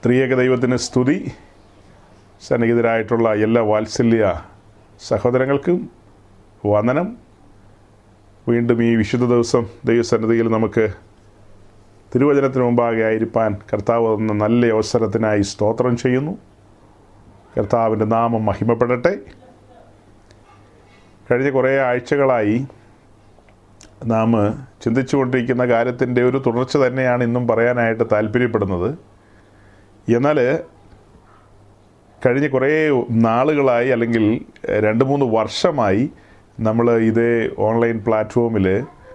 ത്രിയേക ദൈവത്തിന് സ്തുതി സന്നിഹിതരായിട്ടുള്ള എല്ലാ വാത്സല്യ സഹോദരങ്ങൾക്കും വന്ദനം വീണ്ടും ഈ വിശുദ്ധ ദിവസം ദൈവസന്നിധിയിൽ നമുക്ക് തിരുവചനത്തിന് മുമ്പാകെ ആയിരിക്കാൻ കർത്താവ് തന്ന നല്ല അവസരത്തിനായി സ്തോത്രം ചെയ്യുന്നു കർത്താവിൻ്റെ നാമം മഹിമപ്പെടട്ടെ കഴിഞ്ഞ കുറേ ആഴ്ചകളായി നാം ചിന്തിച്ചുകൊണ്ടിരിക്കുന്ന കാര്യത്തിൻ്റെ ഒരു തുടർച്ച തന്നെയാണ് ഇന്നും പറയാനായിട്ട് താല്പര്യപ്പെടുന്നത് എന്നാൽ കഴിഞ്ഞ കുറേ നാളുകളായി അല്ലെങ്കിൽ രണ്ട് മൂന്ന് വർഷമായി നമ്മൾ ഇതേ ഓൺലൈൻ പ്ലാറ്റ്ഫോമിൽ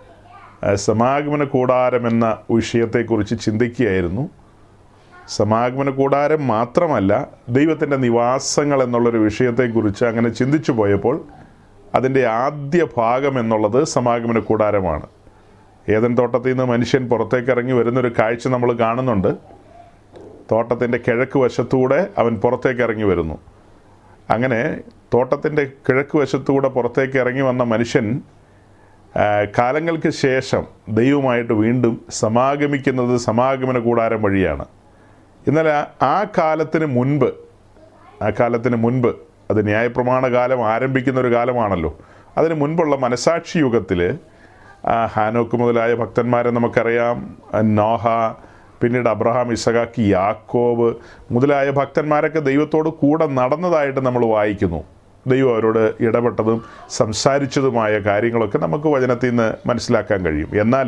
സമാഗമന കൂടാരം എന്ന വിഷയത്തെക്കുറിച്ച് ചിന്തിക്കുകയായിരുന്നു സമാഗമന കൂടാരം മാത്രമല്ല ദൈവത്തിൻ്റെ നിവാസങ്ങൾ എന്നുള്ളൊരു വിഷയത്തെക്കുറിച്ച് അങ്ങനെ ചിന്തിച്ചു പോയപ്പോൾ അതിൻ്റെ ആദ്യ ഭാഗം എന്നുള്ളത് സമാഗമന കൂടാരമാണ് ഏതൻ തോട്ടത്തിൽ നിന്ന് മനുഷ്യൻ പുറത്തേക്ക് ഇറങ്ങി വരുന്നൊരു കാഴ്ച നമ്മൾ കാണുന്നുണ്ട് തോട്ടത്തിൻ്റെ കിഴക്ക് വശത്തൂടെ അവൻ പുറത്തേക്ക് ഇറങ്ങി വരുന്നു അങ്ങനെ തോട്ടത്തിൻ്റെ കിഴക്ക് വശത്തൂടെ പുറത്തേക്ക് ഇറങ്ങി വന്ന മനുഷ്യൻ ആ, കാലങ്ങൾക്ക് ശേഷം ദൈവമായിട്ട് വീണ്ടും സമാഗമിക്കുന്നത് സമാഗമന കൂടാരം വഴിയാണ് എന്നാൽ ആ- ആ കാലത്തിന് മുൻപ് ആ കാലത്തിന് മുൻപ് അത് ന്യായപ്രമാണ കാലം ആരംഭിക്കുന്ന ഒരു കാലമാണല്ലോ അതിന് മുൻപുള്ള മനസാക്ഷി യുഗത്തിൽ ഹാനോക്ക് മുതലായ ഭക്തന്മാരെ നമുക്കറിയാം ആ, നോഹ പിന്നീട് അബ്രഹാം ഇസഹാക്ക് യാക്കോബ് മുതലായ ഭക്തന്മാരൊക്കെ ദൈവത്തോട് കൂടെ നടന്നതായിട്ട് നമ്മൾ വായിക്കുന്നു ദൈവം അവരോട് ഇടപെട്ടതും സംസാരിച്ചതുമായ കാര്യങ്ങളൊക്കെ നമുക്ക് വചനത്തിൽ നിന്ന് മനസ്സിലാക്കാൻ കഴിയും എന്നാൽ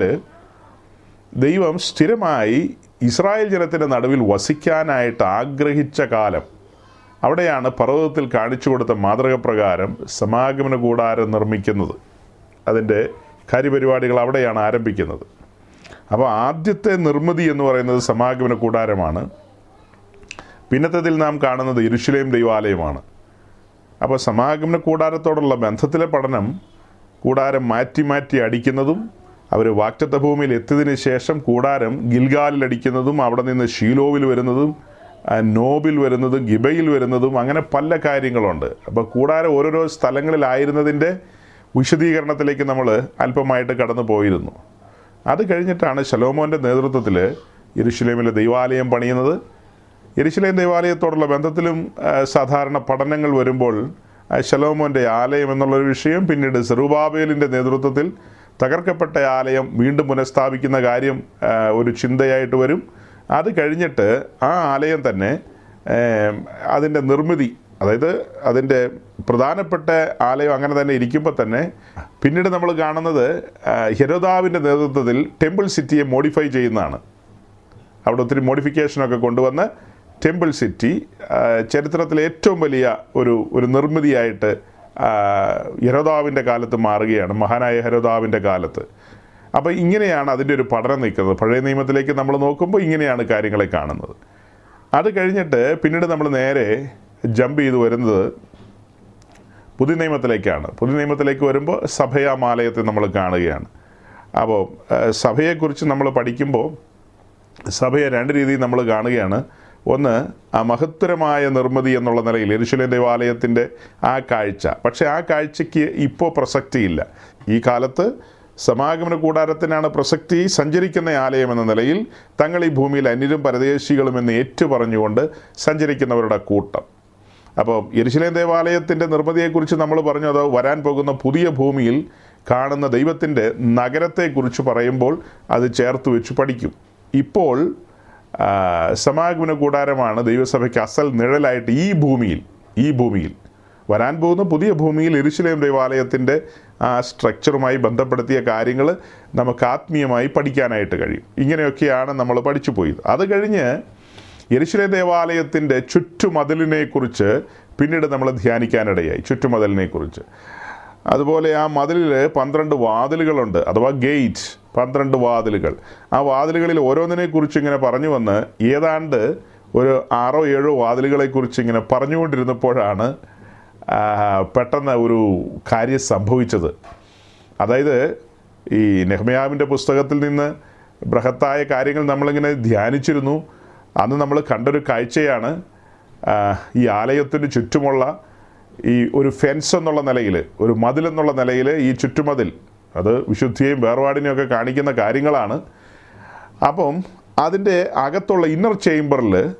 ദൈവം സ്ഥിരമായി ഇസ്രായേൽ ജനത്തിൻ്റെ നടുവിൽ വസിക്കാനായിട്ട് ആഗ്രഹിച്ച കാലം അവിടെയാണ് പർവ്വതത്തിൽ കാണിച്ചു കൊടുത്ത മാതൃക പ്രകാരം സമാഗമന കൂടാരം നിർമ്മിക്കുന്നത് അതിൻ്റെ കാര്യപരിപാടികൾ അവിടെയാണ് ആരംഭിക്കുന്നത് അപ്പോൾ ആദ്യത്തെ നിർമ്മിതി എന്ന് പറയുന്നത് സമാഗമന കൂടാരമാണ് പിന്നത്തതിൽ നാം കാണുന്നത് ഇരുശിലേം ദൈവാലയമാണ് അപ്പോൾ സമാഗമന കൂടാരത്തോടുള്ള ബന്ധത്തിലെ പഠനം കൂടാരം മാറ്റി മാറ്റി അടിക്കുന്നതും അവർ വാക്റ്റത്ത ഭൂമിയിൽ എത്തിയതിന് ശേഷം കൂടാരം ഗിൽഗാലിൽ അടിക്കുന്നതും അവിടെ നിന്ന് ഷീലോവിൽ വരുന്നതും ആ, നോബിൽ വരുന്നതും ഗിബയിൽ വരുന്നതും അങ്ങനെ പല കാര്യങ്ങളുണ്ട് അപ്പോൾ കൂടാരം ഓരോരോ സ്ഥലങ്ങളിലായിരുന്നതിൻ്റെ വിശദീകരണത്തിലേക്ക് നമ്മൾ അല്പമായിട്ട് കടന്നു പോയിരുന്നു അത് കഴിഞ്ഞിട്ടാണ് ശലോമോൻ്റെ നേതൃത്വത്തിൽ യെരുശലേമിലെ ദൈവാലയം പണിയുന്നത് യെരുശലേം ദൈവാലയത്തോടുള്ള ബന്ധത്തിലും ആ, സാധാരണ പഠനങ്ങൾ വരുമ്പോൾ ആ, ശലോമോൻ്റെ ആലയം എന്നുള്ളൊരു വിഷയം പിന്നീട് സെറുബാബേലിൻ്റെ നേതൃത്വത്തിൽ തകർക്കപ്പെട്ട ആലയം വീണ്ടും പുനഃസ്ഥാപിക്കുന്ന കാര്യം ആ, ഒരു ചിന്തയായിട്ട് വരും അത് കഴിഞ്ഞിട്ട് ആ ആലയം തന്നെ ഏം, അതിൻ്റെ നിർമ്മിതി അതായത് അതിൻ്റെ പ്രധാനപ്പെട്ട ആലയം അങ്ങനെ തന്നെ ഇരിക്കുമ്പോൾ തന്നെ പിന്നീട് നമ്മൾ കാണുന്നത് ആ, ഹെരോദാവിൻ്റെ നേതൃത്വത്തിൽ ടെമ്പിൾ സിറ്റിയെ മോഡിഫൈ ചെയ്യുന്നതാണ് അവിടെ ഒത്തിരി മോഡിഫിക്കേഷനൊക്കെ കൊണ്ടുവന്ന് ടെമ്പിൾ സിറ്റി ആ, ചരിത്രത്തിലെ ഏറ്റവും വലിയ ഒരു ഒരു നിർമ്മിതിയായിട്ട് ആ, ഹെരോദാവിൻ്റെ കാലത്ത് മാറുകയാണ് മഹാനായ ഹെരോദാവിൻ്റെ കാലത്ത് അപ്പോൾ ഇങ്ങനെയാണ് അതിൻ്റെ ഒരു പഠനം നിൽക്കുന്നത് പഴയ നിയമത്തിലേക്ക് നമ്മൾ നോക്കുമ്പോൾ ഇങ്ങനെയാണ് കാര്യങ്ങളെ കാണുന്നത് അത് കഴിഞ്ഞിട്ട് പിന്നീട് നമ്മൾ നേരെ ജമ്പ് ചെയ്ത് വരുന്നത് പുതിയ നിയമത്തിലേക്കാണ് പുതിയ നിയമത്തിലേക്ക് വരുമ്പോൾ സഭയാമാലയത്തെ നമ്മൾ കാണുകയാണ് അപ്പോൾ ഏഹ്, സഭയെക്കുറിച്ച് നമ്മൾ പഠിക്കുമ്പോൾ സഭയെ രണ്ട് രീതിയിൽ നമ്മൾ കാണുകയാണ് ഒന്ന് ആ മഹത്തരമായ നിർമ്മിതി എന്നുള്ള നിലയിൽ എരുശലേം ദേവാലയത്തിൻ്റെ ആ കാഴ്ച പക്ഷേ ആ കാഴ്ചയ്ക്ക് ഇപ്പോൾ പ്രസക്തിയില്ല ഈ കാലത്ത് സമാഗമന കൂടാരത്തിനാണ് പ്രസക്തി സഞ്ചരിക്കുന്ന ആലയം എന്ന നിലയിൽ തങ്ങൾ ഈ ഭൂമിയിൽ അന്യരും പരദേശികളും എന്ന് ഏറ്റു പറഞ്ഞുകൊണ്ട് സഞ്ചരിക്കുന്നവരുടെ കൂട്ടം അപ്പോൾ യെരുശലേം ദേവാലയത്തിൻ്റെ നിർമ്മിതിയെക്കുറിച്ച് നമ്മൾ പറഞ്ഞു അത് വരാൻ പോകുന്ന പുതിയ ഭൂമിയിൽ കാണുന്ന ദൈവത്തിൻ്റെ നഗരത്തെക്കുറിച്ച് പറയുമ്പോൾ അത് ചേർത്ത് വെച്ച് പഠിക്കും ഇപ്പോൾ ആ, സമാഗമന കൂടാരമാണ് ദൈവസഭയ്ക്ക് അസൽ നിഴലായിട്ട് ഈ ഭൂമിയിൽ ഈ ഭൂമിയിൽ വരാൻ പോകുന്ന പുതിയ ഭൂമിയിൽ എരുശലേം ദേവാലയത്തിൻ്റെ ആ സ്ട്രക്ചറുമായി ബന്ധപ്പെടുത്തിയ കാര്യങ്ങൾ നമുക്ക് ആത്മീയമായി പഠിക്കാനായിട്ട് കഴിയും ഇങ്ങനെയൊക്കെയാണ് നമ്മൾ പഠിച്ചു പോയത് അത് കഴിഞ്ഞ് യെരുശലേം ദേവാലയത്തിൻ്റെ ചുറ്റുമതിലിനെ കുറിച്ച് പിന്നീട് നമ്മൾ ധ്യാനിക്കാനിടയായി ചുറ്റുമതിലിനെ കുറിച്ച് അതുപോലെ ആ മതിലിൽ പന്ത്രണ്ട് വാതിലുകളുണ്ട് അഥവാ ഗേറ്റ് പന്ത്രണ്ട് വാതിലുകൾ ആ വാതിലുകളിൽ ഓരോന്നിനെ കുറിച്ച് ഇങ്ങനെ പറഞ്ഞു വന്ന് ഏതാണ്ട് ഒരു ആറോ ഏഴോ വാതിലുകളെ കുറിച്ച് ഇങ്ങനെ പറഞ്ഞുകൊണ്ടിരുന്നപ്പോഴാണ് ആ, പെട്ടെന്ന് ഒരു കാര്യം സംഭവിച്ചത് അതായത് ഈ നെഹ്മയാവിൻ്റെ പുസ്തകത്തിൽ നിന്ന് ബൃഹത്തായ കാര്യങ്ങൾ നമ്മളിങ്ങനെ ധ്യാനിച്ചിരുന്നു അന്ന് നമ്മൾ കണ്ടൊരു കാഴ്ചയാണ് ആ, ഈ ആലയത്തിന് ചുറ്റുമുള്ള ഈ ഒരു ഫെൻസ് എന്നുള്ള നിലയിൽ ഒരു മതിൽ എന്നുള്ള നിലയിൽ ഈ ചുറ്റുമതിൽ അത് വിശുദ്ധിയെയും വേർപാടിനെയും ഒക്കെ കാണിക്കുന്ന കാര്യങ്ങളാണ് അപ്പം അതിൻ്റെ അകത്തുള്ള ഇന്നർ ചേംബറിൽ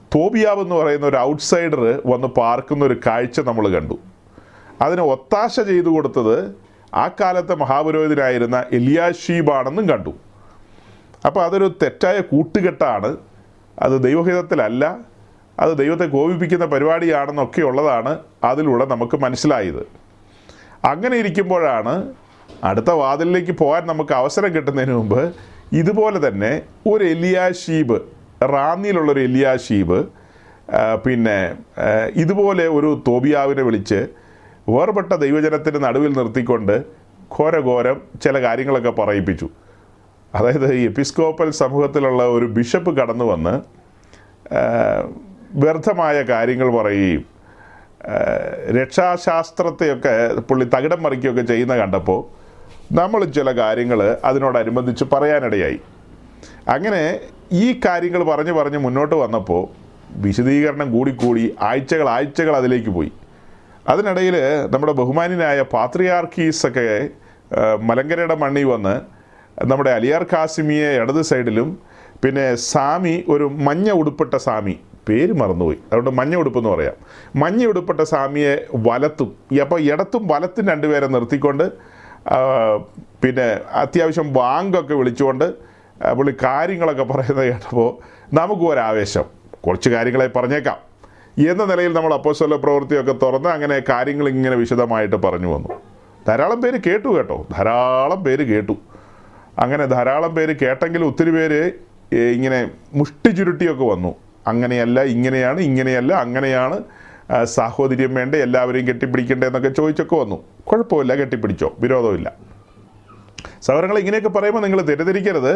തോബിയാവ് എന്ന് പറയുന്ന ഒരു ഔട്ട്സൈഡർ വന്ന് പാർക്കുന്ന ഒരു കാഴ്ച നമ്മൾ കണ്ടു അതിന് ഒത്താശ ചെയ്തു കൊടുത്തത് ആ കാലത്തെ മഹാപുരോഹിതനായിരുന്ന എലിയാഷീബാണെന്നും കണ്ടു അപ്പോൾ അതൊരു തെറ്റായ കൂട്ടുകെട്ടാണ് അത് ദൈവഹിതത്തിലല്ല അത് ദൈവത്തെ കോപിപ്പിക്കുന്ന പരിപാടിയാണെന്നൊക്കെ ഉള്ളതാണ് അതിലൂടെ നമുക്ക് മനസ്സിലായത് അങ്ങനെ ഇരിക്കുമ്പോഴാണ് അടുത്ത വാതിലിലേക്ക് പോകാൻ നമുക്ക് അവസരം കിട്ടുന്നതിന് മുമ്പ് ഇതുപോലെ തന്നെ ഒരു എലിയാഷീബ് റാന്നിയിലുള്ളൊരു എലിയാഷീബ് ആ, പിന്നെ ആ, ഇതുപോലെ ഒരു തോബിയാവിനെ വിളിച്ച് വേർപെട്ട ദൈവജനത്തിൻ്റെ നടുവിൽ നിർത്തിക്കൊണ്ട് ഘോരഘോരം ചില കാര്യങ്ങളൊക്കെ പറയിപ്പിച്ചു അതായത് ഈ എപ്പിസ്കോപ്പൽ സമൂഹത്തിലുള്ള ഒരു ബിഷപ്പ് കടന്നു വന്ന് ആ, വ്യർത്ഥമായ കാര്യങ്ങൾ പറയുകയും ആ, രക്ഷാശാസ്ത്രത്തെയൊക്കെ പുള്ളി തകിടം മറിക്കുകയൊക്കെ ചെയ്യുന്ന കണ്ടപ്പോൾ നമ്മൾ ചില കാര്യങ്ങൾ അതിനോടനുബന്ധിച്ച് പറയാനിടയായി അങ്ങനെ ഈ കാര്യങ്ങൾ പറഞ്ഞ് പറഞ്ഞ് മുന്നോട്ട് വന്നപ്പോൾ വിശദീകരണം കൂടിക്കൂടി ആഴ്ചകൾ ആഴ്ചകൾ അതിലേക്ക് പോയി അതിനിടയിൽ നമ്മുടെ ബഹുമാന്യനായ പാത്രിയാർക്കീസ് ഒക്കെ ആ, മലങ്കരയുടെ മണ്ണി വന്ന് നമ്മുടെ അലിയാർ കാസിമിയെ ഇടത് സൈഡിലും പിന്നെ സാമി ഒരു മഞ്ഞ ഉടുപ്പിട്ട സാമി പേര് മറന്നുപോയി അതുകൊണ്ട് മഞ്ഞ ഉടുപ്പ് എന്ന് പറയാം മഞ്ഞ ഉടുപ്പിട്ട സാമിയെ വലത്തും അപ്പോൾ ഇടത്തും വലത്തും രണ്ടുപേരെ നിർത്തിക്കൊണ്ട് ആ, പിന്നെ അത്യാവശ്യം ബാങ്കൊക്കെ വിളിച്ചുകൊണ്ട് ആ, പുള്ളി കാര്യങ്ങളൊക്കെ പറയുന്നത് കേട്ടപ്പോൾ നമുക്കും ഒരാവേശം കുറച്ച് കാര്യങ്ങളെ പറഞ്ഞേക്കാം എന്ന നിലയിൽ നമ്മൾ അപ്പോസ്തല പ്രവൃത്തിയൊക്കെ തുറന്ന് അങ്ങനെ കാര്യങ്ങൾ ഇങ്ങനെ വിശദമായിട്ട് പറഞ്ഞു വന്നു ധാരാളം പേര് കേട്ടു കേട്ടോ ധാരാളം പേര് കേട്ടു അങ്ങനെ ധാരാളം പേര് കേട്ടെങ്കിൽ ഒത്തിരി പേര് ഏ, ഇങ്ങനെ മുഷ്ടി ചുരുട്ടിയൊക്കെ വന്നു അങ്ങനെയല്ല ഇങ്ങനെയാണ് ഇങ്ങനെയല്ല അങ്ങനെയാണ് ആ, സാഹോദര്യം വേണ്ട എല്ലാവരെയും കെട്ടിപ്പിടിക്കേണ്ടതെന്നൊക്കെ ചോദിച്ചൊക്കെ വന്നു കുഴപ്പമില്ല കെട്ടിപ്പിടിച്ചോ വിരോധമില്ല സഹോദരങ്ങൾ ഇങ്ങനെയൊക്കെ പറയുമ്പോൾ നിങ്ങൾ തെറ്റിദ്ധരിക്കരുത്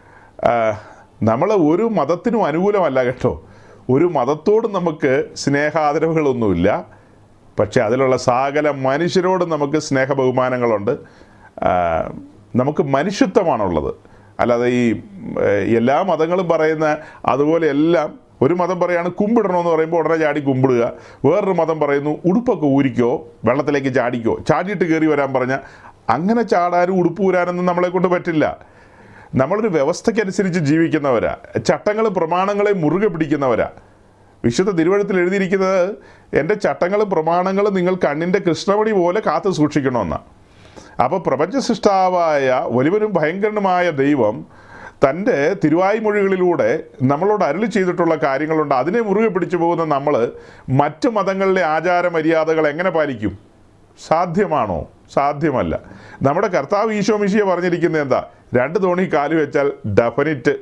നമ്മൾ ഒരു മതത്തിനും അനുകൂലമല്ല കേട്ടോ ഒരു മതത്തോടും നമുക്ക് സ്നേഹാദരവുകളൊന്നുമില്ല പക്ഷേ അതിലുള്ള സകല മനുഷ്യരോടും നമുക്ക് സ്നേഹ ബഹുമാനങ്ങളുണ്ട് ആ, നമുക്ക് മനുഷ്യത്വമാണുള്ളത് അല്ലാതെ ഈ ഏഹ്, എല്ലാ മതങ്ങളും പറയുന്ന അതുപോലെ എല്ലാം ഒരു മതം പറയാണ് കുമ്പിടണമെന്ന് പറയുമ്പോൾ ഉടനെ ചാടി കുമ്പിടുക വേറൊരു മതം പറയുന്നു ഉടുപ്പൊക്കെ ഊരിക്കോ വെള്ളത്തിലേക്ക് ചാടിക്കോ ചാടിയിട്ട് കയറി വരാൻ പറഞ്ഞാൽ അങ്ങനെ ചാടാനും ഉടുപ്പ് ഊരാനൊന്നും നമ്മളെ കൊണ്ട് പറ്റില്ല നമ്മളൊരു വ്യവസ്ഥയ്ക്കനുസരിച്ച് ജീവിക്കുന്നവരാ ചട്ടങ്ങളും പ്രമാണങ്ങളെ മുറുകെ പിടിക്കുന്നവരാ വിശുദ്ധ തിരുവഴുത്തിൽ എഴുതിയിരിക്കുന്നത് എൻ്റെ ചട്ടങ്ങളും പ്രമാണങ്ങളും നിങ്ങൾ കണ്ണിൻ്റെ കൃഷ്ണമണി പോലെ കാത്തു സൂക്ഷിക്കണമെന്നാണ് അപ്പോൾ പ്രപഞ്ച സൃഷ്ടാവായ വലിയവനും ഭയങ്കരനുമായ ദൈവം തൻ്റെ തിരുവായ്മൊഴികളിലൂടെ നമ്മളോട് അരുളി ചെയ്തിട്ടുള്ള കാര്യങ്ങളുണ്ട് അതിനെ മുറുകെ പിടിച്ചു പോകുന്ന നമ്മൾ മറ്റു മതങ്ങളിലെ ആചാര മര്യാദകൾ എങ്ങനെ പാലിക്കും സാധ്യമാണോ സാധ്യമല്ല നമ്മുടെ കർത്താവ് ഈശോ മിശിയെ പറഞ്ഞിരിക്കുന്നത് എന്താ രണ്ട് തോണി കാല് വെച്ചാൽ ഡെഫിനിറ്റ്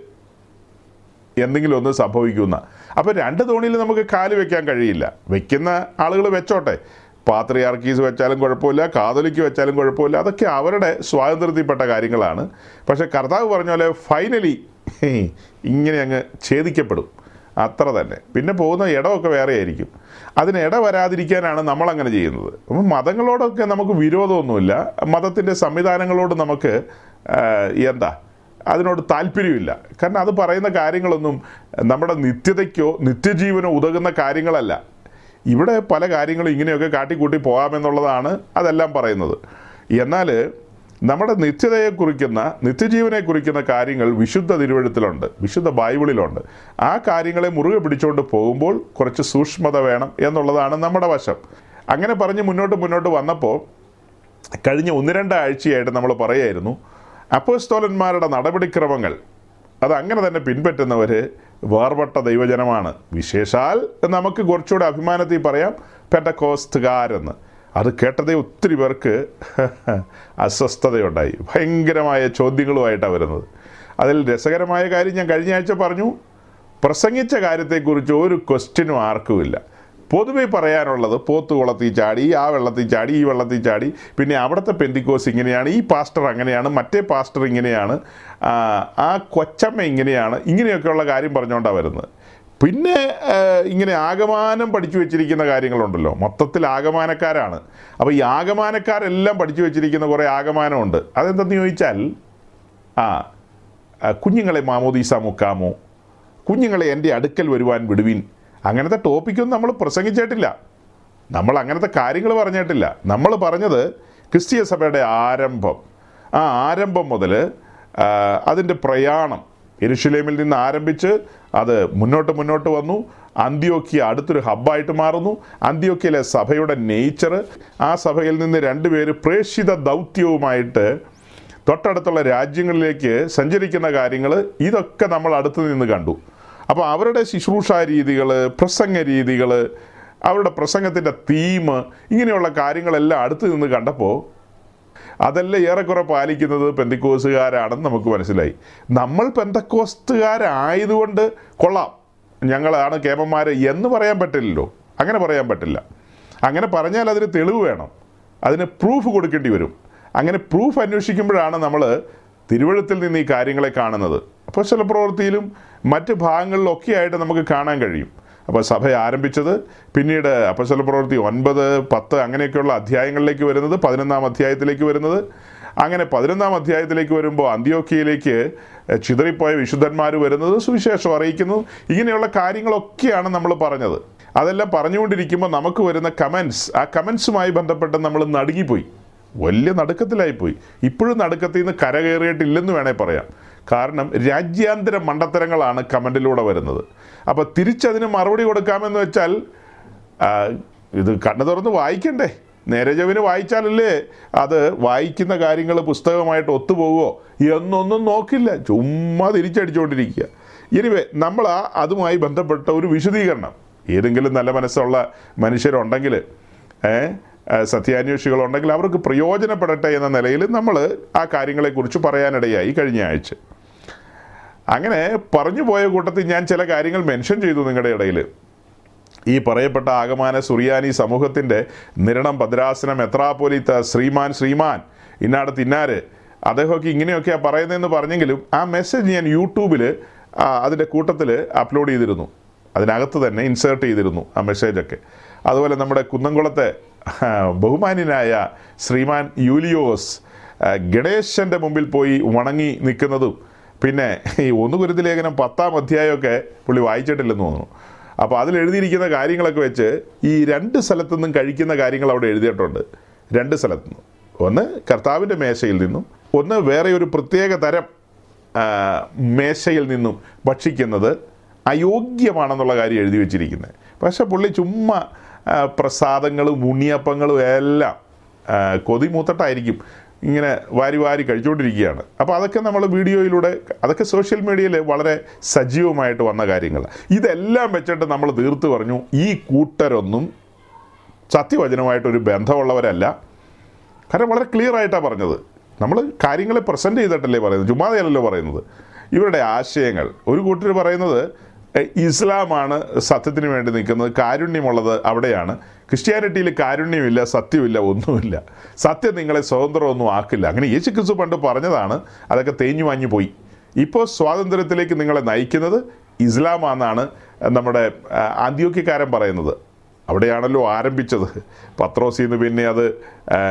എന്തെങ്കിലും ഒന്ന് സംഭവിക്കുന്ന അപ്പോൾ രണ്ട് തോണിയിൽ നമുക്ക് കാല് വെക്കാൻ കഴിയില്ല വെക്കുന്ന ആളുകൾ വെച്ചോട്ടെ പാത്രിയാർക്കീസ് വെച്ചാലും കുഴപ്പമില്ല കാതലിക്ക് വെച്ചാലും കുഴപ്പമില്ല അതൊക്കെ അവരുടെ സ്വാതന്ത്ര്യത്തിൽപ്പെട്ട കാര്യങ്ങളാണ് പക്ഷെ കർത്താവ് പറഞ്ഞ പോലെ ഫൈനലി ഇങ്ങനെ അങ്ങ് ഛേദിക്കപ്പെടും അത്ര തന്നെ പിന്നെ പോകുന്ന ഇടമൊക്കെ വേറെ ആയിരിക്കും അതിന് ഇട വരാതിരിക്കാനാണ് നമ്മൾ അങ്ങനെ ചെയ്യുന്നത് അപ്പം മതങ്ങളോടൊക്കെ നമുക്ക് വിരോധമൊന്നുമില്ല മതത്തിൻ്റെ സംവിധാനങ്ങളോട് നമുക്ക് ആ, എന്താ അതിനോട് താല്പര്യമില്ല കാരണം അത് പറയുന്ന കാര്യങ്ങളൊന്നും നമ്മുടെ നിത്യതയ്ക്കോ നിത്യജീവനോ ഉതകുന്ന കാര്യങ്ങളല്ല ഇവിടെ പല കാര്യങ്ങളും ഇങ്ങനെയൊക്കെ കാട്ടിക്കൂട്ടി പോകാമെന്നുള്ളതാണ് അതെല്ലാം പറയുന്നത് എന്നാൽ നമ്മുടെ നിത്യതയെ കുറിക്കുന്ന നിത്യജീവനെ കുറിക്കുന്ന കാര്യങ്ങൾ വിശുദ്ധ തിരുവഴുത്തിലുണ്ട് വിശുദ്ധ ബൈബിളിലുണ്ട് ആ കാര്യങ്ങളെ മുറുകെ പിടിച്ചുകൊണ്ട് പോകുമ്പോൾ കുറച്ച് സൂക്ഷ്മത വേണം എന്നുള്ളതാണ് നമ്മുടെ വശം അങ്ങനെ പറഞ്ഞ് മുന്നോട്ട് മുന്നോട്ട് വന്നപ്പോൾ കഴിഞ്ഞ ഒന്ന് രണ്ട് ആഴ്ചയായിട്ട് നമ്മൾ പറയായിരുന്നു അപ്പോസ്തോലന്മാരുടെ നടപടിക്രമങ്ങൾ അത് അങ്ങനെ തന്നെ പിൻപറ്റുന്നവർ വേർപെട്ട ദൈവജനമാണ് വിശേഷാൽ നമുക്ക് കുറച്ചുകൂടെ അഭിമാനത്തിൽ പറയാം പെട്ടക്കോസ്തുകാരെന്ന് അത് കേട്ടതേ ഒത്തിരി പേർക്ക് അസ്വസ്ഥതയുണ്ടായി ഭയങ്കരമായ ചോദ്യങ്ങളുമായിട്ടാണ് വരുന്നത് അതിൽ രസകരമായ കാര്യം ഞാൻ കഴിഞ്ഞ ആഴ്ച പറഞ്ഞു പ്രസംഗിച്ച കാര്യത്തെക്കുറിച്ച് ഒരു ക്വസ്റ്റ്യനും ആർക്കുമില്ല പൊതുവെ പറയാനുള്ളത് പോത്ത് കുളത്തിൽ ചാടി ആ വെള്ളത്തിൽ ചാടി ഈ വെള്ളത്തിൽ ചാടി പിന്നെ അവിടുത്തെ പെന്തിക്കോസ് ഇങ്ങനെയാണ് ഈ പാസ്റ്റർ അങ്ങനെയാണ് മറ്റേ പാസ്റ്റർ ഇങ്ങനെയാണ് ആ, ആ കൊച്ചമ്മ ഇങ്ങനെയാണ് ഇങ്ങനെയൊക്കെയുള്ള കാര്യം പറഞ്ഞുകൊണ്ടാണ് വരുന്നത് പിന്നെ ആ, ഇങ്ങനെ ആഗമാനം പഠിച്ചു വെച്ചിരിക്കുന്ന കാര്യങ്ങളുണ്ടല്ലോ മൊത്തത്തിൽ ആഗമാനക്കാരാണ് അപ്പോൾ ഈ ആഗമാനക്കാരെല്ലാം പഠിച്ചു വെച്ചിരിക്കുന്ന കുറേ ആഗമാനമുണ്ട് അതെന്തെന്ന് ചോദിച്ചാൽ ആ ആ, കുഞ്ഞുങ്ങളെ മാമോദീസ മുക്കാമോ കുഞ്ഞുങ്ങളെ എൻ്റെ അടുക്കൽ വരുവാൻ വിടുവിൻ അങ്ങനത്തെ ടോപ്പിക്കൊന്നും നമ്മൾ പ്രസംഗിച്ചിട്ടില്ല നമ്മൾ അങ്ങനത്തെ കാര്യങ്ങൾ പറഞ്ഞിട്ടില്ല നമ്മൾ പറഞ്ഞത് ക്രിസ്തീയ സഭയുടെ ആരംഭം ആ ആരംഭം മുതൽ അതിൻ്റെ പ്രയാണം എരുഷലേമിൽ നിന്ന് ആരംഭിച്ച് അത് മുന്നോട്ട് മുന്നോട്ട് വന്നു അന്ത്യോക്കിയ അടുത്തൊരു ഹബ്ബായിട്ട് മാറുന്നു അന്ത്യോക്കിയയിലെ സഭയുടെ നേച്ചർ ആ സഭയിൽ നിന്ന് രണ്ടുപേര് പ്രേക്ഷിത ദൗത്യവുമായിട്ട് തൊട്ടടുത്തുള്ള രാജ്യങ്ങളിലേക്ക് സഞ്ചരിക്കുന്ന കാര്യങ്ങൾ ഇതൊക്കെ നമ്മൾ അടുത്ത് നിന്ന് കണ്ടു അപ്പോൾ അവരുടെ ശുശ്രൂഷ രീതികൾ പ്രസംഗ രീതികൾ അവരുടെ പ്രസംഗത്തിൻ്റെ തീം ഇങ്ങനെയുള്ള കാര്യങ്ങളെല്ലാം അടുത്ത് നിന്ന് കണ്ടപ്പോൾ അതെല്ലാം ഏറെക്കുറെ പാലിക്കുന്നത് പെന്തിക്കോസുകാരാണെന്ന് നമുക്ക് മനസ്സിലായി നമ്മൾ പെന്തക്കോസ്തുകാരായതുകൊണ്ട് കൊള്ളാം ഞങ്ങളാണ് കേമന്മാർ എന്ന് പറയാൻ പറ്റില്ലല്ലോ അങ്ങനെ പറയാൻ പറ്റില്ല അങ്ങനെ പറഞ്ഞാൽ അതിന് തെളിവ് വേണം അതിന് പ്രൂഫ് കൊടുക്കേണ്ടി വരും അങ്ങനെ പ്രൂഫ് അന്വേഷിക്കുമ്പോഴാണ് നമ്മൾ തിരുവഴുത്തിൽ നിന്ന് ഈ കാര്യങ്ങളെ കാണുന്നത് അപ്പോൾ ചില പ്രവൃത്തിയിലും മറ്റ് ഭാഗങ്ങളിലൊക്കെ ആയിട്ട് നമുക്ക് കാണാൻ കഴിയും അപ്പോൾ സഭ ആരംഭിച്ചത് പിന്നീട് അപ്പസ്വല പ്രവൃത്തി ഒൻപത് പത്ത് അങ്ങനെയൊക്കെയുള്ള അധ്യായങ്ങളിലേക്ക് വരുന്നത് പതിനൊന്നാം അധ്യായത്തിലേക്ക് വരുന്നത് അങ്ങനെ പതിനൊന്നാം അധ്യായത്തിലേക്ക് വരുമ്പോൾ അന്ത്യോക്കിയയിലേക്ക് ചിതറിപ്പോയ വിശുദ്ധന്മാർ വരുന്നത് സുവിശേഷം അറിയിക്കുന്നു ഇങ്ങനെയുള്ള കാര്യങ്ങളൊക്കെയാണ് നമ്മൾ പറഞ്ഞത് അതെല്ലാം പറഞ്ഞുകൊണ്ടിരിക്കുമ്പോൾ നമുക്ക് വരുന്ന കമൻസ് ആ കമൻസുമായി ബന്ധപ്പെട്ട് നമ്മൾ നടുങ്ങിപ്പോയി വലിയ നടുക്കത്തിലായിപ്പോയി ഇപ്പോഴും നടുക്കത്തിൽ നിന്ന് കരകയറിയിട്ടില്ലെന്ന് വേണേൽ പറയാം കാരണം രാജ്യാന്തര മണ്ടത്തരങ്ങളാണ് കമൻറ്റിലൂടെ വരുന്നത് അപ്പോൾ തിരിച്ചതിന് മറുപടി കൊടുക്കാമെന്ന് വെച്ചാൽ ആ, ഇത് കണ്ണു തുറന്ന് വായിക്കണ്ടേ നേരെ ചെവിന് വായിച്ചാലല്ലേ അത് വായിക്കുന്ന കാര്യങ്ങൾ പുസ്തകമായിട്ട് ഒത്തുപോകുമോ എന്നൊന്നും നോക്കില്ല ചുമ്മാ തിരിച്ചടിച്ചുകൊണ്ടിരിക്കുക എനിവേ നമ്മൾ ആ അതുമായി ബന്ധപ്പെട്ട ഒരു വിശദീകരണം ഏതെങ്കിലും നല്ല മനസ്സുള്ള മനുഷ്യരുണ്ടെങ്കിൽ ഏ, ആ, സത്യാന്വേഷികളുണ്ടെങ്കിൽ അവർക്ക് പ്രയോജനപ്പെടട്ടെ എന്ന നിലയിൽ നമ്മൾ ആ കാര്യങ്ങളെക്കുറിച്ച് പറയാനിടയായി കഴിഞ്ഞ ആഴ്ച അങ്ങനെ പറഞ്ഞു പോയ കൂട്ടത്തിൽ ഞാൻ ചില കാര്യങ്ങൾ മെൻഷൻ ചെയ്തു നിങ്ങളുടെ ഇടയിൽ ഈ പറയപ്പെട്ട ആഗമാന സുറിയാനി സമൂഹത്തിൻ്റെ നിരണം ഭദ്രാസനം എത്രാപോലിത്ത ശ്രീമാൻ ശ്രീമാൻ ഇന്നാടത്ത് ഇന്നാര് അദ്ദേഹമൊക്കെ ഇങ്ങനെയൊക്കെയാണ് പറയുന്നതെന്ന് പറഞ്ഞെങ്കിലും ആ മെസ്സേജ് ഞാൻ യൂട്യൂബിൽ അതിൻ്റെ കൂട്ടത്തിൽ അപ്ലോഡ് ചെയ്തിരുന്നു അതിനകത്ത് തന്നെ ഇൻസേർട്ട് ചെയ്തിരുന്നു ആ മെസ്സേജൊക്കെ അതുപോലെ നമ്മുടെ കുന്നംകുളത്തെ ആ, ബഹുമാന്യനായ ശ്രീമാൻ യൂലിയോസ് ആ, ഗണേശൻ്റെ മുമ്പിൽ പോയി വണങ്ങി നിൽക്കുന്നതും പിന്നെ ഈ ഒന്ന് കുരുതി ലേഖനം പത്താം അധ്യായമൊക്കെ പുള്ളി വായിച്ചിട്ടില്ലെന്ന് തോന്നുന്നു അപ്പോൾ അതിൽ എഴുതിയിരിക്കുന്ന കാര്യങ്ങളൊക്കെ വെച്ച് ഈ രണ്ട് സ്ഥലത്തു നിന്നും കഴിക്കുന്ന കാര്യങ്ങൾ അവിടെ എഴുതിയിട്ടുണ്ട് രണ്ട് സ്ഥലത്തു നിന്നും ഒന്ന് കർത്താവിൻ്റെ മേശയിൽ നിന്നും ഒന്ന് വേറെ ഒരു പ്രത്യേക തരം ആ, മേശയിൽ നിന്നും ഭക്ഷിക്കുന്നത് അയോഗ്യമാണെന്നുള്ള കാര്യം എഴുതി വെച്ചിരിക്കുന്നത് പക്ഷെ പുള്ളി ചുമ്മാ ആ, പ്രസാദങ്ങളും ഉണ്ണിയപ്പങ്ങളും എല്ലാം ആ, കൊതിമൂത്തട്ടായിരിക്കും ഇങ്ങനെ വാരി വാരി കഴിച്ചുകൊണ്ടിരിക്കുകയാണ് അപ്പോൾ അതൊക്കെ നമ്മൾ വീഡിയോയിലൂടെ അതൊക്കെ സോഷ്യൽ മീഡിയയിൽ വളരെ സജീവമായിട്ട് വന്ന കാര്യങ്ങൾ ഇതെല്ലാം വെച്ചിട്ട് നമ്മൾ തീർത്ത് പറഞ്ഞു ഈ കൂട്ടരൊന്നും സത്യവചനമായിട്ടൊരു ബന്ധമുള്ളവരല്ല കാരണം വളരെ ക്ലിയർ ആയിട്ടാണ് പറഞ്ഞത് നമ്മൾ കാര്യങ്ങളെ പ്രസൻറ്റ് ചെയ്തിട്ടല്ലേ പറയുന്നത് ചുമ്മാതെയല്ലല്ലോ പറയുന്നത് ഇവരുടെ ആശയങ്ങൾ ഒരു കൂട്ടർ പറയുന്നത് എ, ഇസ്ലാമാണ് സത്യത്തിന് വേണ്ടി നിൽക്കുന്നത് കാരുണ്യമുള്ളത് അവിടെയാണ് ക്രിസ്ത്യാനിറ്റിയിൽ കാരുണ്യമില്ല സത്യമില്ല ഒന്നുമില്ല സത്യം നിങ്ങളെ സ്വതന്ത്രമൊന്നും ആക്കില്ല അങ്ങനെ യേശു ക്രിസ്തു പണ്ട് പറഞ്ഞതാണ് അതൊക്കെ തേഞ്ഞു മാഞ്ഞു പോയി ഇപ്പോൾ സ്വാതന്ത്ര്യത്തിലേക്ക് നിങ്ങളെ നയിക്കുന്നത് ഇസ്ലാമാണെന്നാണ് നമ്മുടെ ആ, അന്ത്യോക്യക്കാരൻ പറയുന്നത് അവിടെയാണല്ലോ ആരംഭിച്ചത് പത്രോസിൽ നിന്ന് പിന്നെ അത് ആ,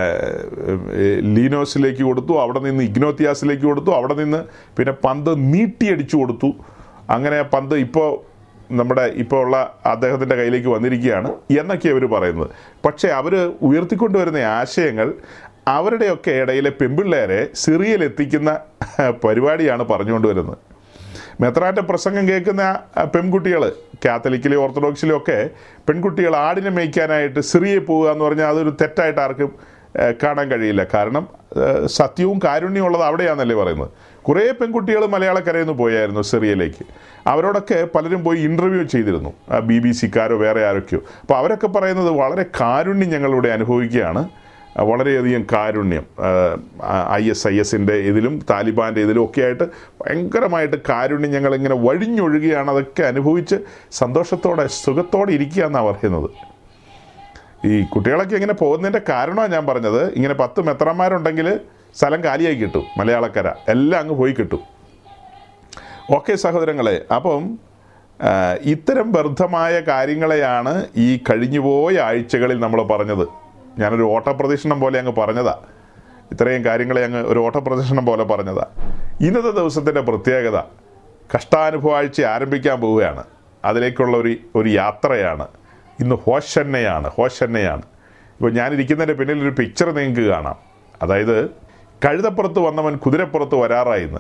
ഏ, ലീനോസിലേക്ക് കൊടുത്തു അവിടെ നിന്ന് ഇഗ്നോത്തിയാസിലേക്ക് കൊടുത്തു അവിടെ നിന്ന് പിന്നെ പന്ത് നീട്ടിയടിച്ചു കൊടുത്തു അങ്ങനെ ആ പന്ത് ഇപ്പോൾ നമ്മുടെ ഇപ്പോൾ ഉള്ള അദ്ദേഹത്തിൻ്റെ കയ്യിലേക്ക് വന്നിരിക്കുകയാണ് എന്നൊക്കെ അവർ പറയുന്നത് പക്ഷേ അവർ ഉയർത്തിക്കൊണ്ടുവരുന്ന ആശയങ്ങൾ അവരുടെയൊക്കെ ഇടയിലെ പെമ്പിള്ളേരെ സിറിയയിലെത്തിക്കുന്ന പരിപാടിയാണ് പറഞ്ഞുകൊണ്ട് വരുന്നത് മെത്രാൻ്റെ പ്രസംഗം കേൾക്കുന്ന പെൺകുട്ടികൾ കാത്തലിക്കിലും ഓർത്തഡോക്സിലും ഒക്കെ പെൺകുട്ടികൾ ആടിനെ മേയ്ക്കാനായിട്ട് സിറിയയിൽ പോവുക എന്ന് പറഞ്ഞാൽ അതൊരു തെറ്റായിട്ട് ആർക്കും ഏഹ്, കാണാൻ കഴിയില്ല കാരണം ഏഹ്, സത്യവും കാരുണ്യവും ഉള്ളത് അവിടെയാണെന്നല്ലേ പറയുന്നത് കുറേ പെൺകുട്ടികൾ മലയാളക്കരയിൽ നിന്ന് പോയായിരുന്നു സിറിയയിലേക്ക് അവരോടൊക്കെ പലരും പോയി ഇൻ്റർവ്യൂ ചെയ്തിരുന്നു ബി ബി സിക്കാരോ വേറെ ആരൊക്കെയോ അപ്പോൾ അവരൊക്കെ പറയുന്നത് വളരെ കാരുണ്യം ഞങ്ങളിവിടെ അനുഭവിക്കുകയാണ് ആ, വളരെയധികം കാരുണ്യം ഐ എസ് ഐ എസിൻ്റെ ഇതിലും താലിബാൻ്റെ ഇതിലും ഒക്കെ ആയിട്ട് ഭയങ്കരമായിട്ട് കാരുണ്യം ഞങ്ങളിങ്ങനെ വഴിഞ്ഞൊഴുകുകയാണ് അതൊക്കെ അനുഭവിച്ച് സന്തോഷത്തോടെ സുഖത്തോടെ ഇരിക്കുക എന്നാണ് പറയുന്നത് ഈ കുട്ടികളൊക്കെ ഇങ്ങനെ പോകുന്നതിൻ്റെ കാരണമാണ് ഞാൻ പറഞ്ഞത് ഇങ്ങനെ പത്ത് മെത്രന്മാരുണ്ടെങ്കിൽ സ്ഥലം കാലിയായി കിട്ടും മലയാളക്കര എല്ലാം അങ്ങ് പോയി കിട്ടും ഓക്കെ സഹോദരങ്ങളെ അപ്പം ആ, ഇത്തരം വ്യർത്ഥമായ കാര്യങ്ങളെയാണ് ഈ കഴിഞ്ഞുപോയ ആഴ്ചകളിൽ നമ്മൾ പറഞ്ഞത് ഞാനൊരു ഓട്ടപ്രദക്ഷിണം പോലെ അങ്ങ് പറഞ്ഞതാ ഇത്രയും കാര്യങ്ങളെ അങ്ങ് ഒരു ഓട്ടപ്രദക്ഷിണം പോലെ പറഞ്ഞതാ ഇന്നത്തെ ദിവസത്തിൻ്റെ പ്രത്യേകത കഷ്ടാനുഭവ ആഴ്ച ആരംഭിക്കാൻ പോവുകയാണ് അതിലേക്കുള്ള ഒരു ഒരു യാത്രയാണ് ഇന്ന് ഹോഷന്നയാണ് ഹോഷന്നയാണ് ഇപ്പോൾ ഞാനിരിക്കുന്നതിൻ്റെ പിന്നിൽ ഒരു പിക്ചർ നിങ്ങൾക്ക് കാണാം അതായത് കഴുതപ്പുറത്ത് വന്നവൻ കുതിരപ്പുറത്ത് വരാറായിന്ന്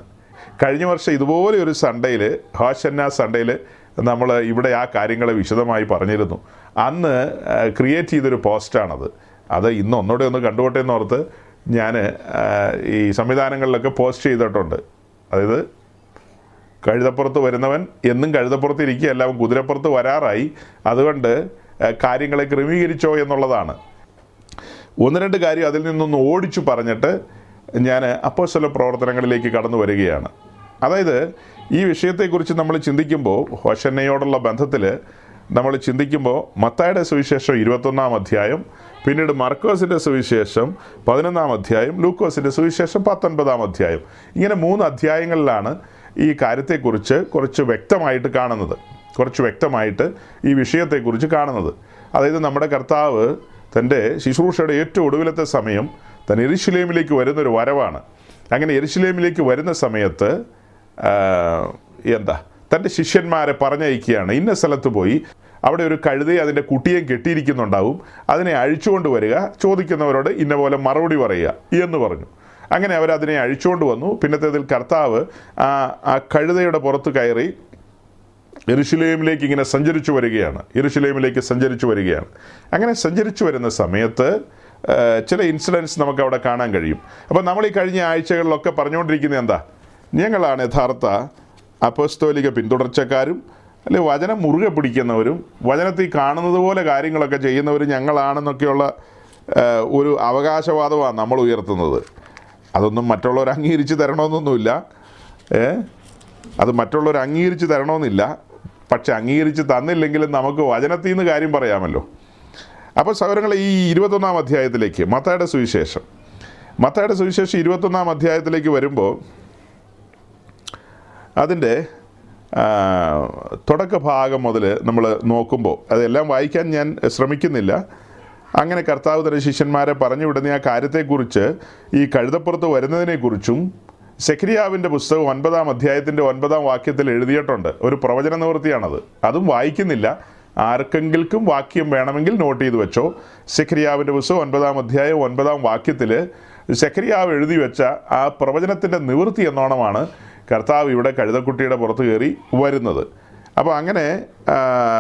കഴിഞ്ഞ വർഷം ഇതുപോലെ ഒരു സൺഡേയിൽ ഹോഷന്ന സൺഡേയിൽ നമ്മൾ ഇവിടെ ആ കാര്യങ്ങളെ വിശദമായി പറഞ്ഞിരുന്നു അന്ന് ക്രിയേറ്റ് ചെയ്തൊരു പോസ്റ്റാണത് അത് ഇന്ന് ഒന്നുകൂടെ ഒന്ന് കണ്ടുപോട്ടെ എന്നോർത്ത് ഞാൻ ഈ സംവിധാനങ്ങളിലൊക്കെ പോസ്റ്റ് ചെയ്തിട്ടുണ്ട് അതായത് കഴുതപ്പുറത്ത് വരുന്നവൻ എന്നും കഴുതപ്പുറത്ത് ഇരിക്കുക എല്ലാവരും കുതിരപ്പുറത്ത് വരാറായി അതുകൊണ്ട് ഏഹ്, കാര്യങ്ങളെ ക്രമീകരിച്ചോ എന്നുള്ളതാണ് ഒന്ന് രണ്ട് കാര്യം അതിൽ നിന്നൊന്ന് ഓടിച്ചു പറഞ്ഞിട്ട് ഞാൻ അപ്പോസ്തല പ്രവർത്തനങ്ങളിലേക്ക് കടന്നു വരികയാണ് അതായത് ഈ വിഷയത്തെക്കുറിച്ച് നമ്മൾ ചിന്തിക്കുമ്പോൾ ഹോഷന്നയോടുള്ള ബന്ധത്തിൽ നമ്മൾ ചിന്തിക്കുമ്പോൾ മത്തായുടെ സുവിശേഷം ഇരുപത്തൊന്നാം അധ്യായം പിന്നീട് മർക്കോസിൻ്റെ സുവിശേഷം പതിനൊന്നാം അധ്യായം ലൂക്കോസിൻ്റെ സുവിശേഷം പത്തൊൻപതാം അധ്യായം ഇങ്ങനെ മൂന്ന് അധ്യായങ്ങളിലാണ് ഈ കാര്യത്തെക്കുറിച്ച് കുറച്ച് വ്യക്തമായിട്ട് കാണുന്നത് കുറച്ച് വ്യക്തമായിട്ട് ഈ വിഷയത്തെക്കുറിച്ച് കാണുന്നത് അതായത് നമ്മുടെ കർത്താവ് തൻ്റെ ശുശ്രൂഷയുടെ ഏറ്റവും ഒടുവിലത്തെ സമയം താൻ എരിശിലേമിലേക്ക് വരുന്നൊരു വരവാണ് അങ്ങനെ എരിശിലേമിലേക്ക് വരുന്ന സമയത്ത് ആ, എന്താ തൻ്റെ ശിഷ്യന്മാരെ പറഞ്ഞയക്കുകയാണ് ഇന്ന സ്ഥലത്ത് പോയി അവിടെ ഒരു കഴുതയെ അതിൻ്റെ കുട്ടിയെ കെട്ടിയിരിക്കുന്നുണ്ടാവും അതിനെ അഴിച്ചുകൊണ്ട് വരിക ചോദിക്കുന്നവരോട് ഇന്ന പോലെ മറുപടി പറയുക എന്ന് പറഞ്ഞു അങ്ങനെ അവരതിനെ അഴിച്ചുകൊണ്ട് വന്നു പിന്നത്തേതിൽ കർത്താവ് ആ ആ കഴുതയുടെ പുറത്ത് കയറി യെരുശലേമിലേക്ക് ഇങ്ങനെ സഞ്ചരിച്ചു വരികയാണ് യെരുശലേമിലേക്ക് സഞ്ചരിച്ചു വരികയാണ് അങ്ങനെ സഞ്ചരിച്ചു വരുന്ന സമയത്ത് ആ, ചില ഇൻസിഡൻസ് നമുക്ക് അവിടെ കാണാൻ കഴിയും അപ്പോൾ നമ്മൾ ഈ കഴിഞ്ഞ ആഴ്ചകളിലൊക്കെ പറഞ്ഞുകൊണ്ടിരിക്കുന്നത് എന്താ ഞങ്ങളാണ് യഥാർത്ഥ അപ്പസ്തോലിക പിന്തുടർച്ചക്കാരും അല്ലെ വചനം മുറുകെ പിടിക്കുന്നവരും വചനത്തിൽ കാണുന്നത് പോലെ കാര്യങ്ങളൊക്കെ ചെയ്യുന്നവരും ഞങ്ങളാണെന്നൊക്കെയുള്ള ആ, ഒരു അവകാശവാദമാണ് നമ്മൾ ഉയർത്തുന്നത് അതൊന്നും മറ്റുള്ളവർ അംഗീകരിച്ച് തരണമെന്നൊന്നുമില്ല ഏ അത് മറ്റുള്ളവർ അംഗീകരിച്ച് തരണമെന്നില്ല പക്ഷെ അംഗീകരിച്ച് തന്നില്ലെങ്കിലും നമുക്ക് വചനത്തിൽ നിന്ന് കാര്യം പറയാമല്ലോ അപ്പോൾ സൗരങ്ങളെ ഈ ഇരുപത്തൊന്നാം അധ്യായത്തിലേക്ക് മത്തായുടെ സുവിശേഷം മത്തായുടെ സുവിശേഷം ഇരുപത്തൊന്നാം അധ്യായത്തിലേക്ക് വരുമ്പോൾ അതിൻ്റെ ആ, തുടക്ക ഭാഗം മുതൽ നമ്മൾ നോക്കുമ്പോൾ അതെല്ലാം വായിക്കാൻ ഞാൻ ശ്രമിക്കുന്നില്ല അങ്ങനെ കർത്താവ് തന്റെ ശിഷ്യന്മാരെ പറഞ്ഞു വിടുന്ന ആ കാര്യത്തെക്കുറിച്ച് ഈ കഴുതപ്പുറത്ത് വരുന്നതിനെക്കുറിച്ചും സെക്രിയാവിൻ്റെ പുസ്തകം ഒൻപതാം അധ്യായത്തിൻ്റെ ഒൻപതാം വാക്യത്തിൽ എഴുതിയിട്ടുണ്ട് ഒരു പ്രവചന നിവൃത്തിയാണത് അതും വായിക്കുന്നില്ല ആർക്കെങ്കിലും വാക്യം വേണമെങ്കിൽ നോട്ട് ചെയ്ത് വെച്ചോ സെക്രിയാവിൻ്റെ പുസ്തകം ഒൻപതാം അധ്യായം ഒൻപതാം വാക്യത്തിൽ സെക്രിയാവ് എഴുതി വെച്ച ആ പ്രവചനത്തിൻ്റെ നിവൃത്തി എന്നോണമാണ് കർത്താവ് ഇവിടെ കഴുതക്കുട്ടിയുടെ പുറത്ത് കയറി വരുന്നത് അപ്പോൾ അങ്ങനെ ആ,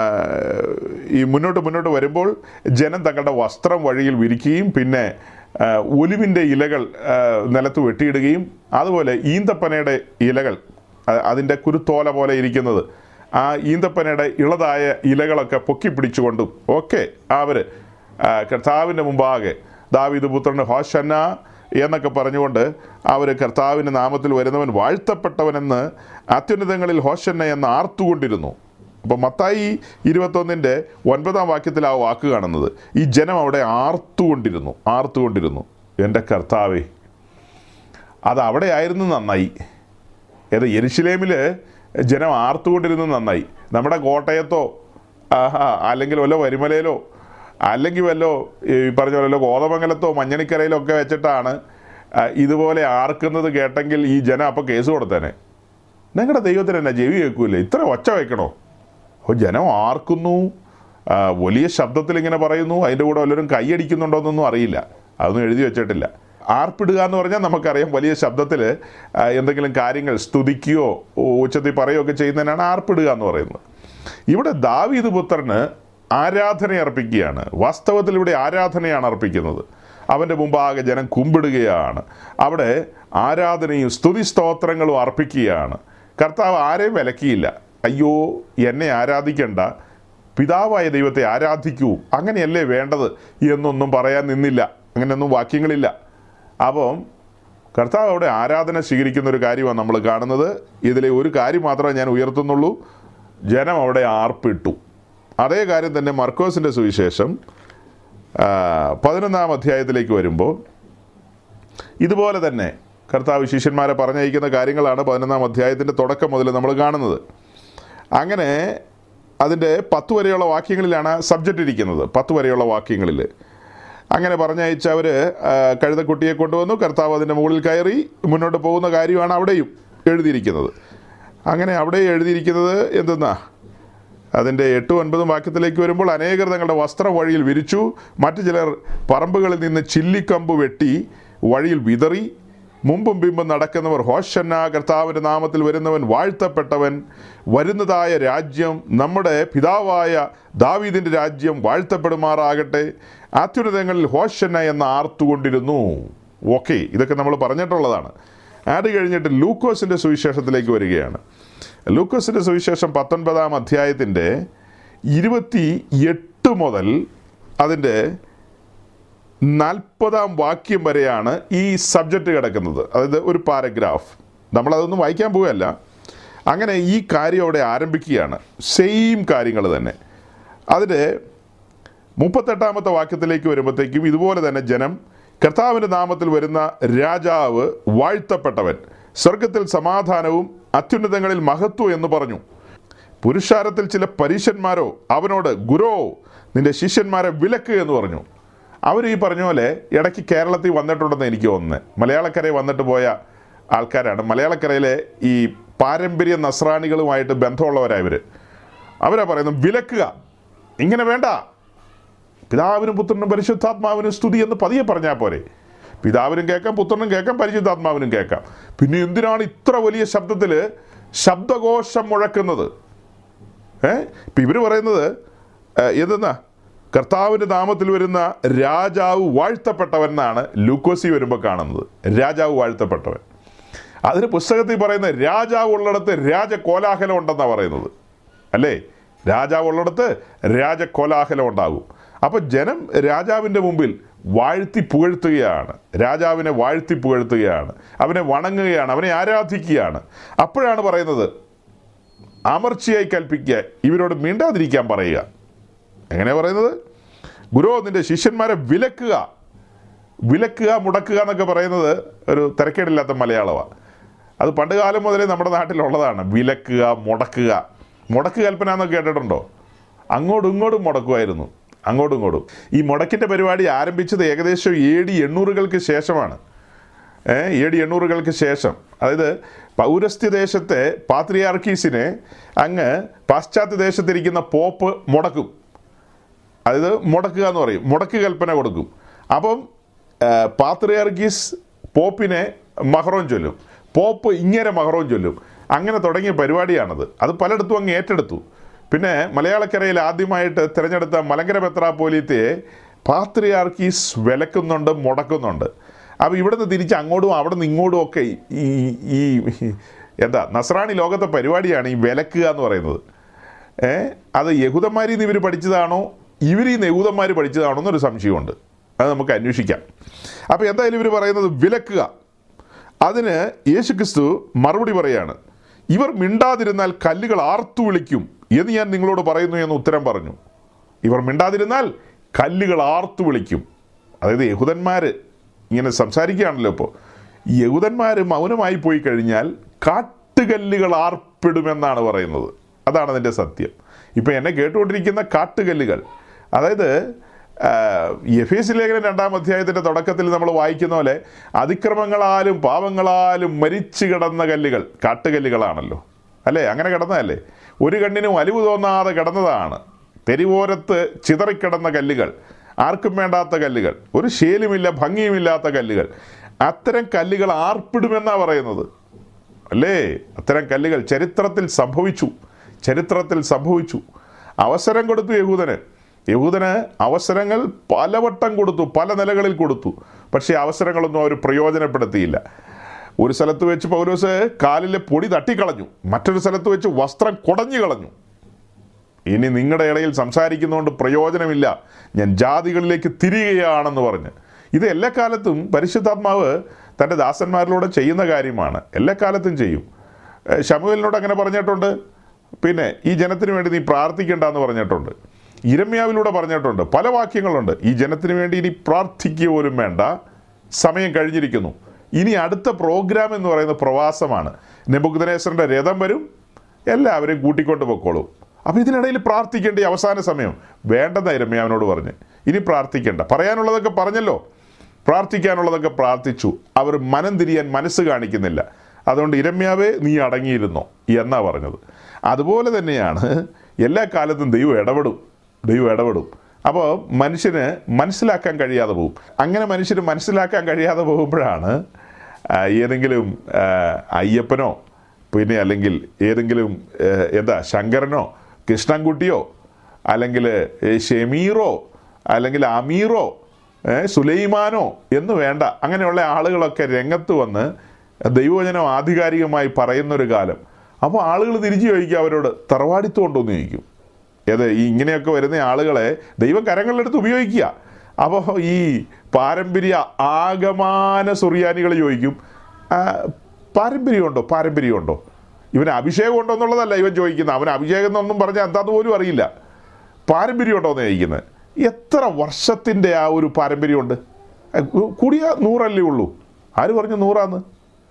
ഈ മുന്നോട്ട് മുന്നോട്ട് വരുമ്പോൾ ജനം തങ്ങളുടെ വസ്ത്രം വഴിയിൽ വിരിക്കുകയും പിന്നെ ആ, ഒലിവിൻ്റെ ഇലകൾ ആ, നിലത്ത് വെട്ടിയിടുകയും അതുപോലെ ഈന്തപ്പനയുടെ ഇലകൾ അ- അതിൻ്റെ കുരുത്തോല പോലെ ഇരിക്കുന്നത് ആ ഈന്തപ്പനയുടെ ഇളതായ ഇലകളൊക്കെ പൊക്കി പിടിച്ചുകൊണ്ടും ഒക്കെ അവർ കർത്താവിൻ്റെ മുമ്പാകെ ദാവീദ് പുത്രന് ഹോഷന്ന എന്നൊക്കെ പറഞ്ഞുകൊണ്ട് അവർ കർത്താവിൻ്റെ നാമത്തിൽ വരുന്നവൻ വാഴ്ത്തപ്പെട്ടവനെന്ന് അത്യുന്നതങ്ങളിൽ ഹോഷന്ന എന്ന് ആർത്തുകൊണ്ടിരുന്നു അപ്പോൾ മത്തായി ഇരുപത്തൊന്നിൻ്റെ ഒൻപതാം വാക്യത്തിൽ ആ വാക്ക് കാണുന്നത് ഈ ജനം അവിടെ ആർത്തുകൊണ്ടിരുന്നു ആർത്തുകൊണ്ടിരുന്നു എൻ്റെ കർത്താവേ അത് അവിടെ ആയിരുന്നു നന്നായി ഏത് യെരുശലേമിൽ ജനം ആർത്തുകൊണ്ടിരുന്നത് നന്നായി നമ്മുടെ കോട്ടയത്തോ ആഹാ അല്ലെങ്കിൽ വല്ല വരിമലയിലോ അല്ലെങ്കിൽ വല്ലോ ഈ പറഞ്ഞ പോലെ വല്ലോ കോതമംഗലത്തോ മഞ്ഞണിക്കരയിലോ ഒക്കെ വെച്ചിട്ടാണ് ആ, ഇതുപോലെ ആർക്കുന്നത് കേട്ടെങ്കിൽ ഈ ജനം അപ്പോൾ കേസ് കൊടുത്തേനെ നിങ്ങളുടെ ദൈവത്തിന് എന്നാ ചെവി കേൾക്കൂലേ ഇത്ര ഒച്ച വെക്കണോ അപ്പോൾ ജനം ആർക്കുന്നു ആ, വലിയ ശബ്ദത്തിൽ ഇങ്ങനെ പറയുന്നു അതിൻ്റെ കൂടെ വല്ലവരും കൈയടിക്കുന്നുണ്ടോയെന്നൊന്നും അറിയില്ല അതൊന്നും എഴുതി വെച്ചിട്ടില്ല ആർപ്പിടുക എന്ന് പറഞ്ഞാൽ നമുക്കറിയാം വലിയ ശബ്ദത്തിൽ എന്തെങ്കിലും കാര്യങ്ങൾ സ്തുതിക്കുകയോ ഉച്ചത്തിൽ പറയുകയോ ഒക്കെ ചെയ്യുന്നതിനാണ് ആർപ്പിടുക എന്ന് പറയുന്നത് ഇവിടെ ദാവീദ് പുത്രന് ആരാധന അർപ്പിക്കുകയാണ് വാസ്തവത്തിൽ ഇവിടെ ആരാധനയാണ് അർപ്പിക്കുന്നത് അവൻ്റെ മുമ്പാകെ ജനം കുമ്പിടുകയാണ് അവിടെ ആരാധനയും സ്തുതി സ്തോത്രങ്ങളും അർപ്പിക്കുകയാണ് കർത്താവ് ആരെയും വിലക്കിയില്ല അയ്യോ എന്നെ ആരാധിക്കണ്ട പിതാവായ ദൈവത്തെ ആരാധിക്കൂ അങ്ങനെയല്ലേ വേണ്ടത് എന്നൊന്നും പറയാൻ നിന്നില്ല അങ്ങനെയൊന്നും വാക്യങ്ങളില്ല അപ്പം കർത്താവ് അവിടെ ആരാധന സ്വീകരിക്കുന്ന ഒരു കാര്യമാണ് നമ്മൾ കാണുന്നത് ഇതിലെ ഒരു കാര്യം മാത്രമേ ഞാൻ ഉയർത്തുന്നുള്ളൂ ജനം അവിടെ ആർപ്പിട്ടു അതേ കാര്യം തന്നെ മർക്കോസിൻ്റെ സുവിശേഷം ആ, പതിനൊന്നാം അധ്യായത്തിലേക്ക് വരുമ്പോൾ ഇതുപോലെ തന്നെ കർത്താവ് ശിഷ്യന്മാരെ പറഞ്ഞയക്കുന്ന കാര്യങ്ങളാണ് പതിനൊന്നാം അധ്യായത്തിൻ്റെ തുടക്കം മുതൽ നമ്മൾ കാണുന്നത് അങ്ങനെ അതിൻ്റെ പത്ത് വരെയുള്ള വാക്യങ്ങളിലാണ് സബ്ജക്റ്റ് ഇരിക്കുന്നത് പത്ത് വരെയുള്ള വാക്യങ്ങളിൽ അങ്ങനെ പറഞ്ഞയച്ച് അവർ കഴുതക്കുട്ടിയെ കൊണ്ടുവന്നു കർത്താവ് അതിൻ്റെ മുകളിൽ കയറി മുന്നോട്ട് പോകുന്ന കാര്യമാണ് അവിടെയും എഴുതിയിരിക്കുന്നത് അങ്ങനെ അവിടെ എഴുതിയിരിക്കുന്നത് എന്തെന്നാ അതിൻ്റെ എട്ടും ഒൻപതും വാക്യത്തിലേക്ക് വരുമ്പോൾ അനേകർ തങ്ങളുടെ വസ്ത്രം വഴിയിൽ വിരിച്ചു മറ്റു ചിലർ പറമ്പുകളിൽ നിന്ന് ചില്ലിക്കമ്പ് വെട്ടി വഴിയിൽ വിതറി മുമ്പും പിമ്പും നടക്കുന്നവർ ഹോഷന്ന കർത്താവിൻ്റെ നാമത്തിൽ വരുന്നവൻ വാഴ്ത്തപ്പെട്ടവൻ വരുന്നതായ രാജ്യം നമ്മുടെ പിതാവായ ദാവീദിൻ്റെ രാജ്യം വാഴ്ത്തപ്പെടുമാറാകട്ടെ അത്യുന്നതങ്ങളിൽ ഹോഷന്ന എന്ന് ആർത്തുകൊണ്ടിരുന്നു ഓക്കെ ഇതൊക്കെ നമ്മൾ പറഞ്ഞിട്ടുള്ളതാണ് അത് കഴിഞ്ഞിട്ട് ലൂക്കോസിൻ്റെ സുവിശേഷത്തിലേക്ക് വരികയാണ് ലൂക്കോസിൻ്റെ സുവിശേഷം പത്തൊൻപതാം അധ്യായത്തിൻ്റെ ഇരുപത്തി എട്ട് മുതൽ അതിൻ്റെ നാൽപ്പതാം വാക്യം വരെയാണ് ഈ സബ്ജക്റ്റ് കിടക്കുന്നത് അതായത് ഒരു പാരഗ്രാഫ് നമ്മളതൊന്നും വായിക്കാൻ പോവുകയല്ല അങ്ങനെ ഈ കാര്യം അവിടെ ആരംഭിക്കുകയാണ് സെയിം കാര്യങ്ങൾ തന്നെ അതിൻ്റെ മുപ്പത്തെട്ടാമത്തെ വാക്യത്തിലേക്ക് വരുമ്പോഴത്തേക്കും ഇതുപോലെ തന്നെ ജനം കർത്താവിൻ്റെ നാമത്തിൽ വരുന്ന രാജാവ് വാഴ്ത്തപ്പെട്ടവൻ സ്വർഗത്തിൽ സമാധാനവും അത്യുന്നതങ്ങളിൽ മഹത്വം എന്ന് പറഞ്ഞു പുരുഷാരത്തിൽ ചില പരീശന്മാരോ അവനോട് ഗുരോ നിന്റെ ശിഷ്യന്മാരെ വിലക്ക് എന്ന് പറഞ്ഞു അവർ ഈ പറഞ്ഞ പോലെ ഇടയ്ക്ക് കേരളത്തിൽ വന്നിട്ടുണ്ടെന്ന് എനിക്ക് തോന്നുന്നത് മലയാളക്കരയിൽ വന്നിട്ട് പോയ ആൾക്കാരാണ് മലയാളക്കരയിലെ ഈ പാരമ്പര്യ നസ്രാണികളുമായിട്ട് ബന്ധമുള്ളവരാണ് ഇവർ അവരാ പറയുന്നത് വിലക്കുക ഇങ്ങനെ വേണ്ട പിതാവിനും പുത്രനും പരിശുദ്ധാത്മാവിനും സ്തുതി എന്ന് പതിയെ പറഞ്ഞാൽ പോരെ പിതാവിനും കേൾക്കാം പുത്രനും കേൾക്കാം പരിശുദ്ധാത്മാവിനും കേൾക്കാം പിന്നെ എന്തിനാണ് ഇത്ര വലിയ ശബ്ദത്തിൽ ശബ്ദഘോഷം മുഴക്കുന്നത് ഏ ഇപ്പം ഇവർ പറയുന്നത് ഏഹ്, എന്തെന്നാ കർത്താവിൻ്റെ നാമത്തിൽ വരുന്ന രാജാവ് വാഴ്ത്തപ്പെട്ടവൻ എന്നാണ് ലൂക്കോസി വരുമ്പോൾ കാണുന്നത് രാജാവ് വാഴ്ത്തപ്പെട്ടവൻ അതിന് പുസ്തകത്തിൽ പറയുന്ന രാജാവ് ഉള്ളിടത്ത് രാജകോലാഹലം ഉണ്ടെന്നാണ് പറയുന്നത് അല്ലേ രാജാവ് ഉള്ളിടത്ത് രാജകോലാഹലം ഉണ്ടാകും അപ്പോൾ ജനം രാജാവിൻ്റെ മുമ്പിൽ വാഴ്ത്തി പുകഴ്ത്തുകയാണ് രാജാവിനെ വാഴ്ത്തി പുകഴ്ത്തുകയാണ് അവനെ വണങ്ങുകയാണ് അവനെ ആരാധിക്കുകയാണ് അപ്പോഴാണ് പറയുന്നത് അമർച്ചയായി കൽപ്പിക്കുക ഇവരോട് മിണ്ടാതിരിക്കാൻ പറയുക എങ്ങനെ പറയുന്നത് ഗുരു നിന്റെ ശിഷ്യന്മാരെ വിലക്കുക വിലക്കുക മുടക്കുക എന്നൊക്കെ പറയുന്നത് ഒരു തിരക്കേടില്ലാത്ത മലയാളമാണ് അത് പണ്ട് കാലം മുതലേ നമ്മുടെ നാട്ടിലുള്ളതാണ് വിലക്കുക മുടക്കുക മുടക്ക് കൽപ്പന എന്നൊക്കെ കേട്ടിട്ടുണ്ടോ അങ്ങോട്ടും ഇങ്ങോട്ടും മുടക്കുമായിരുന്നു അങ്ങോട്ടും ഇങ്ങോട്ടും ഈ മുടക്കിൻ്റെ പരിപാടി ആരംഭിച്ചത് ഏകദേശം എ ഡി എണ്ണൂറുകൾക്ക് ശേഷമാണ് എ ഡി എണ്ണൂറുകൾക്ക് ശേഷം അതായത് പൗരസ്ത്യ ദേശത്തെ പാത്രിയാർക്കീസിനെ അങ്ങ് പാശ്ചാത്യ ദേശത്തിരിക്കുന്ന പോപ്പ് മുടക്കും അതായത് മുടക്കുക എന്ന് പറയും മുടക്ക് കൽപ്പന കൊടുക്കും അപ്പം പാത്രിയാർക്കീസ് പോപ്പിനെ മഹറോൻ ചൊല്ലും പോപ്പ് ഇങ്ങനെ മഹറോൻ ചൊല്ലും അങ്ങനെ തുടങ്ങിയ പരിപാടിയാണത് അത് പലയിടത്തും അങ്ങ് ഏറ്റെടുത്തു പിന്നെ മലയാളക്കരയിൽ ആദ്യമായിട്ട് തിരഞ്ഞെടുത്ത മലങ്കര മെത്രാപ്പോലീത്തയെ പാത്രിയാർക്കീസ് വിലക്കുന്നുണ്ട് മുടക്കുന്നുണ്ട് അപ്പോൾ ഇവിടുന്ന് തിരിച്ച് അങ്ങോട്ടും അവിടെ നിന്ന് ഇങ്ങോട്ടും ഒക്കെ ഈ ഈ എന്താ നസ്രാണി ലോകത്തെ പരിപാടിയാണ് ഈ വിലക്കുക എന്ന് പറയുന്നത് ഏ അത് യഹൂദന്മാരിൽ നിന്ന് ഇവർ പഠിച്ചതാണോ ഇവർ ഈ യഹൂദന്മാർ പഠിച്ചതാണോ എന്നൊരു സംശയമുണ്ട് അത് നമുക്ക് അന്വേഷിക്കാം അപ്പോൾ എന്തായാലും ഇവർ പറയുന്നത് വിലക്കുക അതിന് യേശുക്രിസ്തു മറുപടി പറയാണ് ഇവർ മിണ്ടാതിരുന്നാൽ കല്ലുകൾ ആർത്തു വിളിക്കും എന്ന് ഞാൻ നിങ്ങളോട് പറയുന്നു എന്ന് ഉത്തരം പറഞ്ഞു ഇവർ മിണ്ടാതിരുന്നാൽ കല്ലുകൾ ആർത്തു വിളിക്കും അതായത് യഹൂദന്മാർ ഇങ്ങനെ സംസാരിക്കുകയാണല്ലോ ഇപ്പോൾ യഹൂദന്മാർ മൗനമായി പോയി കഴിഞ്ഞാൽ കാട്ടുകല്ലുകൾ ആർപ്പിടുമെന്നാണ് പറയുന്നത് അതാണ് അതിൻ്റെ സത്യം ഇപ്പം എന്നെ കേട്ടുകൊണ്ടിരിക്കുന്ന കാട്ടുകല്ലുകൾ അതായത് എഫ് എസ് ലേഖനം രണ്ടാം അധ്യായത്തിൻ്റെ തുടക്കത്തിൽ നമ്മൾ വായിക്കുന്ന പോലെ അതിക്രമങ്ങളാലും പാവങ്ങളാലും മരിച്ചു കിടന്ന കല്ലുകൾ കാട്ടുകല്ലുകളാണല്ലോ അല്ലേ അങ്ങനെ കിടന്നതല്ലേ ഒരു കണ്ണിനും അലിവ് തോന്നാതെ കിടന്നതാണ് തെരുവോരത്ത് ചിതറിക്കിടന്ന കല്ലുകൾ ആർക്കും വേണ്ടാത്ത കല്ലുകൾ ഒരു ശേലുമില്ല ഭംഗിയുമില്ലാത്ത കല്ലുകൾ അത്തരം കല്ലുകൾ ആർപ്പിടുമെന്നാണ് പറയുന്നത് അല്ലേ അത്തരം കല്ലുകൾ ചരിത്രത്തിൽ സംഭവിച്ചു ചരിത്രത്തിൽ സംഭവിച്ചു അവസരം കൊടുത്തു യഹൂദന് യഹൂദന് അവസരങ്ങൾ പലവട്ടം കൊടുത്തു പല നിലകളിൽ കൊടുത്തു പക്ഷേ അവസരങ്ങളൊന്നും അവർ പ്രയോജനപ്പെടുത്തിയില്ല ഒരു സ്ഥലത്ത് വെച്ച് പൗലോസ് കാലിലെ പൊടി തട്ടിക്കളഞ്ഞു മറ്റൊരു സ്ഥലത്ത് വെച്ച് വസ്ത്രം കുടഞ്ഞു കളഞ്ഞു ഇനി നിങ്ങളുടെ ഇടയിൽ സംസാരിക്കുന്നതുകൊണ്ട് പ്രയോജനമില്ല ഞാൻ ജാതികളിലേക്ക് തിരികെയാണെന്ന് പറഞ്ഞ് ഇത് എല്ലാ കാലത്തും പരിശുദ്ധാത്മാവ് തൻ്റെ ദാസന്മാരിലൂടെ ചെയ്യുന്ന കാര്യമാണ് എല്ലാ കാലത്തും ചെയ്യും ഏഹ് ശമുവേലിനോട് അങ്ങനെ പറഞ്ഞിട്ടുണ്ട് പിന്നെ ഈ ജനത്തിന് വേണ്ടി നീ പ്രാർത്ഥിക്കേണ്ട എന്ന് പറഞ്ഞിട്ടുണ്ട് ഇരമ്യാവിലൂടെ പറഞ്ഞിട്ടുണ്ട് പല വാക്യങ്ങളുണ്ട് ഈ ജനത്തിന് വേണ്ടി ഇനി പ്രാർത്ഥിക്കുക പോലും വേണ്ട സമയം കഴിഞ്ഞിരിക്കുന്നു ഇനി അടുത്ത പ്രോഗ്രാം എന്ന് പറയുന്നത് പ്രവാസമാണ് നെബുഗ്ദനേശ്വരൻ്റെ രഥം വരും എല്ലാവരെയും കൂട്ടിക്കൊണ്ട് പൊക്കോളും അപ്പോൾ ഇതിനിടയിൽ പ്രാർത്ഥിക്കേണ്ട ഈ അവസാന സമയം വേണ്ടെന്ന ഇരമ്യാവിനോട് പറഞ്ഞ് ഇനി പ്രാർത്ഥിക്കേണ്ട പറയാനുള്ളതൊക്കെ പറഞ്ഞല്ലോ പ്രാർത്ഥിക്കാനുള്ളതൊക്കെ പ്രാർത്ഥിച്ചു അവർ മനം തിരിയാൻ മനസ്സ് കാണിക്കുന്നില്ല അതുകൊണ്ട് ഇരമ്യാവേ നീ അടങ്ങിയിരുന്നോ എന്നാ പറഞ്ഞത് അതുപോലെ തന്നെയാണ് എല്ലാ കാലത്തും ദൈവം ഇടപെടും ദൈവം ഇടപെടും അപ്പോൾ മനുഷ്യന് മനസ്സിലാക്കാൻ കഴിയാതെ പോകും അങ്ങനെ മനുഷ്യന് മനസ്സിലാക്കാൻ കഴിയാതെ പോകുമ്പോഴാണ് ആ, ഏതെങ്കിലും ആ, അയ്യപ്പനോ പിന്നെ അല്ലെങ്കിൽ ഏതെങ്കിലും ഏ, എന്താ ശങ്കരനോ കൃഷ്ണൻകുട്ടിയോ അല്ലെങ്കിൽ ഏ, ഷെമീറോ അല്ലെങ്കിൽ അമീറോ ഏ, സുലൈമാനോ എന്ന് വേണ്ട അങ്ങനെയുള്ള ആളുകളൊക്കെ രംഗത്ത് വന്ന് ദൈവവചനം ആധികാരികമായി പറയുന്നൊരു കാലം അപ്പോൾ ആളുകൾ തിരിച്ചു ചോദിക്കും അവരോട് തറവാടിത്തം ഉണ്ടോ എന്ന് ചോദിക്കും ഏത് ഈ ഇങ്ങനെയൊക്കെ വരുന്ന ആളുകളെ ദൈവം കരങ്ങളിലെടുത്ത് ഉപയോഗിക്കുക അപ്പോൾ ഈ പാരമ്പര്യ ആഗമാന സുറിയാനികൾ ചോദിക്കും "ആ, പാരമ്പര്യമുണ്ടോ പാരമ്പര്യമുണ്ടോ ഇവന് അഭിഷേകം ഉണ്ടോ എന്നുള്ളതല്ല ഇവൻ ചോദിക്കുന്നത് അവൻ അഭിഷേകം എന്നൊന്നും പറഞ്ഞാൽ എന്താന്ന് പോലും അറിയില്ല പാരമ്പര്യം ഉണ്ടോ എന്ന് ചോദിക്കുന്നത് എത്ര വർഷത്തിൻ്റെ ആ ഒരു പാരമ്പര്യമുണ്ട് ഏ, കൂടിയ നൂറല്ലേ ഉള്ളൂ ആര് പറഞ്ഞു നൂറാന്ന്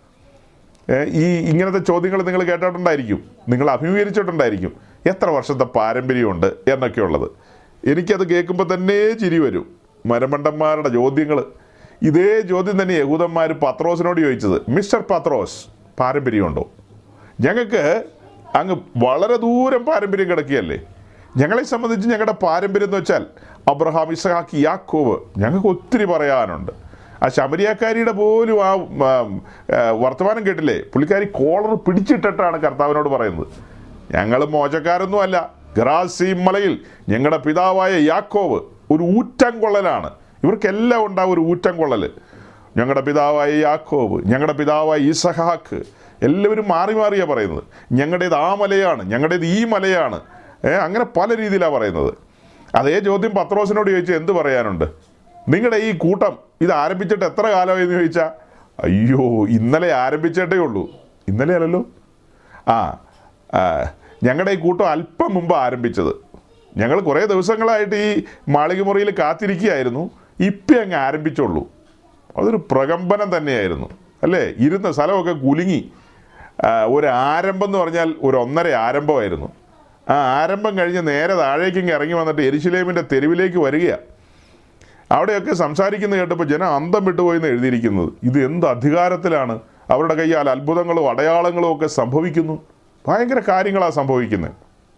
ഏ, ഈ ഇങ്ങനത്തെ ചോദ്യങ്ങൾ നിങ്ങൾ കേട്ടിട്ടുണ്ടായിരിക്കും നിങ്ങൾ അഭിമുഖീകരിച്ചിട്ടുണ്ടായിരിക്കും എത്ര വർഷത്തെ പാരമ്പര്യമുണ്ട് എന്നൊക്കെയുള്ളത് എനിക്കത് കേൾക്കുമ്പോൾ തന്നെ ചിരി വരും മരമണ്ടന്മാരുടെ ചോദ്യങ്ങൾ ഇതേ ചോദ്യം തന്നെ യഹൂദന്മാർ പത്രോസിനോട് ചോദിച്ചത് മിസ്റ്റർ പത്രോസ് പാരമ്പര്യമുണ്ടോ ഞങ്ങൾക്ക് അങ്ങ് വളരെ ദൂരം പാരമ്പര്യം കിടക്കുകയല്ലേ ഞങ്ങളെ സംബന്ധിച്ച് ഞങ്ങളുടെ പാരമ്പര്യം എന്ന് വെച്ചാൽ അബ്രഹാം ഇസഹാക്ക് യാക്കോവ് ഞങ്ങൾക്ക് ഒത്തിരി പറയാനുണ്ട് ആ ശമരിയാക്കാരിയുടെ പോലും ആ ആ, ആ, വർത്തമാനം കേട്ടില്ലേ പുള്ളിക്കാരി കോളർ പിടിച്ചിട്ടിട്ടാണ് കർത്താവിനോട് പറയുന്നത് ഞങ്ങൾ മോശക്കാരൊന്നും അല്ല ഗ്രാസീം മലയിൽ ഞങ്ങളുടെ പിതാവായ യാക്കോവ് ഒരു ഊറ്റംകൊള്ളലാണ് ഇവർക്കെല്ലാം ഉണ്ടാവും ഒരു ഊറ്റംകൊള്ളൽ ഞങ്ങളുടെ പിതാവായ യാക്കോബ് ഞങ്ങളുടെ പിതാവായ ഇസഹാക്ക് എല്ലാവരും മാറി മാറിയാണ് പറയുന്നത് ഞങ്ങളുടേത് ആ മലയാണ് ഞങ്ങളുടേത് ഈ മലയാണ് ഏ, അങ്ങനെ പല രീതിയിലാണ് പറയുന്നത് അതേ ചോദ്യം പത്രോസിനോട് ചോദിച്ചാൽ എന്ത് പറയാനുണ്ട് നിങ്ങളുടെ ഈ കൂട്ടം ഇത് ആരംഭിച്ചിട്ട് എത്ര കാലമായി എന്ന് ചോദിച്ചാൽ അയ്യോ ഇന്നലെ ആരംഭിച്ചിട്ടേ ഉള്ളൂ ഇന്നലെ അല്ലല്ലോ ആ ആ, ഞങ്ങളുടെ ഈ കൂട്ടം അല്പം മുമ്പ് ആരംഭിച്ചത് ഞങ്ങൾ കുറേ ദിവസങ്ങളായിട്ട് ഈ മാളികമുറിയിൽ കാത്തിരിക്കുകയായിരുന്നു ഇപ്പം അങ്ങ് ആരംഭിച്ചുള്ളൂ അതൊരു പ്രകമ്പനം തന്നെയായിരുന്നു അല്ലേ ഇരുന്ന സ്ഥലമൊക്കെ കുലുങ്ങി ആ, ഒരു ആരംഭം എന്ന് പറഞ്ഞാൽ ഒരു ഒന്നര ആരംഭമായിരുന്നു ആ ആരംഭം കഴിഞ്ഞ് നേരെ താഴേക്ക് ഇങ്ങ് ഇറങ്ങി വന്നിട്ട് എരിശിലേമിൻ്റെ തെരുവിലേക്ക് വരികയാണ് അവിടെയൊക്കെ സംസാരിക്കുന്ന കേട്ടപ്പോൾ ജനം അന്തം വിട്ടുപോയി എന്ന് എഴുതിയിരിക്കുന്നത് ഇത് എന്ത് അധികാരത്തിലാണ് അവരുടെ കയ്യാൽ അത്ഭുതങ്ങളും അടയാളങ്ങളും ഒക്കെ സംഭവിക്കുന്നു ഭയങ്കര കാര്യങ്ങളാണ് സംഭവിക്കുന്നത്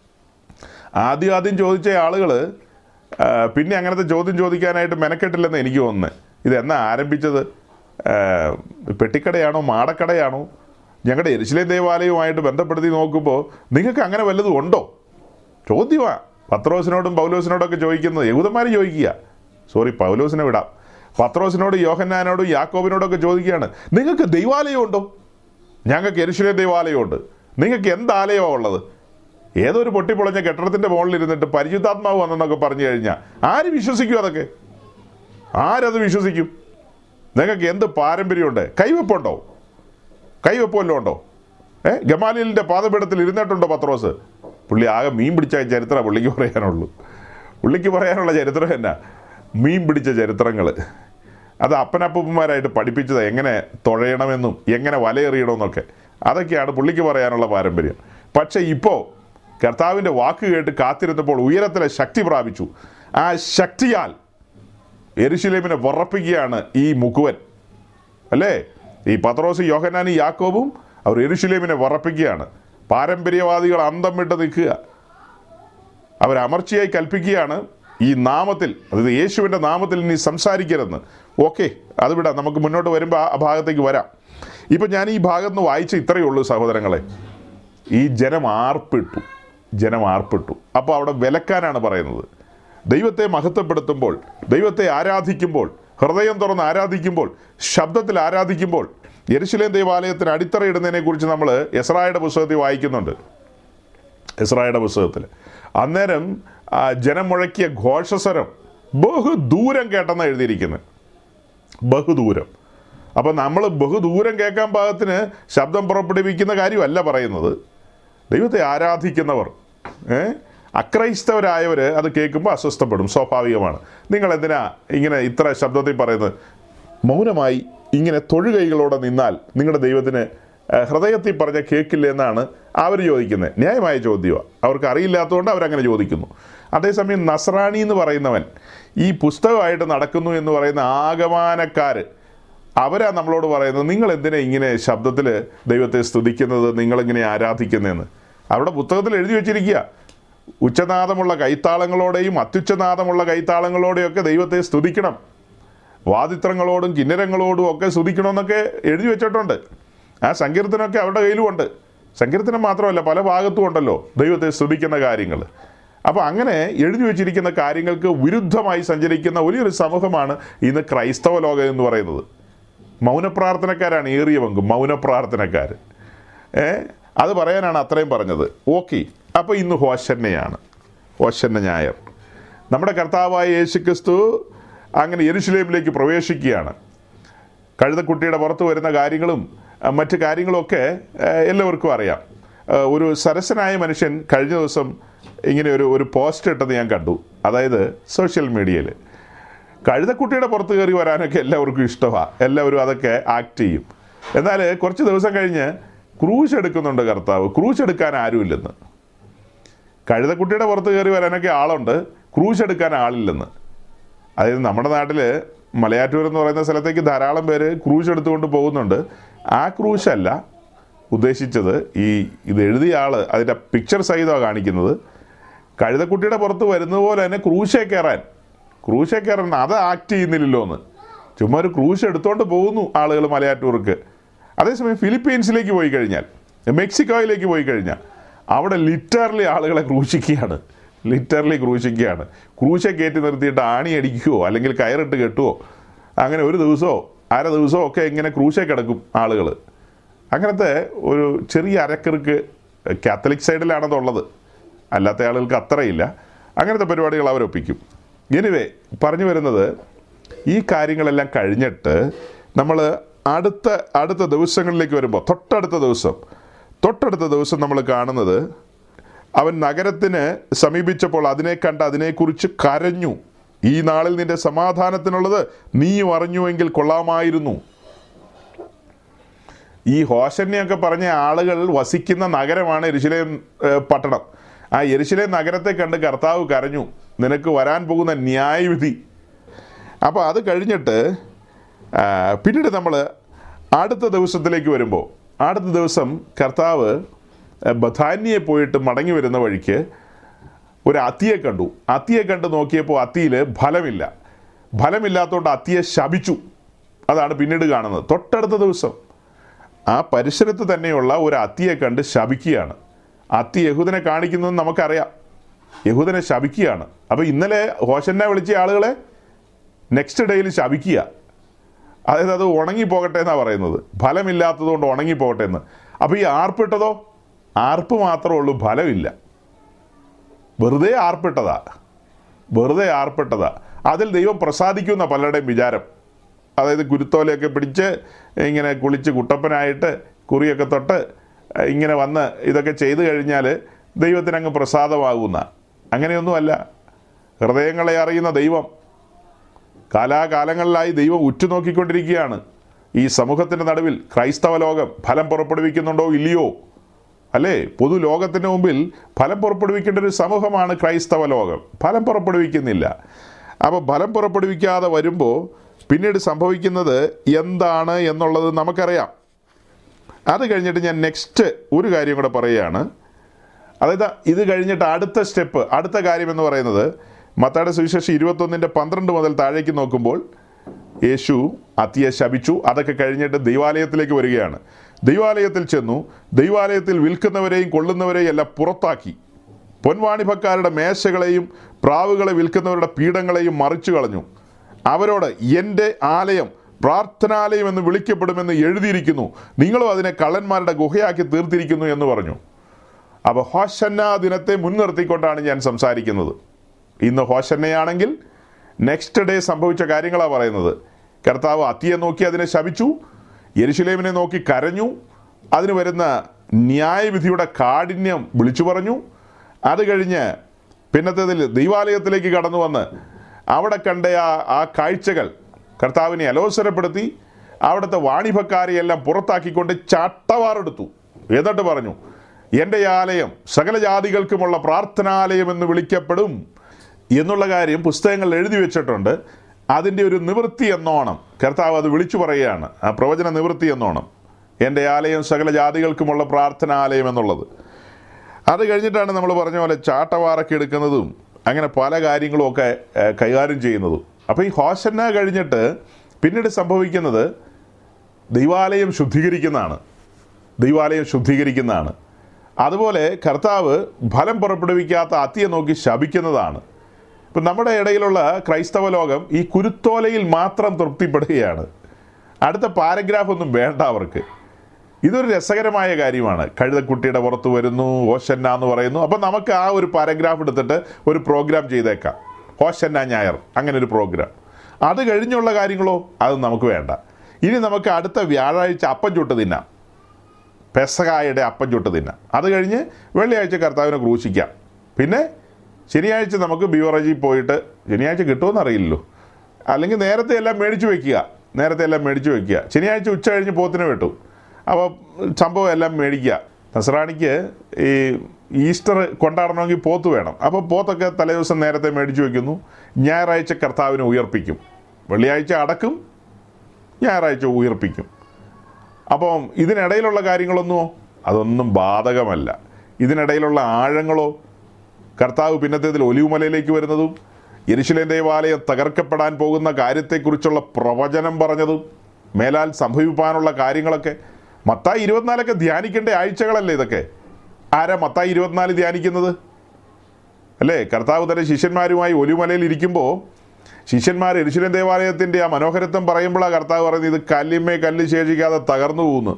ആദ്യം ആദ്യം ചോദിച്ച ആളുകൾ പിന്നെ അങ്ങനത്തെ ചോദ്യം ചോദിക്കാനായിട്ട് മെനക്കെട്ടില്ലെന്ന് എനിക്ക് തോന്നുന്നത് ഇത് എന്നാ ആരംഭിച്ചത് ആ, പെട്ടിക്കടയാണോ മാടക്കടയാണോ ഞങ്ങളുടെ എരിശിലേം ദേവാലയവുമായിട്ട് ബന്ധപ്പെടുത്തി നോക്കുമ്പോൾ നിങ്ങൾക്ക് അങ്ങനെ വല്ലതും ഉണ്ടോ ചോദ്യമാ പത്രോസിനോടും പൗലോസിനോടൊക്കെ ചോദിക്കുന്നത് യഹൂദന്മാർ ചോദിക്കുക സോറി പൗലോസിനെ വിടാം പത്രോസിനോട് യോഹന്നാനോടും യാക്കോബിനോടൊക്കെ ചോദിക്കുകയാണ് നിങ്ങൾക്ക് ദൈവാലയം ഉണ്ടോ ഞങ്ങൾക്ക് എരിശിലേം ദൈവാലയമുണ്ട് നിങ്ങൾക്ക് എന്ത് ആലയമാണ് ഉള്ളത് ഏതൊരു പൊട്ടിപ്പൊളഞ്ഞ കെട്ടിടത്തിന്റെ മുകളിൽ ഇരുന്നിട്ട് പരിശുദ്ധാത്മാവ് വന്നെന്നൊക്കെ പറഞ്ഞു കഴിഞ്ഞാൽ ആര് വിശ്വസിക്കും അതൊക്കെ ആരത് വിശ്വസിക്കും നിങ്ങൾക്ക് എന്ത് പാരമ്പര്യമുണ്ട് കൈവെപ്പുണ്ടോ കൈവെപ്പ് വല്ലതും ഉണ്ടോ ഏ ഗമാലിലിൻ്റെ പാതപീഠത്തിൽ ഇരുന്നിട്ടുണ്ടോ പത്രോസ് പുള്ളി ആകെ മീൻ പിടിച്ച ചരിത്രം പുള്ളിക്ക് പറയാനുള്ളൂ പുള്ളിക്ക് പറയാനുള്ള ചരിത്രം എന്നാ മീൻ പിടിച്ച ചരിത്രങ്ങൾ അത് അപ്പനപ്പന്മാരായിട്ട് പഠിപ്പിച്ചത് എങ്ങനെ തുഴയണമെന്നും എങ്ങനെ വലയെറിയണമെന്നൊക്കെ അതൊക്കെയാണ് പുള്ളിക്ക് പറയാനുള്ള പാരമ്പര്യം പക്ഷേ ഇപ്പോൾ കർത്താവിൻ്റെ വാക്ക് കേട്ട് കാത്തിരുന്നപ്പോൾ ഉയരത്തിലെ ശക്തി പ്രാപിച്ചു ആ ശക്തിയാൽ എരുശിലേമിനെ വിറപ്പിക്കുകയാണ് ഈ മുക്കുവൻ അല്ലേ ഈ പത്രോസ് യോഹനാനി യാക്കോബും അവർ എരുശിലേമിനെ വിറപ്പിക്കുകയാണ് പാരമ്പര്യവാദികൾ അന്തം വിട്ട് നിൽക്കുക അവർ അമർച്ചയായി കൽപ്പിക്കുകയാണ് ഈ നാമത്തിൽ അതായത് യേശുവിൻ്റെ നാമത്തിൽ ഇനി സംസാരിക്കരുതെന്ന് ഓക്കെ അത് വിടാം നമുക്ക് മുന്നോട്ട് വരുമ്പോൾ ആ ഭാഗത്തേക്ക് വരാം ഇപ്പം ഞാൻ ഈ ഭാഗത്ത് നിന്ന് വായിച്ച ഇത്രയേ ഉള്ളൂ സഹോദരങ്ങളെ ഈ ജനം ആർപ്പിട്ടു ജനം ആർപ്പിട്ടു അപ്പോൾ അവിടെ വിലക്കാനാണ് പറയുന്നത് ദൈവത്തെ മഹത്വപ്പെടുത്തുമ്പോൾ ദൈവത്തെ ആരാധിക്കുമ്പോൾ ഹൃദയം തുറന്ന് ആരാധിക്കുമ്പോൾ ശബ്ദത്തിൽ ആരാധിക്കുമ്പോൾ യെരുശലേം ദേവാലയത്തിന് അടിത്തറയിടുന്നതിനെ കുറിച്ച് നമ്മൾ എസ്രായുടെ പുസ്തകത്തിൽ വായിക്കുന്നുണ്ട് ഇസ്രായേലിന്റെ പുസ്തകത്തിൽ അന്നേരം ആ ജനം മുഴക്കിയ ഘോഷസ്വരം ബഹുദൂരം കേട്ടെന്ന് എഴുതിയിരിക്കുന്നത് ബഹുദൂരം അപ്പം നമ്മൾ ബഹുദൂരം കേൾക്കാൻ പാകത്തിന് ശബ്ദം പുറപ്പെടുവിക്കുന്ന കാര്യമല്ല പറയുന്നത് ദൈവത്തെ ആരാധിക്കുന്നവർ ഏ അക്രൈസ്തവരായവർ അത് കേൾക്കുമ്പോൾ അസ്വസ്ഥപ്പെടും സ്വാഭാവികമാണ് നിങ്ങൾ എന്തിനാ ഇങ്ങനെ ഇത്ര ശബ്ദത്തിൽ പറയുന്നത് മൗനമായി ഇങ്ങനെ തൊഴുകൈകളോടെ നിന്നാൽ നിങ്ങളുടെ ദൈവത്തിന് ഏഹ്, ഹൃദയത്തിൽ പറഞ്ഞ കേൾക്കില്ല എന്നാണ് അവർ ചോദിക്കുന്നത് ന്യായമായ ചോദ്യമാണ് അവർക്ക് അറിയില്ലാത്തതുകൊണ്ട് അവരങ്ങനെ ചോദിക്കുന്നു അതേസമയം നസ്രാണി എന്ന് പറയുന്നവൻ ഈ പുസ്തകമായിട്ട് നടക്കുന്നു എന്ന് പറയുന്ന ആഗമാനക്കാർ അവരാ നമ്മളോട് പറയുന്നത് നിങ്ങൾ എന്തിനാ ഇങ്ങനെ ശബ്ദത്തിൽ ദൈവത്തെ സ്തുതിക്കുന്നത് നിങ്ങളിങ്ങനെ ആരാധിക്കുന്നതെന്ന് അവിടെ പുസ്തകത്തിൽ എഴുതി വെച്ചിരിക്കുക ഉച്ചനാദമുള്ള കൈത്താളങ്ങളോടെയും അത്യുച്ചനാദമുള്ള കൈത്താളങ്ങളോടെയൊക്കെ ദൈവത്തെ സ്തുതിക്കണം വാദിത്രങ്ങളോടും കിന്നരങ്ങളോടും ഒക്കെ സ്തുതിക്കണമെന്നൊക്കെ എഴുതി വെച്ചിട്ടുണ്ട് ആ സങ്കീർത്തനമൊക്കെ അവരുടെ കയ്യിലുമുണ്ട് സങ്കീർത്തനം മാത്രമല്ല പല ഭാഗത്തും ഉണ്ടല്ലോ ദൈവത്തെ സ്തുതിക്കുന്ന കാര്യങ്ങൾ അപ്പോൾ അങ്ങനെ എഴുതി വെച്ചിരിക്കുന്ന കാര്യങ്ങൾക്ക് വിരുദ്ധമായി സഞ്ചരിക്കുന്ന വലിയൊരു സമൂഹമാണ് ഇന്ന് ക്രൈസ്തവ ലോകം എന്ന് പറയുന്നത് മൗനപ്രാർത്ഥനക്കാരാണ് ഏറിയ പങ്കും മൗനപ്രാർത്ഥനക്കാർ ഏ അത് പറയാനാണ് അത്രയും പറഞ്ഞത് ഓക്കെ അപ്പോൾ ഇന്ന് ഹോശന്നയാണ് ഹോശന്ന ഞായർ നമ്മുടെ കർത്താവായ യേശു ക്രിസ്തു അങ്ങനെ യെരുശലേമിലേക്ക് പ്രവേശിക്കുകയാണ് കഴുതക്കുട്ടിയുടെ പുറത്ത് വരുന്ന കാര്യങ്ങളും അഹ് മറ്റ് കാര്യങ്ങളുമൊക്കെ ഏഹ്, എല്ലാവർക്കും അറിയാം ഏഹ്, ഒരു സരസനായ മനുഷ്യൻ കഴിഞ്ഞ ദിവസം ഇങ്ങനെ ഒരു ഒരു പോസ്റ്റ് ഇട്ടത് ഞാൻ കണ്ടു അതായത് സോഷ്യൽ മീഡിയയിൽ കഴുതക്കുട്ടിയുടെ പുറത്ത് കയറി വരാനൊക്കെ എല്ലാവർക്കും ഇഷ്ടമാണ് എല്ലാവരും അതൊക്കെ ആക്ട് ചെയ്യും എന്നാൽ കുറച്ച് ദിവസം കഴിഞ്ഞ് ക്രൂശ് എടുക്കുന്നുണ്ട് കർത്താവ് ക്രൂശ് എടുക്കാൻ ആരുമില്ലെന്ന് കഴുതക്കുട്ടിയുടെ പുറത്ത് കയറി വരാനൊക്കെ ആളുണ്ട് ക്രൂശ് എടുക്കാൻ ആളില്ലെന്ന് അതായത് നമ്മുടെ നാട്ടിൽ മലയാറ്റൂർ എന്ന് പറയുന്ന സ്ഥലത്തേക്ക് ധാരാളം പേര് ക്രൂശ് എടുത്തുകൊണ്ട് പോകുന്നുണ്ട് ആ ക്രൂശ് അല്ല ഉദ്ദേശിച്ചത് ഈ ഇത് എഴുതിയ ആള് അതിൻ്റെ പിക്ചർ സഹിതമാണ് കാണിക്കുന്നത് കഴുതക്കുട്ടിയുടെ പുറത്ത് വരുന്നത് പോലെ തന്നെ ക്രൂശേ കയറാൻ ക്രൂശേ കയറാൻ അത് ആക്ട് ചെയ്യുന്നില്ലല്ലോ എന്ന് ചുമ്മാ ഒരു ക്രൂശ് എടുത്തുകൊണ്ട് പോകുന്നു ആളുകൾ മലയാറ്റൂർക്ക് അതേസമയം ഫിലിപ്പീൻസിലേക്ക് പോയി കഴിഞ്ഞാൽ മെക്സിക്കോയിലേക്ക് പോയി കഴിഞ്ഞാൽ അവിടെ ലിറ്ററലി ആളുകളെ ക്രൂശിക്കുകയാണ് ലിറ്ററലി ക്രൂശിക്കുകയാണ് ക്രൂശെ കയറ്റി നിർത്തിയിട്ട് ആണി അടിക്കുകയോ അല്ലെങ്കിൽ കയറിട്ട് കെട്ടുവോ അങ്ങനെ ഒരു ദിവസമോ അര ദിവസമോ ഒക്കെ ഇങ്ങനെ ക്രൂശെ കിടക്കും ആളുകൾ അങ്ങനത്തെ ഒരു ചെറിയ അരക്കർക്ക് കാത്തലിക് സൈഡിലാണതുള്ളത് അല്ലാത്ത ആളുകൾക്ക് അത്രയില്ല അങ്ങനത്തെ പരിപാടികൾ അവരൊപ്പിക്കും എനിവേ പറഞ്ഞു വരുന്നത് ഈ കാര്യങ്ങളെല്ലാം കഴിഞ്ഞിട്ട് നമ്മൾ അടുത്ത അടുത്ത ദിവസങ്ങളിലേക്ക് വരുമ്പോൾ തൊട്ടടുത്ത ദിവസം തൊട്ടടുത്ത ദിവസം നമ്മൾ കാണുന്നത് അവൻ നഗരത്തിന് സമീപിച്ചപ്പോൾ അതിനെ കണ്ട് അതിനെക്കുറിച്ച് കരഞ്ഞു ഈ നാളിൽ നിന്റെ സമാധാനത്തിനുള്ളത് നീയും അറിഞ്ഞുവെങ്കിൽ കൊള്ളാമായിരുന്നു ഈ ഹോശന്യൊക്കെ പറഞ്ഞ ആളുകൾ വസിക്കുന്ന നഗരമാണ് എരിശിലേം ഏഹ്, പട്ടണം ആ എരിശിലേം നഗരത്തെ കണ്ട് കർത്താവ് കരഞ്ഞു നിനക്ക് വരാൻ പോകുന്ന ന്യായവിധി അപ്പോൾ അത് കഴിഞ്ഞിട്ട് ആ, പിന്നീട് നമ്മൾ അടുത്ത ദിവസത്തിലേക്ക് വരുമ്പോൾ അടുത്ത ദിവസം കർത്താവ് ആ, ബഥാന്യയെ പോയിട്ട് മടങ്ങി വരുന്ന വഴിക്ക് ഒരു അത്തിയെ കണ്ടു അത്തിയെ കണ്ട് നോക്കിയപ്പോൾ അത്തിയിൽ ഫലമില്ല ഫലമില്ലാത്തതുകൊണ്ട് അത്തിയെ ശപിച്ചു അതാണ് പിന്നീട് കാണുന്നത് തൊട്ടടുത്ത ദിവസം ആ പരിസരത്ത് തന്നെയുള്ള ഒരു അത്തിയെ കണ്ട് ശപിക്കുകയാണ് അത്തി യഹൂദനെ കാണിക്കുന്നത് നമുക്കറിയാം യഹൂദനെ ശപിക്കുകയാണ് അപ്പോൾ ഇന്നലെ ഹോഷനെ വിളിച്ച ആളുകളെ നെക്സ്റ്റ് ഡേയിൽ ശപിക്കുക അതായത് അത് ഉണങ്ങിപ്പോകട്ടെ എന്നാണ് പറയുന്നത് ഫലമില്ലാത്തതുകൊണ്ട് ഉണങ്ങിപ്പോകട്ടെ എന്ന് അപ്പോൾ ഈ ആർപ്പിട്ടതോ ആർപ്പ് മാത്രമേ ഉള്ളൂ ഫലമില്ല വെറുതെ ആർപ്പിട്ടതാ വെറുതെ ആർപ്പിട്ടതാ അതിൽ ദൈവം പ്രസാദിക്കുന്ന പലരുടെയും വിചാരം അതായത് കുരുത്തോലയൊക്കെ പിടിച്ച് ഇങ്ങനെ കുളിച്ച് കുട്ടപ്പനായിട്ട് കുറിയൊക്കെ തൊട്ട് ഇങ്ങനെ വന്ന് ഇതൊക്കെ ചെയ്തു കഴിഞ്ഞാൽ ദൈവത്തിന് അങ്ങ് പ്രസാദമാകുന്ന അങ്ങനെയൊന്നുമല്ല ഹൃദയങ്ങളെ അറിയുന്ന ദൈവം കാലാകാലങ്ങളിലായി ദൈവം ഉറ്റുനോക്കിക്കൊണ്ടിരിക്കുകയാണ് ഈ സമൂഹത്തിൻ്റെ നടുവിൽ ക്രൈസ്തവ ലോകം ഫലം പുറപ്പെടുവിക്കുന്നുണ്ടോ ഇല്ലയോ അല്ലേ പൊതു ലോകത്തിന് മുമ്പിൽ ഫലം പുറപ്പെടുവിക്കേണ്ട ഒരു സമൂഹമാണ് ക്രൈസ്തവ ലോകം ഫലം പുറപ്പെടുവിക്കുന്നില്ല അപ്പോൾ ഫലം പുറപ്പെടുവിക്കാതെ വരുമ്പോൾ പിന്നീട് സംഭവിക്കുന്നത് എന്താണ് എന്നുള്ളത് നമുക്കറിയാം അത് കഴിഞ്ഞിട്ട് ഞാൻ നെക്സ്റ്റ് ഒരു കാര്യം കൂടെ പറയുകയാണ് അതായത് ഇത് കഴിഞ്ഞിട്ട് അടുത്ത സ്റ്റെപ്പ് അടുത്ത കാര്യം എന്ന് പറയുന്നത് മത്തായുടെ സുവിശേഷം ഇരുപത്തൊന്നിൻ്റെ പന്ത്രണ്ട് മുതൽ താഴേക്ക് നോക്കുമ്പോൾ യേശു അത്തിയെ ശപിച്ചു അതൊക്കെ കഴിഞ്ഞിട്ട് ദൈവാലയത്തിലേക്ക് വരികയാണ് ദൈവാലയത്തിൽ ചെന്നു ദൈവാലയത്തിൽ വിൽക്കുന്നവരെയും കൊള്ളുന്നവരെയും എല്ലാം പുറത്താക്കി പൊൻവാണിഭക്കാരുടെ മേശകളെയും പ്രാവുകളെ വിൽക്കുന്നവരുടെ പീഠങ്ങളെയും മറിച്ചു കളഞ്ഞു അവരോട് എൻ്റെ ആലയം പ്രാർത്ഥനാലയം എന്ന് വിളിക്കപ്പെടുമെന്ന് എഴുതിയിരിക്കുന്നു നിങ്ങളും അതിനെ കള്ളന്മാരുടെ ഗുഹയാക്കി തീർത്തിരിക്കുന്നു എന്ന് പറഞ്ഞു അപ്പോൾ ഹോഷന്ന ദിനത്തെ മുൻനിർത്തിക്കൊണ്ടാണ് ഞാൻ സംസാരിക്കുന്നത് ഇന്ന് ഹോഷന്നയാണെങ്കിൽ നെക്സ്റ്റ് ഡേ സംഭവിച്ച കാര്യങ്ങളാണ് പറയുന്നത് കർത്താവ് അത്തിയെ നോക്കി അതിനെ ശപിച്ചു യെരുശലേമിനെ നോക്കി കരഞ്ഞു അതിന് വരുന്ന ന്യായവിധിയുടെ കാഠിന്യം വിളിച്ചു പറഞ്ഞു അത് കഴിഞ്ഞ് പിന്നത്തേതിൽ ദൈവാലയത്തിലേക്ക് കടന്നു വന്ന് അവിടെ കണ്ട ആ ആ കാഴ്ചകൾ കർത്താവിനെ അലോസരപ്പെടുത്തി അവിടുത്തെ വാണിഭക്കാരെയെല്ലാം പുറത്താക്കിക്കൊണ്ട് ചാട്ടവാറെടുത്തു എന്നിട്ട് പറഞ്ഞു എൻ്റെ ആലയം സകല ജാതികൾക്കുമുള്ള പ്രാർത്ഥനാലയം എന്ന് വിളിക്കപ്പെടും എന്നുള്ള കാര്യം പുസ്തകങ്ങളിൽ എഴുതി വെച്ചിട്ടുണ്ട് അതിൻ്റെ ഒരു നിവൃത്തി എന്നോണം കർത്താവ് അത് വിളിച്ചു പറയുകയാണ് ആ പ്രവചന നിവൃത്തി എന്നോണം എൻ്റെ ആലയം സകല ജാതികൾക്കുമുള്ള പ്രാർത്ഥനാലയം എന്നുള്ളത് അത് കഴിഞ്ഞിട്ടാണ് നമ്മൾ പറഞ്ഞ പോലെ ചാട്ടവാറൊക്കെ എടുക്കുന്നതും അങ്ങനെ പല കാര്യങ്ങളും ഒക്കെ ഏഹ്, കൈകാര്യം ചെയ്യുന്നതും അപ്പോൾ ഈ ഹോസന്ന കഴിഞ്ഞിട്ട് പിന്നീട് സംഭവിക്കുന്നത് ദൈവാലയം ശുദ്ധീകരിക്കുന്നതാണ് ദൈവാലയം ശുദ്ധീകരിക്കുന്നതാണ് അതുപോലെ കർത്താവ് ഫലം പുറപ്പെടുവിക്കാത്ത അത്തിയെ നോക്കി ശപിക്കുന്നതാണ് ഇപ്പം നമ്മുടെ ഇടയിലുള്ള ക്രൈസ്തവ ലോകം ഈ കുരുത്തോലയിൽ മാത്രം തൃപ്തിപ്പെടുകയാണ് അടുത്ത പാരഗ്രാഫ് ഒന്നും വേണ്ട അവർക്ക് ഇതൊരു രസകരമായ കാര്യമാണ് കഴുതക്കുട്ടിയുടെ പുറത്ത് വരുന്നു ഓശന്ന എന്ന് പറയുന്നു അപ്പം നമുക്ക് ആ ഒരു പാരഗ്രാഫ് എടുത്തിട്ട് ഒരു പ്രോഗ്രാം ചെയ്തേക്കാം ഓശന്ന ഞായർ അങ്ങനെ ഒരു പ്രോഗ്രാം അത് കഴിഞ്ഞുള്ള കാര്യങ്ങളോ അത് നമുക്ക് വേണ്ട ഇനി നമുക്ക് അടുത്ത വ്യാഴാഴ്ച അപ്പം ചുട്ട് തിന്നാം പെസകായുടെ അപ്പം ചുട്ട് തിന്നാം അത് കഴിഞ്ഞ് വെള്ളിയാഴ്ച കർത്താവിനെ ക്രൂശിക്കാം പിന്നെ ശനിയാഴ്ച നമുക്ക് ബിവറേജിൽ പോയിട്ട് ശനിയാഴ്ച കിട്ടുമെന്ന് അറിയില്ലല്ലോ അല്ലെങ്കിൽ നേരത്തെ എല്ലാം മേടിച്ചു വെക്കുക നേരത്തെ എല്ലാം മേടിച്ചു വെക്കുക ശനിയാഴ്ച ഉച്ച കഴിഞ്ഞ് പോത്തിനെ വെട്ടു അപ്പോൾ സംഭവം എല്ലാം മേടിക്കുക നസറാണിക്ക് ഈ ഈസ്റ്റർ കൊണ്ടാടണമെങ്കിൽ പോത്ത് വേണം അപ്പോൾ പോത്തൊക്കെ തലേദിവസം നേരത്തെ മേടിച്ചു വെക്കുന്നു ഞായറാഴ്ച കർത്താവിനെ ഉയർപ്പിക്കും വെള്ളിയാഴ്ച അടക്കും ഞായറാഴ്ച ഉയർപ്പിക്കും അപ്പം ഇതിനിടയിലുള്ള കാര്യങ്ങളൊന്നുമോ അതൊന്നും ബാധകമല്ല ഇതിനിടയിലുള്ള ആഴങ്ങളോ കർത്താവ് പിന്നത്തേതിൽ ഒലിവുമലയിലേക്ക് വരുന്നതും യെരുശലേം ദേവാലയം തകർക്കപ്പെടാൻ പോകുന്ന കാര്യത്തെക്കുറിച്ചുള്ള പ്രവചനം പറഞ്ഞതും മേലാൽ സംഭവിപ്പാനുള്ള കാര്യങ്ങളൊക്കെ മത്തായി ഇരുപത്തിനാലൊക്കെ ധ്യാനിക്കേണ്ട ആഴ്ചകളല്ലേ ഇതൊക്കെ ആരാ മത്തായി ഇരുപത്തിനാല് ധ്യാനിക്കുന്നത് അല്ലേ കർത്താവ് തന്റെ ശിഷ്യന്മാരുമായി ഒലിമലയിൽ ഇരിക്കുമ്പോൾ ശിഷ്യന്മാർ എരിശുലൻ ദേവാലയത്തിന്റെ ആ മനോഹരത്വം പറയുമ്പോഴാണ് കർത്താവ് പറയുന്നത് ഇത് കല്ലിന്മേ കല്ല് ശേഷിക്കാതെ തകർന്നു പോകുന്നു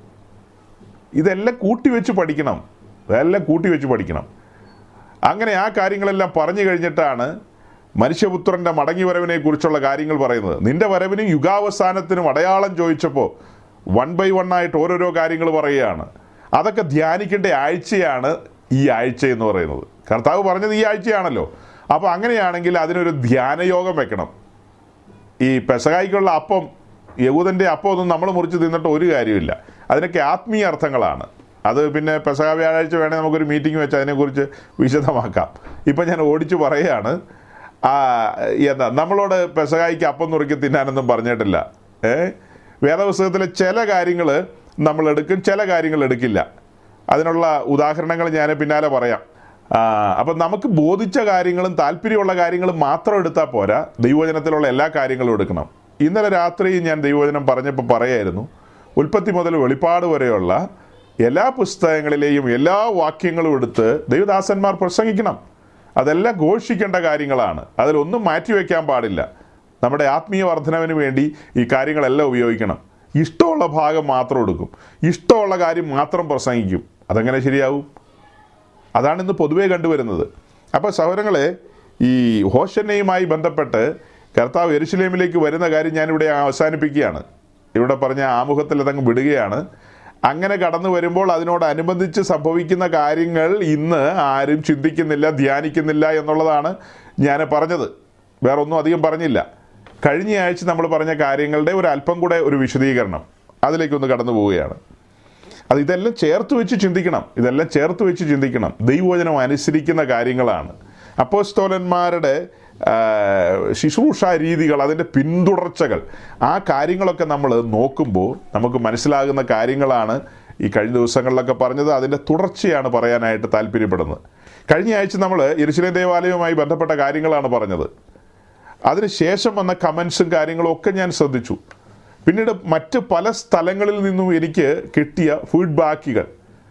ഇതെല്ലാം കൂട്ടി വെച്ച് പഠിക്കണം ഇതെല്ലാം കൂട്ടി വെച്ച് പഠിക്കണം അങ്ങനെ ആ കാര്യങ്ങളെല്ലാം പറഞ്ഞു കഴിഞ്ഞിട്ടാണ് മനുഷ്യപുത്രന്റെ മടങ്ങി വരവിനെ കുറിച്ചുള്ള കാര്യങ്ങൾ പറയുന്നത് നിന്റെ വരവിനും യുഗാവസാനത്തിനും അടയാളം ചോദിച്ചപ്പോൾ വൺ ബൈ വൺ ആയിട്ട് ഓരോരോ കാര്യങ്ങൾ പറയുകയാണ് അതൊക്കെ ധ്യാനിക്കേണ്ട ആഴ്ചയാണ് ഈ ആഴ്ച എന്ന് പറയുന്നത് കർത്താവ് പറഞ്ഞത് ഈ ആഴ്ചയാണല്ലോ അപ്പോൾ അങ്ങനെയാണെങ്കിൽ അതിനൊരു ധ്യാനയോഗം വെക്കണം ഈ പെസകായ്ക്കുള്ള അപ്പം യഹൂദൻ്റെ അപ്പം ഒന്നും നമ്മൾ മുറിച്ച് തിന്നിട്ട് ഒരു കാര്യമില്ല അതിനൊക്കെ ആത്മീയ അർത്ഥങ്ങളാണ് അത് പിന്നെ പെസക വ്യാഴാഴ്ച വേണേൽ നമുക്കൊരു മീറ്റിംഗ് വെച്ച് അതിനെക്കുറിച്ച് വിശദമാക്കാം ഇപ്പം ഞാൻ ഓടിച്ചു പറയുകയാണ് ആ എന്താ നമ്മളോട് പെസകായ്ക്ക് അപ്പം നുറുക്കി തിന്നാനൊന്നും പറഞ്ഞിട്ടില്ല ഏ വേദപുസ്തകത്തിലെ ചില കാര്യങ്ങൾ നമ്മൾ എടുക്കും ചില കാര്യങ്ങൾ എടുക്കില്ല അതിനുള്ള ഉദാഹരണങ്ങൾ ഞാൻ പിന്നാലെ പറയാം ആ, അപ്പം നമുക്ക് ബോധിച്ച കാര്യങ്ങളും താല്പര്യമുള്ള കാര്യങ്ങളും മാത്രം എടുത്താൽ പോരാ ദൈവവചനത്തിലുള്ള എല്ലാ കാര്യങ്ങളും എടുക്കണം ഇന്നലെ രാത്രി ഞാൻ ദൈവവചനം പറഞ്ഞപ്പോൾ പറയായിരുന്നു ഉൽപ്പത്തി മുതൽ വെളിപ്പാട് വരെയുള്ള എല്ലാ പുസ്തകങ്ങളിലെയും എല്ലാ വാക്യങ്ങളും എടുത്ത് ദൈവദാസന്മാർ പ്രസംഗിക്കണം അതെല്ലാം ഘോഷിക്കേണ്ട കാര്യങ്ങളാണ് അതിലൊന്നും മാറ്റിവെക്കാൻ പാടില്ല നമ്മുടെ ആത്മീയ വർധനവിന് വേണ്ടി ഈ കാര്യങ്ങളെല്ലാം ഉപയോഗിക്കണം ഇഷ്ടമുള്ള ഭാഗം മാത്രം എടുക്കും ഇഷ്ടമുള്ള കാര്യം മാത്രം പ്രസംഗിക്കും അതെങ്ങനെ ശരിയാവും അതാണ് ഇന്ന് പൊതുവേ കണ്ടുവരുന്നത് അപ്പോൾ സഹോദരങ്ങളെ ഈ ഹോഷനയുമായി ബന്ധപ്പെട്ട് കർത്താവ് എരുശലേമിലേക്ക് വരുന്ന കാര്യം ഞാനിവിടെ അവസാനിപ്പിക്കുകയാണ് ഇവിടെ പറഞ്ഞ ആമുഖത്തിൽ അതങ്ങ് വിടുകയാണ് അങ്ങനെ കടന്നു വരുമ്പോൾ അതിനോടനുബന്ധിച്ച് സംഭവിക്കുന്ന കാര്യങ്ങൾ ഇന്ന് ആരും ചിന്തിക്കുന്നില്ല ധ്യാനിക്കുന്നില്ല എന്നുള്ളതാണ് ഞാൻ പറഞ്ഞത് വേറൊന്നും അധികം പറഞ്ഞില്ല കഴിഞ്ഞ ആഴ്ച നമ്മൾ പറഞ്ഞ കാര്യങ്ങളുടെ ഒരു അല്പം കൂടെ ഒരു വിശദീകരണം അതിലേക്കൊന്ന് കടന്നു പോവുകയാണ് അത് ഇതെല്ലാം ചേർത്ത് വെച്ച് ചിന്തിക്കണം ഇതെല്ലാം ചേർത്ത് വെച്ച് ചിന്തിക്കണം ദൈവവചനം അനുസരിക്കുന്ന കാര്യങ്ങളാണ് അപ്പോസ്തോലന്മാരുടെ ആ, ശുശ്രൂഷ രീതികൾ അതിൻ്റെ പിന്തുടർച്ചകൾ ആ കാര്യങ്ങളൊക്കെ നമ്മൾ നോക്കുമ്പോൾ നമുക്ക് മനസ്സിലാകുന്ന കാര്യങ്ങളാണ് ഈ കഴിഞ്ഞ ദിവസങ്ങളിലൊക്കെ പറഞ്ഞത് അതിൻ്റെ തുടർച്ചയാണ് പറയാനായിട്ട് താല്പര്യപ്പെടുന്നത് കഴിഞ്ഞ ആഴ്ച നമ്മൾ യെരുശലേം ദേവാലയവുമായി ബന്ധപ്പെട്ട കാര്യങ്ങളാണ് പറഞ്ഞത് അതിനുശേഷം വന്ന കമൻസും കാര്യങ്ങളും ഒക്കെ ഞാൻ ശ്രദ്ധിച്ചു പിന്നീട് മറ്റ് പല സ്ഥലങ്ങളിൽ നിന്നും എനിക്ക് കിട്ടിയ ഫീഡ്ബാക്കുകൾ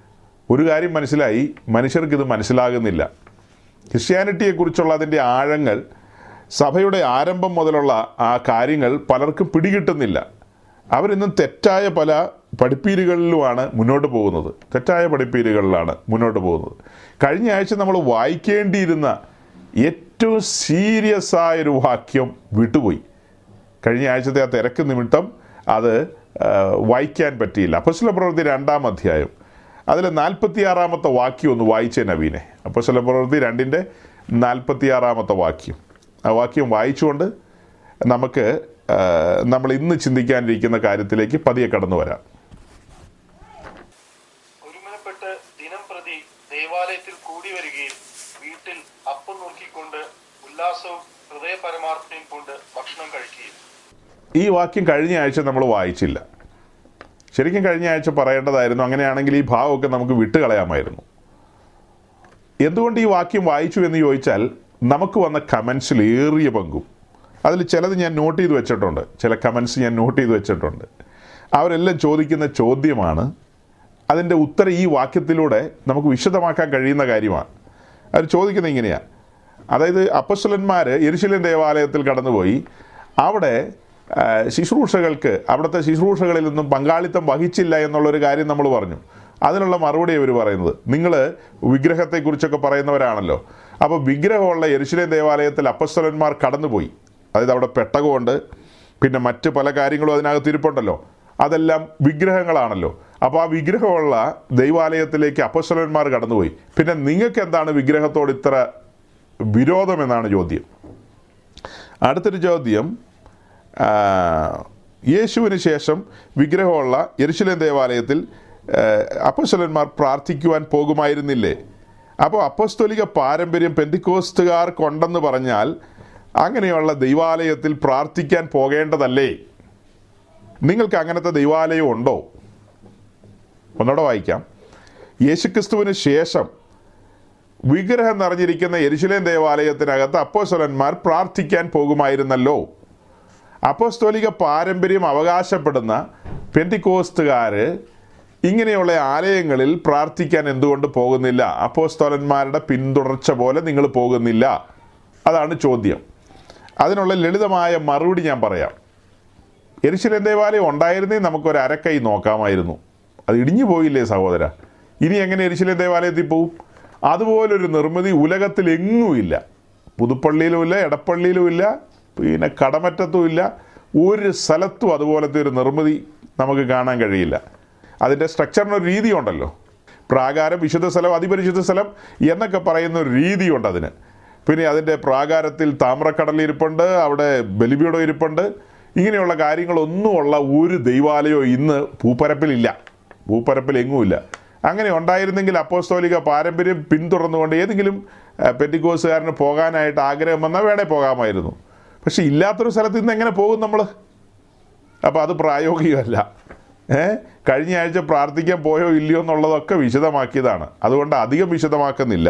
ഒരു കാര്യം മനസ്സിലായി മനുഷ്യർക്ക് ഇത് മനസ്സിലാകുന്നില്ല ക്രിസ്ത്യാനിറ്റിയെക്കുറിച്ചുള്ള അതിൻ്റെ ആഴങ്ങൾ സഭയുടെ ആരംഭം മുതലുള്ള ആ കാര്യങ്ങൾ പലർക്കും പിടികിട്ടുന്നില്ല അവരിന്നും തെറ്റായ പല പഠിപ്പീരുകളിലുമാണ് മുന്നോട്ട് പോകുന്നത് തെറ്റായ പഠിപ്പീരുകളിലാണ് മുന്നോട്ട് പോകുന്നത് കഴിഞ്ഞ ആഴ്ച നമ്മൾ വായിക്കേണ്ടിയിരുന്ന ഏറ്റവും സീരിയസ് ആയ ഒരു വാക്യം വിട്ടുപോയി കഴിഞ്ഞ ആഴ്ചത്തെ ആ തിരക്ക് നിമിത്തം അത് ആ, വായിക്കാൻ പറ്റിയില്ല അപ്പസ്വല പ്രവൃത്തി രണ്ടാം അധ്യായം അതിൽ നാൽപ്പത്തിയാറാമത്തെ വാക്യം ഒന്ന് വായിച്ചേ നവീനെ അപ്പസ്വല പ്രവൃത്തി രണ്ടിൻ്റെ നാൽപ്പത്തിയാറാമത്തെ വാക്യം ആ വാക്യം വായിച്ചുകൊണ്ട് നമുക്ക് ആ, നമ്മൾ ഇന്ന് ചിന്തിക്കാനിരിക്കുന്ന കാര്യത്തിലേക്ക് പതിയെ കടന്നു വരാം ഒരുമനപ്പെട്ട് ദിനം പ്രതി ദേവാലയത്തിൽ കൂടി വരികയും വീട്ടിൽ അപ്പം നോക്കിക്കൊണ്ട് ഉല്ലാസവും ഹൃദയ പരമാർത്ഥയും കൊണ്ട് ഭക്ഷണം കഴിക്കുകയും ഈ വാക്യം കഴിഞ്ഞ ആഴ്ച നമ്മൾ വായിച്ചില്ല ശരിക്കും കഴിഞ്ഞ ആഴ്ച പറയേണ്ടതായിരുന്നു അങ്ങനെയാണെങ്കിൽ ഈ ഭാവമൊക്കെ നമുക്ക് വിട്ടുകളയാമായിരുന്നു എന്തുകൊണ്ട് ഈ വാക്യം വായിച്ചു എന്ന് ചോദിച്ചാൽ നമുക്ക് വന്ന കമൻസിൽ ഏറിയ പങ്കും അതിൽ ചിലത് ഞാൻ നോട്ട് ചെയ്ത് വെച്ചിട്ടുണ്ട് ചില കമൻസ് ഞാൻ നോട്ട് ചെയ്ത് വെച്ചിട്ടുണ്ട് അവരെല്ലാം ചോദിക്കുന്ന ചോദ്യമാണ് അതിൻ്റെ ഉത്തരം ഈ വാക്യത്തിലൂടെ നമുക്ക് വിശദമാക്കാൻ കഴിയുന്ന കാര്യമാണ് അവർ ചോദിക്കുന്നത് ഇങ്ങനെയാണ് അതായത് അപ്പസ്വലന്മാർ എരിശിലൻ ദേവാലയത്തിൽ കടന്നുപോയി അവിടെ ആ, ശുശ്രൂഷകൾക്ക് അവിടുത്തെ ശുശ്രൂഷകളിൽ നിന്നും പങ്കാളിത്തം വഹിച്ചില്ല എന്നുള്ളൊരു കാര്യം നമ്മൾ പറഞ്ഞു അതിനുള്ള മറുപടി അവർ പറയുന്നത് നിങ്ങൾ വിഗ്രഹത്തെക്കുറിച്ചൊക്കെ പറയുന്നവരാണല്ലോ അപ്പോൾ വിഗ്രഹമുള്ള എരിശിലേം ദേവാലയത്തിൽ അപ്പസ്വലന്മാർ കടന്നുപോയി അതായത് അവിടെ പെട്ടകമുണ്ട് പിന്നെ മറ്റ് പല കാര്യങ്ങളും അതിനകത്ത് ഇരിപ്പുണ്ടല്ലോ അതെല്ലാം വിഗ്രഹങ്ങളാണല്ലോ അപ്പോൾ ആ വിഗ്രഹമുള്ള ദൈവാലയത്തിലേക്ക് അപ്പസ്വലന്മാർ കടന്നുപോയി പിന്നെ നിങ്ങൾക്ക് എന്താണ് വിഗ്രഹത്തോട് ഇത്ര വിരോധം എന്നാണ് ചോദ്യം അടുത്തൊരു ചോദ്യം ആ, യേശുവിന് ശേഷം വിഗ്രഹമുള്ള യെരുശലേം ദേവാലയത്തിൽ അപ്പസ്വലന്മാർ പ്രാർത്ഥിക്കുവാൻ പോകുമായിരുന്നില്ലേ അപ്പോൾ അപ്പസ്തോലിക പാരമ്പര്യം പെന്തിക്കോസ്തുകാർ കൊണ്ടെന്ന് പറഞ്ഞാൽ അങ്ങനെയുള്ള ദൈവാലയത്തിൽ പ്രാർത്ഥിക്കാൻ പോകേണ്ടതല്ലേ നിങ്ങൾക്ക് അങ്ങനത്തെ ദൈവാലയം ഉണ്ടോ ഒന്നുകൂടെ വായിക്കാം യേശുക്രിസ്തുവിന് ശേഷം വിഗ്രഹം നിറഞ്ഞിരിക്കുന്ന എരിശിലേം ദേവാലയത്തിനകത്ത് അപ്പോസ്തലന്മാർ പ്രാർത്ഥിക്കാൻ പോകുമായിരുന്നല്ലോ അപ്പോസ്തോലിക പാരമ്പര്യം അവകാശപ്പെടുന്ന പെന്തിക്കോസ്തുകാർ ഇങ്ങനെയുള്ള ആലയങ്ങളിൽ പ്രാർത്ഥിക്കാൻ എന്തുകൊണ്ട് പോകുന്നില്ല അപ്പോസ്തോലന്മാരുടെ പിന്തുടർച്ച പോലെ നിങ്ങൾ പോകുന്നില്ല അതാണ് ചോദ്യം അതിനുള്ള ലളിതമായ മറുപടി ഞാൻ പറയാം എരിശിലേം ദേവാലയം ഉണ്ടായിരുന്നേ നമുക്കൊരു അരക്കൈ നോക്കാമായിരുന്നു അത് ഇടിഞ്ഞു പോയില്ലേ സഹോദര ഇനി എങ്ങനെ എരിശിലേം ദേവാലയത്തിൽ പോവും അതുപോലൊരു നിർമ്മിതി ഉലകത്തിൽ എങ്ങുമില്ല പുതുപ്പള്ളിയിലുമില്ല എടപ്പള്ളിയിലുമില്ല പിന്നെ കടമറ്റത്തും ഇല്ല ഒരു സ്ഥലത്തും അതുപോലത്തെ ഒരു നിർമ്മിതി നമുക്ക് കാണാൻ കഴിയില്ല അതിൻ്റെ സ്ട്രക്ചറിന് ഒരു രീതിയുണ്ടല്ലോ പ്രാകാരം വിശുദ്ധ സ്ഥലം അതിപരിശുദ്ധ സ്ഥലം എന്നൊക്കെ പറയുന്ന ഒരു രീതിയുണ്ട് അതിന് പിന്നെ അതിൻ്റെ പ്രാകാരത്തിൽ താമ്രക്കടൽ ഇരിപ്പുണ്ട് അവിടെ ബലിപീഠം ഇരിപ്പുണ്ട് ഇങ്ങനെയുള്ള കാര്യങ്ങളൊന്നുമുള്ള ഒരു ദൈവാലയവും ഇന്ന് ഭൂപ്പരപ്പിലില്ല ഭൂപ്പരപ്പിൽ എങ്ങുമില്ല അങ്ങനെ ഉണ്ടായിരുന്നെങ്കിൽ അപ്പോസ്തോലിക പാരമ്പര്യം പിന്തുടർന്നുകൊണ്ട് ഏതെങ്കിലും ആ, പെന്തിക്കോസുകാരന് പോകാനായിട്ട് ആഗ്രഹം വന്നാൽ വേണേ പോകാമായിരുന്നു പക്ഷെ ഇല്ലാത്തൊരു സ്ഥലത്ത് ഇന്ന് എങ്ങനെ പോകും നമ്മൾ അപ്പോൾ അത് പ്രായോഗികമല്ല ഏ കഴിഞ്ഞ ആഴ്ച പ്രാർത്ഥിക്കാൻ പോയോ ഇല്ലയോ എന്നുള്ളതൊക്കെ വിശദമാക്കിയതാണ് അതുകൊണ്ട് അധികം വിശദമാക്കുന്നില്ല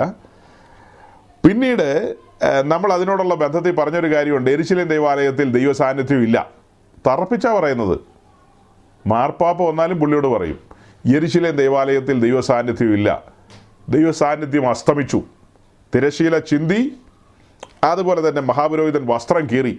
പിന്നീട് ഏഹ്, നമ്മൾ അതിനോടുള്ള ബന്ധത്തിൽ പറഞ്ഞൊരു കാര്യമുണ്ട് എരിശിലേം ദൈവാലയത്തിൽ ദൈവ സാന്നിധ്യം ഇല്ല തറപ്പിച്ചാ പറയുന്നത് മാർപ്പാപ്പ വന്നാലും പുള്ളിയോട് പറയും യെരുശലേം ദൈവാലയത്തിൽ ദൈവ സാന്നിധ്യം ഇല്ല ദൈവ സാന്നിധ്യം അസ്തമിച്ചു തിരശീല ചിന്തി അതുപോലെ തന്നെ മഹാപുരോഹിതൻ വസ്ത്രം കീറി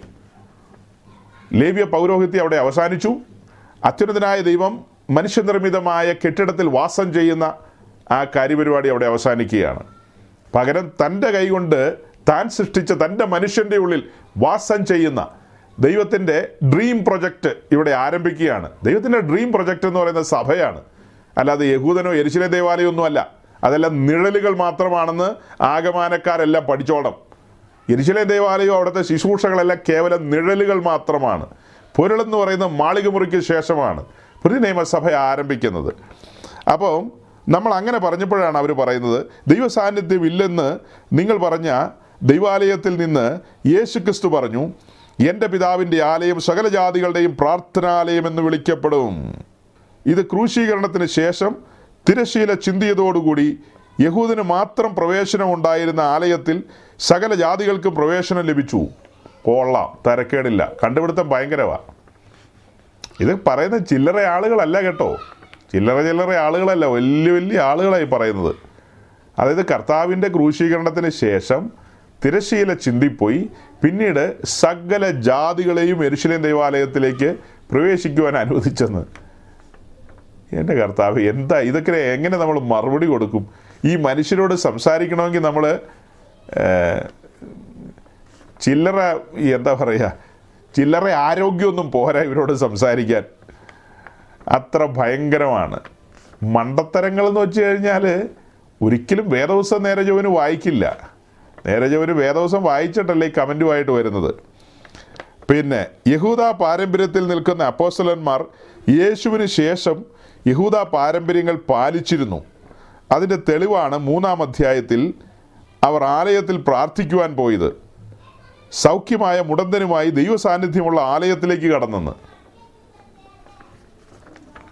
ലേവ്യ പൗരോഹിത്യം അവിടെ അവസാനിച്ചു അത്യുന്നതനായ ദൈവം മനുഷ്യനിർമ്മിതമായ കെട്ടിടത്തിൽ വാസം ചെയ്യുന്ന ആ കാര്യപരിപാടി അവിടെ അവസാനിക്കുകയാണ് പകരം തൻ്റെ കൈകൊണ്ട് താൻ സൃഷ്ടിച്ച തൻ്റെ മനുഷ്യൻ്റെ ഉള്ളിൽ വാസം ചെയ്യുന്ന ദൈവത്തിൻ്റെ ഡ്രീം പ്രൊജക്റ്റ് ഇവിടെ ആരംഭിക്കുകയാണ് ദൈവത്തിൻ്റെ ഡ്രീം പ്രൊജക്റ്റ് എന്ന് പറയുന്നത് സഭയാണ് അല്ലാതെ യഹൂദനോ എരിശിലെ ദേവാലയമൊന്നും അല്ല അതെല്ലാം നിഴലുകൾ മാത്രമാണെന്ന് ആഗമാനക്കാരെല്ലാം പഠിച്ചോണം എരിശിലെ ദേവാലയം അവിടുത്തെ ശുശ്രൂഷകളെല്ലാം കേവലം നിഴലുകൾ മാത്രമാണ് പൊരുളെന്ന് പറയുന്ന മാളിക മുറിക്ക് ശേഷമാണ് പുതിയ നിയമസഭ ആരംഭിക്കുന്നത് അപ്പം നമ്മൾ അങ്ങനെ പറഞ്ഞപ്പോഴാണ് അവർ പറയുന്നത് ദൈവ സാന്നിധ്യം ഇല്ലെന്ന് നിങ്ങൾ പറഞ്ഞ ദൈവാലയത്തിൽ നിന്ന് യേശു ക്രിസ്തു പറഞ്ഞു എൻ്റെ പിതാവിൻ്റെ ആലയം സകല ജാതികളുടെയും പ്രാർത്ഥനാലയം എന്ന് വിളിക്കപ്പെടും ഇത് ക്രൂശീകരണത്തിന് ശേഷം തിരശീല ചിന്തിയതോടുകൂടി യഹൂദിന് മാത്രം പ്രവേശനം ഉണ്ടായിരുന്ന ആലയത്തിൽ സകല ജാതികൾക്കും പ്രവേശനം ലഭിച്ചു കൊള്ളാം തരക്കേടില്ല കണ്ടുപിടുത്തം ഭയങ്കരമാണ് ഇത് പറയുന്ന ചില്ലറ ആളുകളല്ല കേട്ടോ ചില്ലറ ചില്ലറ ആളുകളല്ല വലിയ വലിയ ആളുകളായി പറയുന്നത് അതായത് കർത്താവിൻ്റെ ക്രൂശീകരണത്തിന് ശേഷം തിരശീല ചിന്തിപ്പോയി പിന്നീട് സകല ജാതികളെയും എരുശലേം ദൈവാലയത്തിലേക്ക് പ്രവേശിക്കുവാൻ അനുവദിച്ചെന്ന് എൻ്റെ കർത്താവ് എന്താ ഇതൊക്കെ എങ്ങനെ നമ്മൾ മറുപടി കൊടുക്കും ഈ മനുഷ്യരോട് സംസാരിക്കണമെങ്കിൽ നമ്മൾ ചില്ലറ ഈ എന്താ പറയുക ചില്ലറ ആരോഗ്യമൊന്നും പോരാ ഇവരോട് സംസാരിക്കാൻ അത്ര ഭയങ്കരമാണ് മണ്ടത്തരങ്ങൾ എന്ന് വെച്ച് കഴിഞ്ഞാൽ ഒരിക്കലും വേദവസം നേരെ ചൊവ്വന് വായിക്കില്ല നേരെ ചൊവ്വന് വേദവസം വായിച്ചിട്ടല്ലേ ഈ കമൻറ്റുമായിട്ട് വരുന്നത് പിന്നെ യഹൂദ പാരമ്പര്യത്തിൽ നിൽക്കുന്ന അപ്പോസ്തലന്മാർ യേശുവിന് ശേഷം യഹൂദ പാരമ്പര്യങ്ങൾ പാലിച്ചിരുന്നു അതിൻ്റെ തെളിവാണ് മൂന്നാം അധ്യായത്തിൽ അവർ ആലയത്തിൽ പ്രാർത്ഥിക്കുവാൻ പോയത് സൗഖ്യമായ മുടന്തനുമായി ദൈവ സാന്നിധ്യമുള്ള ആലയത്തിലേക്ക് കടന്നെന്ന്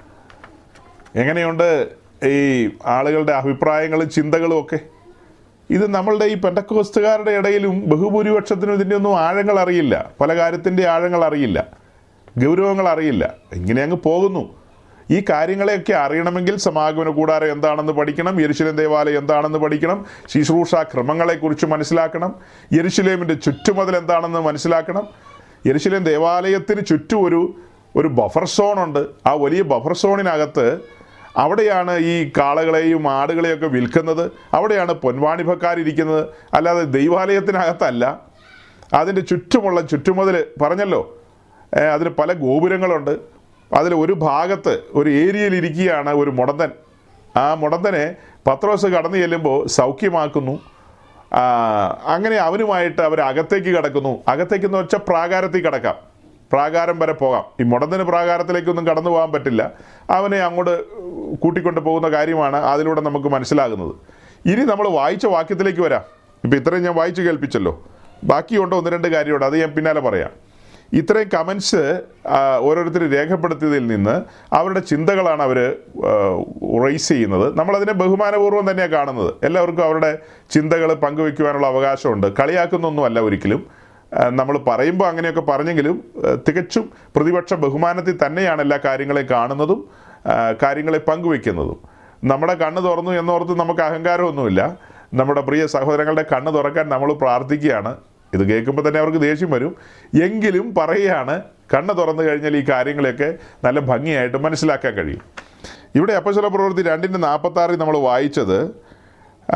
എങ്ങനെയുണ്ട് ഈ ആളുകളുടെ അഭിപ്രായങ്ങളും ചിന്തകളും ഒക്കെ ഇത് നമ്മളുടെ ഈ പെണ്ടക്കോസ്റ്റുകാരുടെ ഇടയിലും ബഹുഭൂരിപക്ഷത്തിനും ഇതിൻ്റെ ഒന്നും ആഴങ്ങൾ അറിയില്ല പല കാര്യത്തിൻ്റെ ആഴങ്ങൾ അറിയില്ല ഗൗരവങ്ങൾ അറിയില്ല ഇങ്ങനെ അങ്ങ് പോകുന്നു ഈ കാര്യങ്ങളെയൊക്കെ അറിയണമെങ്കിൽ സമാഗമന കൂടാരം എന്താണെന്ന് പഠിക്കണം യെരുശലേം ദേവാലയം എന്താണെന്ന് പഠിക്കണം ശുശ്രൂഷ ക്രമങ്ങളെക്കുറിച്ച് മനസ്സിലാക്കണം യെരുശലേമിൻ്റെ ചുറ്റുമതിൽ എന്താണെന്ന് മനസ്സിലാക്കണം യെരുശലേം ദേവാലയത്തിന് ചുറ്റും ഒരു ഒരു ബഫർ സോണുണ്ട് ആ വലിയ ബഫർ സോണിനകത്ത് അവിടെയാണ് ഈ കാളകളെയും ആടുകളെയൊക്കെ വിൽക്കുന്നത് അവിടെയാണ് പൊൻവാണിഭക്കാരിരിക്കുന്നത് അല്ലാതെ ദൈവാലയത്തിനകത്തല്ല അതിൻ്റെ ചുറ്റുമുള്ള ചുറ്റുമതിൽ പറഞ്ഞല്ലോ ഏ, അതിന് പല ഗോപുരങ്ങളുണ്ട് അതിൽ ഒരു ഭാഗത്ത് ഒരു ഏരിയയിൽ ഇരിക്കുകയാണ് ഒരു മുടന്തൻ ആ മുടന്തനെ പത്രോസ് കടന്നു ചെല്ലുമ്പോൾ സൗഖ്യമാക്കുന്നു ആ, അങ്ങനെ അവനുമായിട്ട് അവർ അകത്തേക്ക് കിടക്കുന്നു അകത്തേക്ക് എന്ന് വെച്ചാൽ പ്രാകാരത്തിൽ കിടക്കാം പ്രാകാരം വരെ പോകാം ഈ മുടന്തന് പ്രാകാരത്തിലേക്കൊന്നും കടന്നു പോകാൻ പറ്റില്ല അവനെ അങ്ങോട്ട് കൂട്ടിക്കൊണ്ട് പോകുന്ന കാര്യമാണ് അതിലൂടെ നമുക്ക് മനസ്സിലാകുന്നത് ഇനി നമ്മൾ വായിച്ച വാക്യത്തിലേക്ക് വരാം ഇപ്പം ഇത്രയും ഞാൻ വായിച്ചു കേൾപ്പിച്ചല്ലോ ബാക്കിയുണ്ട് ഒന്ന് രണ്ട് കാര്യമുണ്ട് അത് ഞാൻ പിന്നാലെ പറയാം ഇത്രയും കമൻസ് ഓരോരുത്തർ രേഖപ്പെടുത്തിയതിൽ നിന്ന് അവരുടെ ചിന്തകളാണ് അവർ റൈസ് ചെയ്യുന്നത് നമ്മളതിനെ ബഹുമാനപൂർവ്വം തന്നെയാണ് കാണുന്നത് എല്ലാവർക്കും അവരുടെ ചിന്തകൾ പങ്കുവെക്കുവാനുള്ള അവകാശമുണ്ട് കളിയാക്കുന്നൊന്നുമല്ല ഒരിക്കലും നമ്മൾ പറയുമ്പോൾ അങ്ങനെയൊക്കെ പറഞ്ഞെങ്കിലും ആ, തികച്ചും പ്രതിപക്ഷ ബഹുമാനത്തിൽ തന്നെയാണ് എല്ലാ കാര്യങ്ങളെയും കാണുന്നതും ആ, കാര്യങ്ങളെ പങ്കുവെക്കുന്നതും നമ്മുടെ കണ്ണ് തുറന്നു എന്നോർത്ത് നമുക്ക് അഹങ്കാരമൊന്നുമില്ല നമ്മുടെ പ്രിയ സഹോദരങ്ങളുടെ കണ്ണ് തുറക്കാൻ നമ്മൾ പ്രാർത്ഥിക്കുകയാണ് ഇത് കേൾക്കുമ്പോൾ തന്നെ അവർക്ക് ദേഷ്യം വരും എങ്കിലും പറയുകയാണ് കണ്ണ് തുറന്നു കഴിഞ്ഞാൽ ഈ കാര്യങ്ങളെയൊക്കെ നല്ല ഭംഗിയായിട്ട് മനസ്സിലാക്കാൻ കഴിയും ഇവിടെ അപ്പശല പ്രവൃത്തി രണ്ടിൻ്റെ നാൽപ്പത്താറിൽ നമ്മൾ വായിച്ചത് ആ,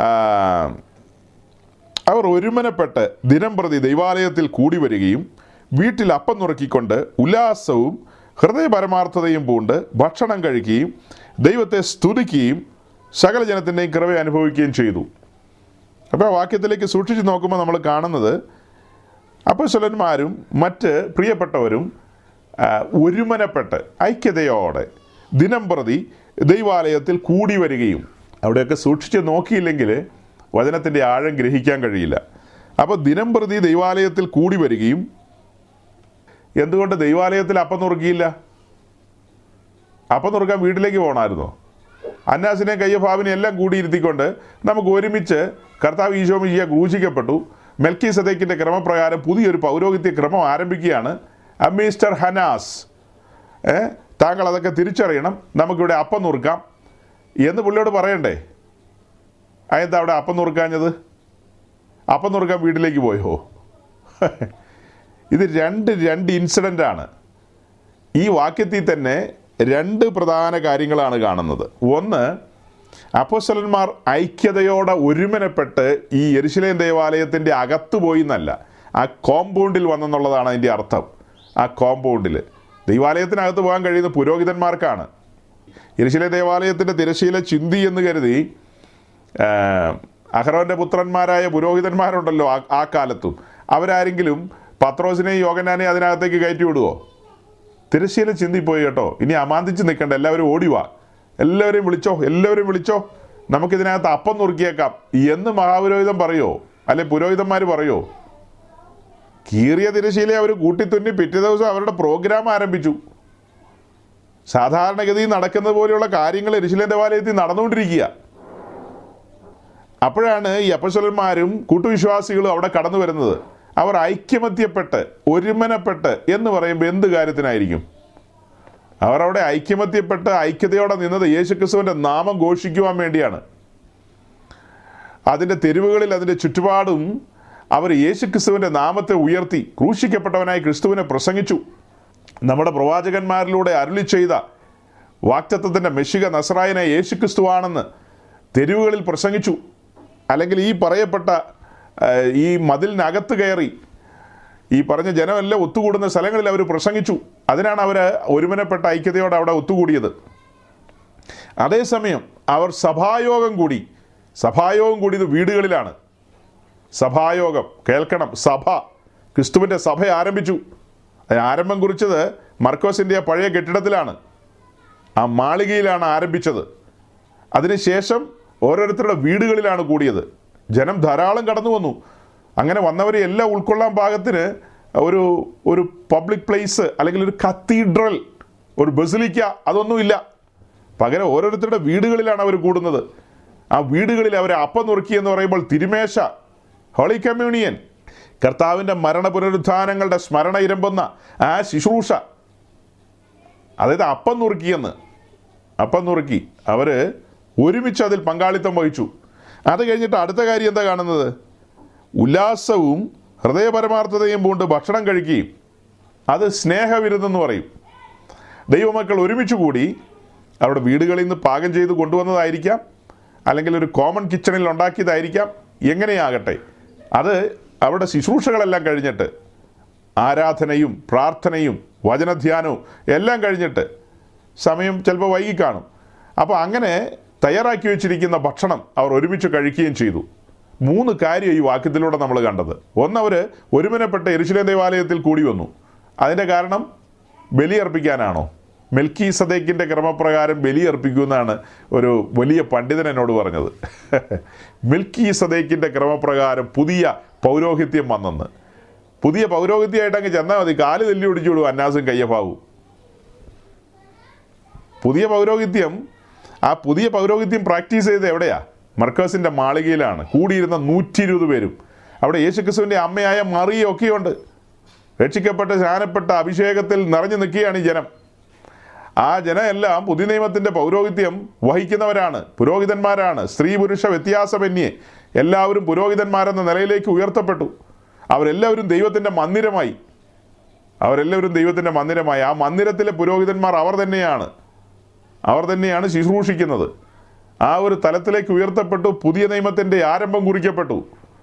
അവർ ഒരുമനപ്പെട്ട് ദിനം പ്രതി ദൈവാലയത്തിൽ കൂടി വരികയും വീട്ടിൽ അപ്പം നുറുക്കിക്കൊണ്ട് ഉല്ലാസവും ഹൃദയപരമാർത്ഥതയും പൂണ്ട് ഭക്ഷണം കഴിക്കുകയും ദൈവത്തെ സ്തുതിക്കുകയും സകല ജനത്തിൻ്റെയും കൃപ അനുഭവിക്കുകയും ചെയ്തു അപ്പോൾ ആ വാക്യത്തിലേക്ക് സൂക്ഷിച്ച് നോക്കുമ്പോൾ നമ്മൾ കാണുന്നത് അപ്പസ്വലന്മാരും മറ്റ് പ്രിയപ്പെട്ടവരും ആ, ഒരുമനപ്പെട്ട് ഐക്യതയോടെ ദിനം പ്രതി ദൈവാലയത്തിൽ കൂടി വരികയും അവിടെയൊക്കെ സൂക്ഷിച്ച് നോക്കിയില്ലെങ്കിൽ വചനത്തിൻ്റെ ആഴം ഗ്രഹിക്കാൻ കഴിയില്ല അപ്പോൾ ദിനം പ്രതി ദൈവാലയത്തിൽ കൂടി വരികയും എന്തുകൊണ്ട് ദൈവാലയത്തിൽ അപ്പം നുറുക്കിയില്ല അപ്പം നുറുക്കാൻ വീട്ടിലേക്ക് പോകണമായിരുന്നോ അന്നാസിനെ കയ്യഫാവിനെ എല്ലാം കൂടിയിരുത്തിക്കൊണ്ട് നമുക്ക് ഒരുമിച്ച് കർത്താവ് ഈശോമിജിയ ക്രൂശിക്കപ്പെട്ടു മെൽക്കി സദേക്കിൻ്റെ ക്രമപ്രകാരം പുതിയൊരു പൗരോഹിത്യ ക്രമം ആരംഭിക്കുകയാണ് ആ മിസ്റ്റർ ഹനാസ് ഏ താങ്കൾ അതൊക്കെ തിരിച്ചറിയണം നമുക്കിവിടെ അപ്പം നുറുക്കാം എന്ന് പുള്ളിയോട് പറയണ്ടേ അതെന്താ അവിടെ അപ്പം നുറുക്കാഞ്ഞത് അപ്പം നുറുക്കാൻ വീട്ടിലേക്ക് പോയോ ഇത് രണ്ട് രണ്ട് ഇൻസിഡൻ്റ് ആണ് ഈ വാക്യത്തിൽ തന്നെ രണ്ട് പ്രധാന കാര്യങ്ങളാണ് കാണുന്നത് ഒന്ന് അപ്പോസ്തലന്മാർ ഐക്യതയോടെ ഒരുമനപ്പെട്ട് ഈ യെരുശലേം ദേവാലയത്തിൻ്റെ അകത്ത് പോയി എന്നല്ല ആ കോമ്പൗണ്ടിൽ വന്നെന്നുള്ളതാണ് അതിൻ്റെ അർത്ഥം ആ കോമ്പൗണ്ടിൽ ദൈവാലയത്തിനകത്ത് പോകാൻ കഴിയുന്ന പുരോഹിതന്മാർക്കാണ് യെരുശലേം ദേവാലയത്തിൻ്റെ തിരശീല ചിന്തി എന്ന് കരുതി ആ, അഹ്റോന്റെ പുത്രന്മാരായ പുരോഹിതന്മാരുണ്ടല്ലോ ആ ആ കാലത്തും അവരാരെങ്കിലും പത്രോസിനെയും യോഗനാനെയും അതിനകത്തേക്ക് കയറ്റി വിടുവോ തിരശ്ശീല ചിന്തിപ്പോയി കേട്ടോ ഇനി അമാന്തിച്ച് നിൽക്കണ്ട എല്ലാവരും ഓടിവാ എല്ലാവരെയും വിളിച്ചോ എല്ലാവരെയും വിളിച്ചോ നമുക്കിതിനകത്ത് അപ്പം നുറുക്കിയേക്കാം എന്ന് മഹാപുരോഹിതൻ പറയോ അല്ലെ പുരോഹിതന്മാർ പറയോ കീറിയ തിരശ്ശീല അവർ കൂട്ടിത്തുന്നി പിറ്റേ ദിവസം അവരുടെ പ്രോഗ്രാം ആരംഭിച്ചു സാധാരണഗതിയിൽ നടക്കുന്നത് പോലെയുള്ള കാര്യങ്ങൾ എരിശിലേം ദേവാലയത്തിൽ നടന്നുകൊണ്ടിരിക്കുക അപ്പോഴാണ് ഈ അപ്പസ്വലന്മാരും കൂട്ടുവിശ്വാസികളും അവിടെ കടന്നു വരുന്നത് അവർ ഐക്യമത്യപ്പെട്ട് ഒരുമനപ്പെട്ട് എന്ന് പറയുമ്പോൾ എന്ത് കാര്യത്തിനായിരിക്കും അവർ അവിടെ ഐക്യമത്യപ്പെട്ട് ഐക്യതയോടെ നിന്നത് യേശുക്രിസ്തുവിൻ്റെ നാമം ഘോഷിക്കുവാൻ വേണ്ടിയാണ് അതിൻ്റെ തെരുവുകളിൽ അതിൻ്റെ ചുറ്റുപാടും അവർ യേശുക്രിസ്തുവിൻ്റെ നാമത്തെ ഉയർത്തി ക്രൂശിക്കപ്പെട്ടവനായി ക്രിസ്തുവിനെ പ്രസംഗിച്ചു നമ്മുടെ പ്രവാചകന്മാരിലൂടെ അരുളി ചെയ്ത വാക്തത്വത്തിൻ്റെ മെഷിക നസറായനെ യേശുക്രിസ്തുവാണെന്ന് തെരുവുകളിൽ പ്രസംഗിച്ചു അല്ലെങ്കിൽ ഈ പറയപ്പെട്ട ആ, ഈ മതിലിനകത്ത് കയറി ഈ പറഞ്ഞ ജനമെല്ലാം ഒത്തുകൂടുന്ന സ്ഥലങ്ങളിൽ അവർ പ്രസംഗിച്ചു അതിനാണ് അവർ ഒരുമനപ്പെട്ട ഐക്യതയോടെ അവിടെ ഒത്തുകൂടിയത് അതേസമയം അവർ സഭായോഗം കൂടി സഭായോഗം കൂടിയത് വീടുകളിലാണ് സഭായോഗം കേൾക്കണം സഭ ക്രിസ്തുവിൻ്റെ സഭ ആരംഭിച്ചു അത് ആരംഭം കുറിച്ചത് മർക്കോസിൻ്റെ ആ പഴയ കെട്ടിടത്തിലാണ് ആ മാളികയിലാണ് ആരംഭിച്ചത് അതിനുശേഷം ഓരോരുത്തരുടെ വീടുകളിലാണ് കൂടിയത് ജനം ധാരാളം കടന്നു വന്നു അങ്ങനെ വന്നവരെ എല്ലാം ഉൾക്കൊള്ളാൻ പാകത്തിന് ഒരു ഒരു പബ്ലിക് പ്ലേസ് അല്ലെങ്കിൽ ഒരു കത്തീഡ്രൽ ഒരു ബസിലിക്ക അതൊന്നുമില്ല പകരം ഓരോരുത്തരുടെ വീടുകളിലാണ് അവർ കൂടുന്നത് ആ വീടുകളിൽ അവരെ അപ്പം നുറുക്കി എന്ന് പറയുമ്പോൾ തിരുമേശ ഹോളി കമ്മ്യൂണിയൻ കർത്താവിൻ്റെ മരണ പുനരുത്ഥാനങ്ങളുടെ സ്മരണ ഇരമ്പുന്ന ആ ശുശ്രൂഷ അതായത് അപ്പം നുറുക്കിയെന്ന് അപ്പം നുറുക്കി അവർ ഒരുമിച്ച് അതിൽ പങ്കാളിത്തം വഹിച്ചു അത് കഴിഞ്ഞിട്ട് അടുത്ത കാര്യം എന്താ കാണുന്നത് ഉല്ലാസവും ഹൃദയപരമാർത്ഥതയും പൂണ്ട് ഭക്ഷണം കഴിക്കുകയും അത് സ്നേഹവിരുന്നെന്ന് പറയും ദൈവമക്കൾ ഒരുമിച്ച് കൂടി അവരുടെ വീടുകളിൽ നിന്ന് പാകം ചെയ്ത് കൊണ്ടുവന്നതായിരിക്കാം അല്ലെങ്കിൽ ഒരു കോമൺ കിച്ചണിൽ ഉണ്ടാക്കിയതായിരിക്കാം എങ്ങനെയാകട്ടെ അത് അവരുടെ ശുശ്രൂഷകളെല്ലാം കഴിഞ്ഞിട്ട് ആരാധനയും പ്രാർത്ഥനയും വചനധ്യാനവും എല്ലാം കഴിഞ്ഞിട്ട് സമയം ചിലപ്പോൾ വൈകി കാണും അപ്പോൾ അങ്ങനെ തയ്യാറാക്കി വെച്ചിരിക്കുന്ന ഭക്ഷണം അവർ ഒരുമിച്ച് കഴിക്കുകയും ചെയ്തു മൂന്ന് കാര്യം ഈ വാക്യത്തിലൂടെ നമ്മൾ കണ്ടത് ഒന്നവർ ഒരുമനപ്പെട്ട എരിശിലേം ദേവാലയത്തിൽ കൂടി വന്നു അതിൻ്റെ കാരണം ബലിയർപ്പിക്കാനാണോ മെൽക്കി സദേക്കിൻ്റെ ക്രമപ്രകാരം ബലിയർപ്പിക്കുമെന്നാണ് ഒരു വലിയ പണ്ഡിതൻ എന്നോട് പറഞ്ഞത് മിൽക്കി സദേക്കിൻ്റെ ക്രമപ്രകാരം പുതിയ പൗരോഹിത്യം വന്നെന്ന് പുതിയ പൗരോഹിത്യമായിട്ട് അങ്ങ് ചെന്നാൽ മതി കാല് തെല്ലി ഒടിച്ചു വിടും അന്നാസും കയ്യപ്പാവും പുതിയ പൗരോഹിത്യം ആ പുതിയ പൗരോഹിത്യം പ്രാക്ടീസ് ചെയ്ത് എവിടെയാ മർക്കസിൻ്റെ മാളികയിലാണ് കൂടിയിരുന്ന നൂറ്റി ഇരുപത് പേരും അവിടെ യേശുക്രിസ്തുവിൻ്റെ അമ്മയായ മറിയൊക്കെയുണ്ട് രക്ഷിക്കപ്പെട്ട സ്നാനപ്പെട്ട അഭിഷേകത്തിൽ നിറഞ്ഞു നിൽക്കുകയാണ് ഈ ജനം ആ ജനമെല്ലാം പുതിയ നിയമത്തിൻ്റെ പൗരോഹിത്യം വഹിക്കുന്നവരാണ് പുരോഹിതന്മാരാണ് സ്ത്രീ പുരുഷ വ്യത്യാസമന്യേ എല്ലാവരും പുരോഹിതന്മാരെന്ന നിലയിലേക്ക് ഉയർത്തപ്പെട്ടു അവരെല്ലാവരും ദൈവത്തിൻ്റെ മന്ദിരമായി അവരെല്ലാവരും ദൈവത്തിൻ്റെ മന്ദിരമായി ആ മന്ദിരത്തിലെ പുരോഹിതന്മാർ അവർ തന്നെയാണ് അവർ തന്നെയാണ് ശുശ്രൂഷിക്കുന്നത് ആ ഒരു തലത്തിലേക്ക് ഉയർത്തപ്പെട്ടു പുതിയ നിയമത്തിൻ്റെ ആരംഭം കുറിക്കപ്പെട്ടു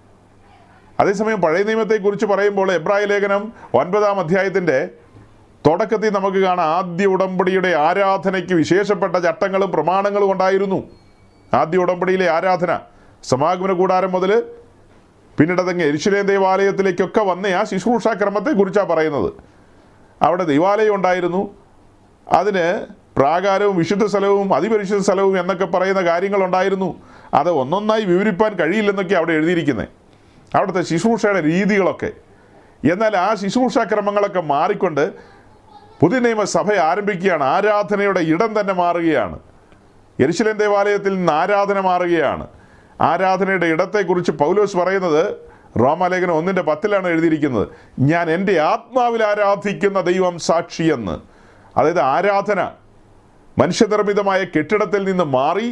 അതേസമയം പഴയ നിയമത്തെക്കുറിച്ച് പറയുമ്പോൾ എബ്രായ ലേഖനം ഒൻപതാം അധ്യായത്തിൻ്റെ തുടക്കത്തിൽ നമുക്ക് കാണാം ആദ്യ ഉടമ്പടിയുടെ ആരാധനയ്ക്ക് വിശേഷപ്പെട്ട ചട്ടങ്ങളും പ്രമാണങ്ങളും ഉണ്ടായിരുന്നു ആദ്യ ഉടമ്പടിയിലെ ആരാധന സമാഗമന കൂടാരം മുതൽ പിന്നീട് അതങ്ങ് എരിശിലേം ദേവാലയത്തിലേക്കൊക്കെ വന്ന ആ ശുശ്രൂഷാക്രമത്തെക്കുറിച്ചാണ് പറയുന്നത് അവിടെ ദൈവാലയം ഉണ്ടായിരുന്നു അതിന് പ്രാകാരവും വിശുദ്ധ സ്ഥലവും അതിപരിശുദ്ധ സ്ഥലവും എന്നൊക്കെ പറയുന്ന കാര്യങ്ങളുണ്ടായിരുന്നു അത് ഒന്നൊന്നായി വിവരിപ്പാൻ കഴിയില്ലെന്നൊക്കെ അവിടെ എഴുതിയിരിക്കുന്നത് അവിടുത്തെ ശുശ്രൂഷയുടെ രീതികളൊക്കെ എന്നാൽ ആ ശുശ്രൂഷാക്രമങ്ങളൊക്കെ മാറിക്കൊണ്ട് പുതിയ നിയമസഭ ആരംഭിക്കുകയാണ് ആരാധനയുടെ ഇടം തന്നെ മാറുകയാണ് യെരുശലേം ദേവാലയത്തിൽ നിന്ന് ആരാധന മാറുകയാണ് ആരാധനയുടെ ഇടത്തെക്കുറിച്ച് പൗലോസ് പറയുന്നത് റോമാലേഖനം ഒന്നിൻ്റെ പത്തിലാണ് എഴുതിയിരിക്കുന്നത് ഞാൻ എൻ്റെ ആത്മാവിൽ ആരാധിക്കുന്ന ദൈവം സാക്ഷിയെന്ന് അതായത് ആരാധന മനുഷ്യനിർമ്മിതമായ കെട്ടിടത്തിൽ നിന്ന് മാറി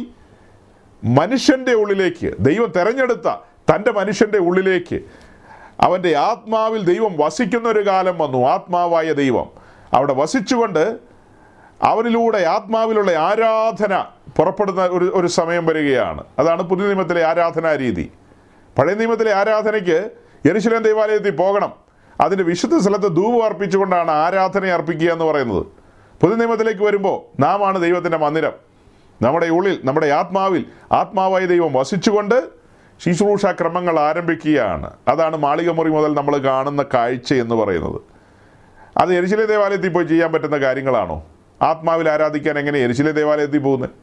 മനുഷ്യൻ്റെ ഉള്ളിലേക്ക് ദൈവം തെരഞ്ഞെടുത്ത തൻ്റെ മനുഷ്യൻ്റെ ഉള്ളിലേക്ക് അവൻ്റെ ആത്മാവിൽ ദൈവം വസിക്കുന്ന ഒരു കാലം വന്നു ആത്മാവായ ദൈവം അവിടെ വസിച്ചുകൊണ്ട് അവനിലൂടെ ആത്മാവിലുള്ള ആരാധന പുറപ്പെടുന്ന ഒരു ഒരു സമയം വരികയാണ് അതാണ് പുതിയ നിയമത്തിലെ ആരാധനാ രീതി പഴയ നിയമത്തിലെ ആരാധനയ്ക്ക് യെരുശലേം ദേവാലയത്തിൽ പോകണം അതിൻ്റെ വിശുദ്ധ സ്ഥലത്ത് ധൂപം അർപ്പിച്ചുകൊണ്ടാണ് ആരാധന അർപ്പിക്കുക എന്ന് പറയുന്നത് പുതിയ നിയമത്തിലേക്ക് വരുമ്പോൾ നാം ആണ് ദൈവത്തിൻ്റെ മന്ദിരം നമ്മുടെ ഉള്ളിൽ നമ്മുടെ ആത്മാവിൽ ആത്മാവായ ദൈവം വസിച്ചുകൊണ്ട് ശുശ്രൂഷ ക്രമങ്ങൾ ആരംഭിക്കുകയാണ് അതാണ് മാളികമുറി മുതൽ നമ്മൾ കാണുന്ന കാഴ്ച എന്ന് പറയുന്നത് അത് എരിശിലെ ദേവാലയത്തിൽ പോയി ചെയ്യാൻ പറ്റുന്ന കാര്യങ്ങളാണോ ആത്മാവിൽ ആരാധിക്കാൻ എങ്ങനെ എരിശിലെ ദേവാലയത്തിൽ പോകുന്നത്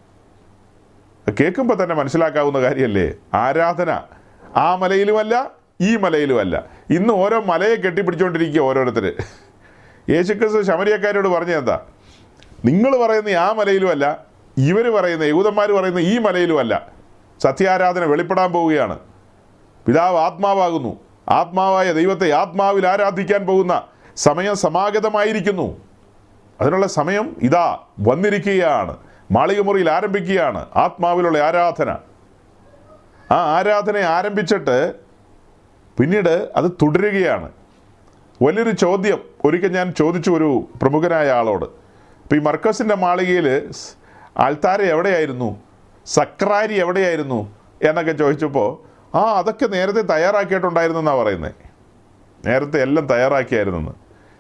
കേൾക്കുമ്പോൾ തന്നെ മനസ്സിലാക്കാവുന്ന കാര്യമല്ലേ ആരാധന ആ മലയിലുമല്ല ഈ മലയിലുമല്ല ഇന്ന് ഓരോ മലയെ കെട്ടിപ്പിടിച്ചുകൊണ്ടിരിക്കുക ഓരോരുത്തർ യേശുക്രിസ്തു ശമരിയക്കാരോട് പറഞ്ഞ എന്താ നിങ്ങൾ പറയുന്ന ആ മലയിലുമല്ല ഇവർ പറയുന്ന യഹൂദന്മാർ പറയുന്ന ഈ മലയിലുമല്ല സത്യാരാധന വെളിപ്പെടാൻ പോവുകയാണ് പിതാവ് ആത്മാവാകുന്നു ആത്മാവായ ദൈവത്തെ ആത്മാവിൽ ആരാധിക്കാൻ പോകുന്ന സമയം സമാഗതമായിരിക്കുന്നു അതിനുള്ള സമയം ഇതാ വന്നിരിക്കുകയാണ് മാളികമുറിയിൽ ആരംഭിക്കുകയാണ് ആത്മാവിലുള്ള ആരാധന ആ ആരാധന ആരംഭിച്ചിട്ട് പിന്നീട് അത് തുടരുകയാണ് വലിയൊരു ചോദ്യം ഒരിക്കൽ ഞാൻ ചോദിച്ചു ഒരു പ്രമുഖനായ ആളോട് അപ്പോൾ ഈ മർക്കസിൻ്റെ മാളികയിൽ ആൾത്താര എവിടെയായിരുന്നു സക്രാരി എവിടെയായിരുന്നു എന്നൊക്കെ ചോദിച്ചപ്പോൾ ആ അതൊക്കെ നേരത്തെ തയ്യാറാക്കിയിട്ടുണ്ടായിരുന്നു എന്നാണ് പറയുന്നത് നേരത്തെ എല്ലാം തയ്യാറാക്കിയായിരുന്നെന്ന്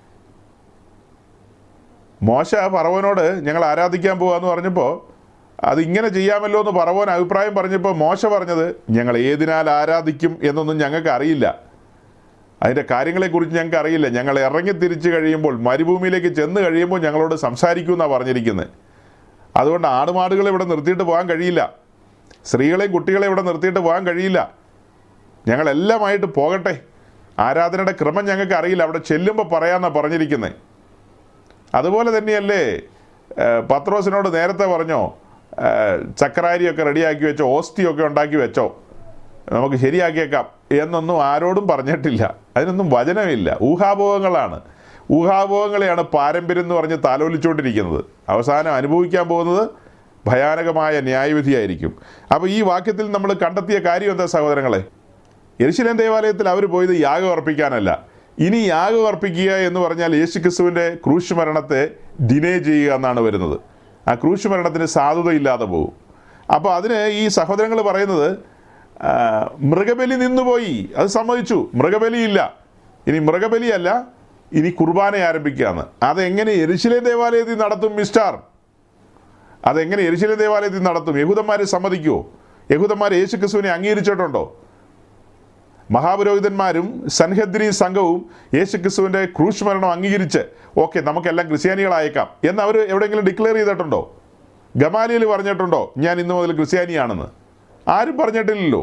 മോശ പറവനോട് ഞങ്ങൾ ആരാധിക്കാൻ പോകാന്ന് പറഞ്ഞപ്പോൾ അത് ഇങ്ങനെ ചെയ്യാമല്ലോ എന്ന് പറവോൻ അഭിപ്രായം പറഞ്ഞപ്പോൾ മോശ പറഞ്ഞത് ഞങ്ങൾ ഏതിനാൽ ആരാധിക്കും എന്നൊന്നും ഞങ്ങൾക്ക് അറിയില്ല അതിൻ്റെ കാര്യങ്ങളെക്കുറിച്ച് ഞങ്ങൾക്ക് അറിയില്ല ഞങ്ങൾ ഇറങ്ങി തിരിച്ചു കഴിയുമ്പോൾ മരുഭൂമിയിലേക്ക് ചെന്ന് കഴിയുമ്പോൾ ഞങ്ങളോട് സംസാരിക്കുമെന്നാണ് പറഞ്ഞിരിക്കുന്നത് അതുകൊണ്ട് ആടുമാടുകളെ ഇവിടെ നിർത്തിയിട്ട് പോകാൻ കഴിയില്ല സ്ത്രീകളെയും കുട്ടികളെ ഇവിടെ നിർത്തിയിട്ട് പോകാൻ കഴിയില്ല ഞങ്ങളെല്ലാമായിട്ട് പോകട്ടെ ആരാധനയുടെ ക്രമം ഞങ്ങൾക്ക് അറിയില്ല അവിടെ ചെല്ലുമ്പോൾ പറയാമെന്നാണ് പറഞ്ഞിരിക്കുന്നത് അതുപോലെ തന്നെയല്ലേ ഏഹ്, പത്രോസിനോട് നേരത്തെ പറഞ്ഞോ ആ, ചക്രാരിയൊക്കെ റെഡിയാക്കി വെച്ചോ ഓസ്തിയൊക്കെ ഉണ്ടാക്കി വെച്ചോ നമുക്ക് ശരിയാക്കിയേക്കാം എന്നൊന്നും ആരോടും പറഞ്ഞിട്ടില്ല അതിനൊന്നും വചനമില്ല ഊഹാഭോഗങ്ങളാണ് ഊഹാഭോഗങ്ങളെയാണ് പാരമ്പര്യം എന്ന് പറഞ്ഞ് താലോലിച്ചുകൊണ്ടിരിക്കുന്നത് അവസാനം അനുഭവിക്കാൻ പോകുന്നത് ഭയാനകമായ ന്യായവിധിയായിരിക്കും അപ്പോൾ ഈ വാക്യത്തിൽ നമ്മൾ കണ്ടെത്തിയ കാര്യം എന്താ സഹോദരങ്ങളെ യെരുശലേം ദേവാലയത്തിൽ അവർ പോയത് യാഗം അർപ്പിക്കാനല്ല ഇനി യാഗം അർപ്പിക്കുക എന്ന് പറഞ്ഞാൽ യേശു ക്രിസ്തുവിൻ്റെ ക്രൂശ് മരണത്തെ ഡിനേ ചെയ്യുക എന്നാണ് വരുന്നത് ആ ക്രൂശ് മരണത്തിന് സാധുതയില്ലാതെ പോകും അപ്പോൾ അതിന് ഈ സഹോദരങ്ങൾ പറയുന്നത് ആ, മൃഗബലി നിന്നുപോയി അത് സമ്മതിച്ചു മൃഗബലിയില്ല ഇനി മൃഗബലിയല്ല ഇനി കുർബാന ആരംഭിക്കുകയാണ് അതെങ്ങനെ എരിശിലെ ദേവാലയത്തിൽ നടത്തും മിസ്റ്റർ അതെങ്ങനെ എരിശിലെ ദേവാലയത്തിൽ നടത്തും യഹൂദന്മാരെ സമ്മതിക്കുമോ യഹൂദന്മാർ യേശു ക്രിസ്തുവിനെ അംഗീകരിച്ചിട്ടുണ്ടോ മഹാപുരോഹിതന്മാരും സൻഹദ്രി സംഘവും യേശു ക്രിസ്തുവിൻ്റെ ക്രൂശ് മരണം അംഗീകരിച്ച് ഓക്കെ നമുക്കെല്ലാം ക്രിസ്ത്യാനികളായേക്കാം എന്ന് അവർ എവിടെയെങ്കിലും ഡിക്ലെയർ ചെയ്തിട്ടുണ്ടോ ഗമാലിയിൽ പറഞ്ഞിട്ടുണ്ടോ ഞാൻ ഇന്നു മുതൽ ക്രിസ്ത്യാനിയാണെന്ന് ആരും പറഞ്ഞിട്ടില്ലല്ലോ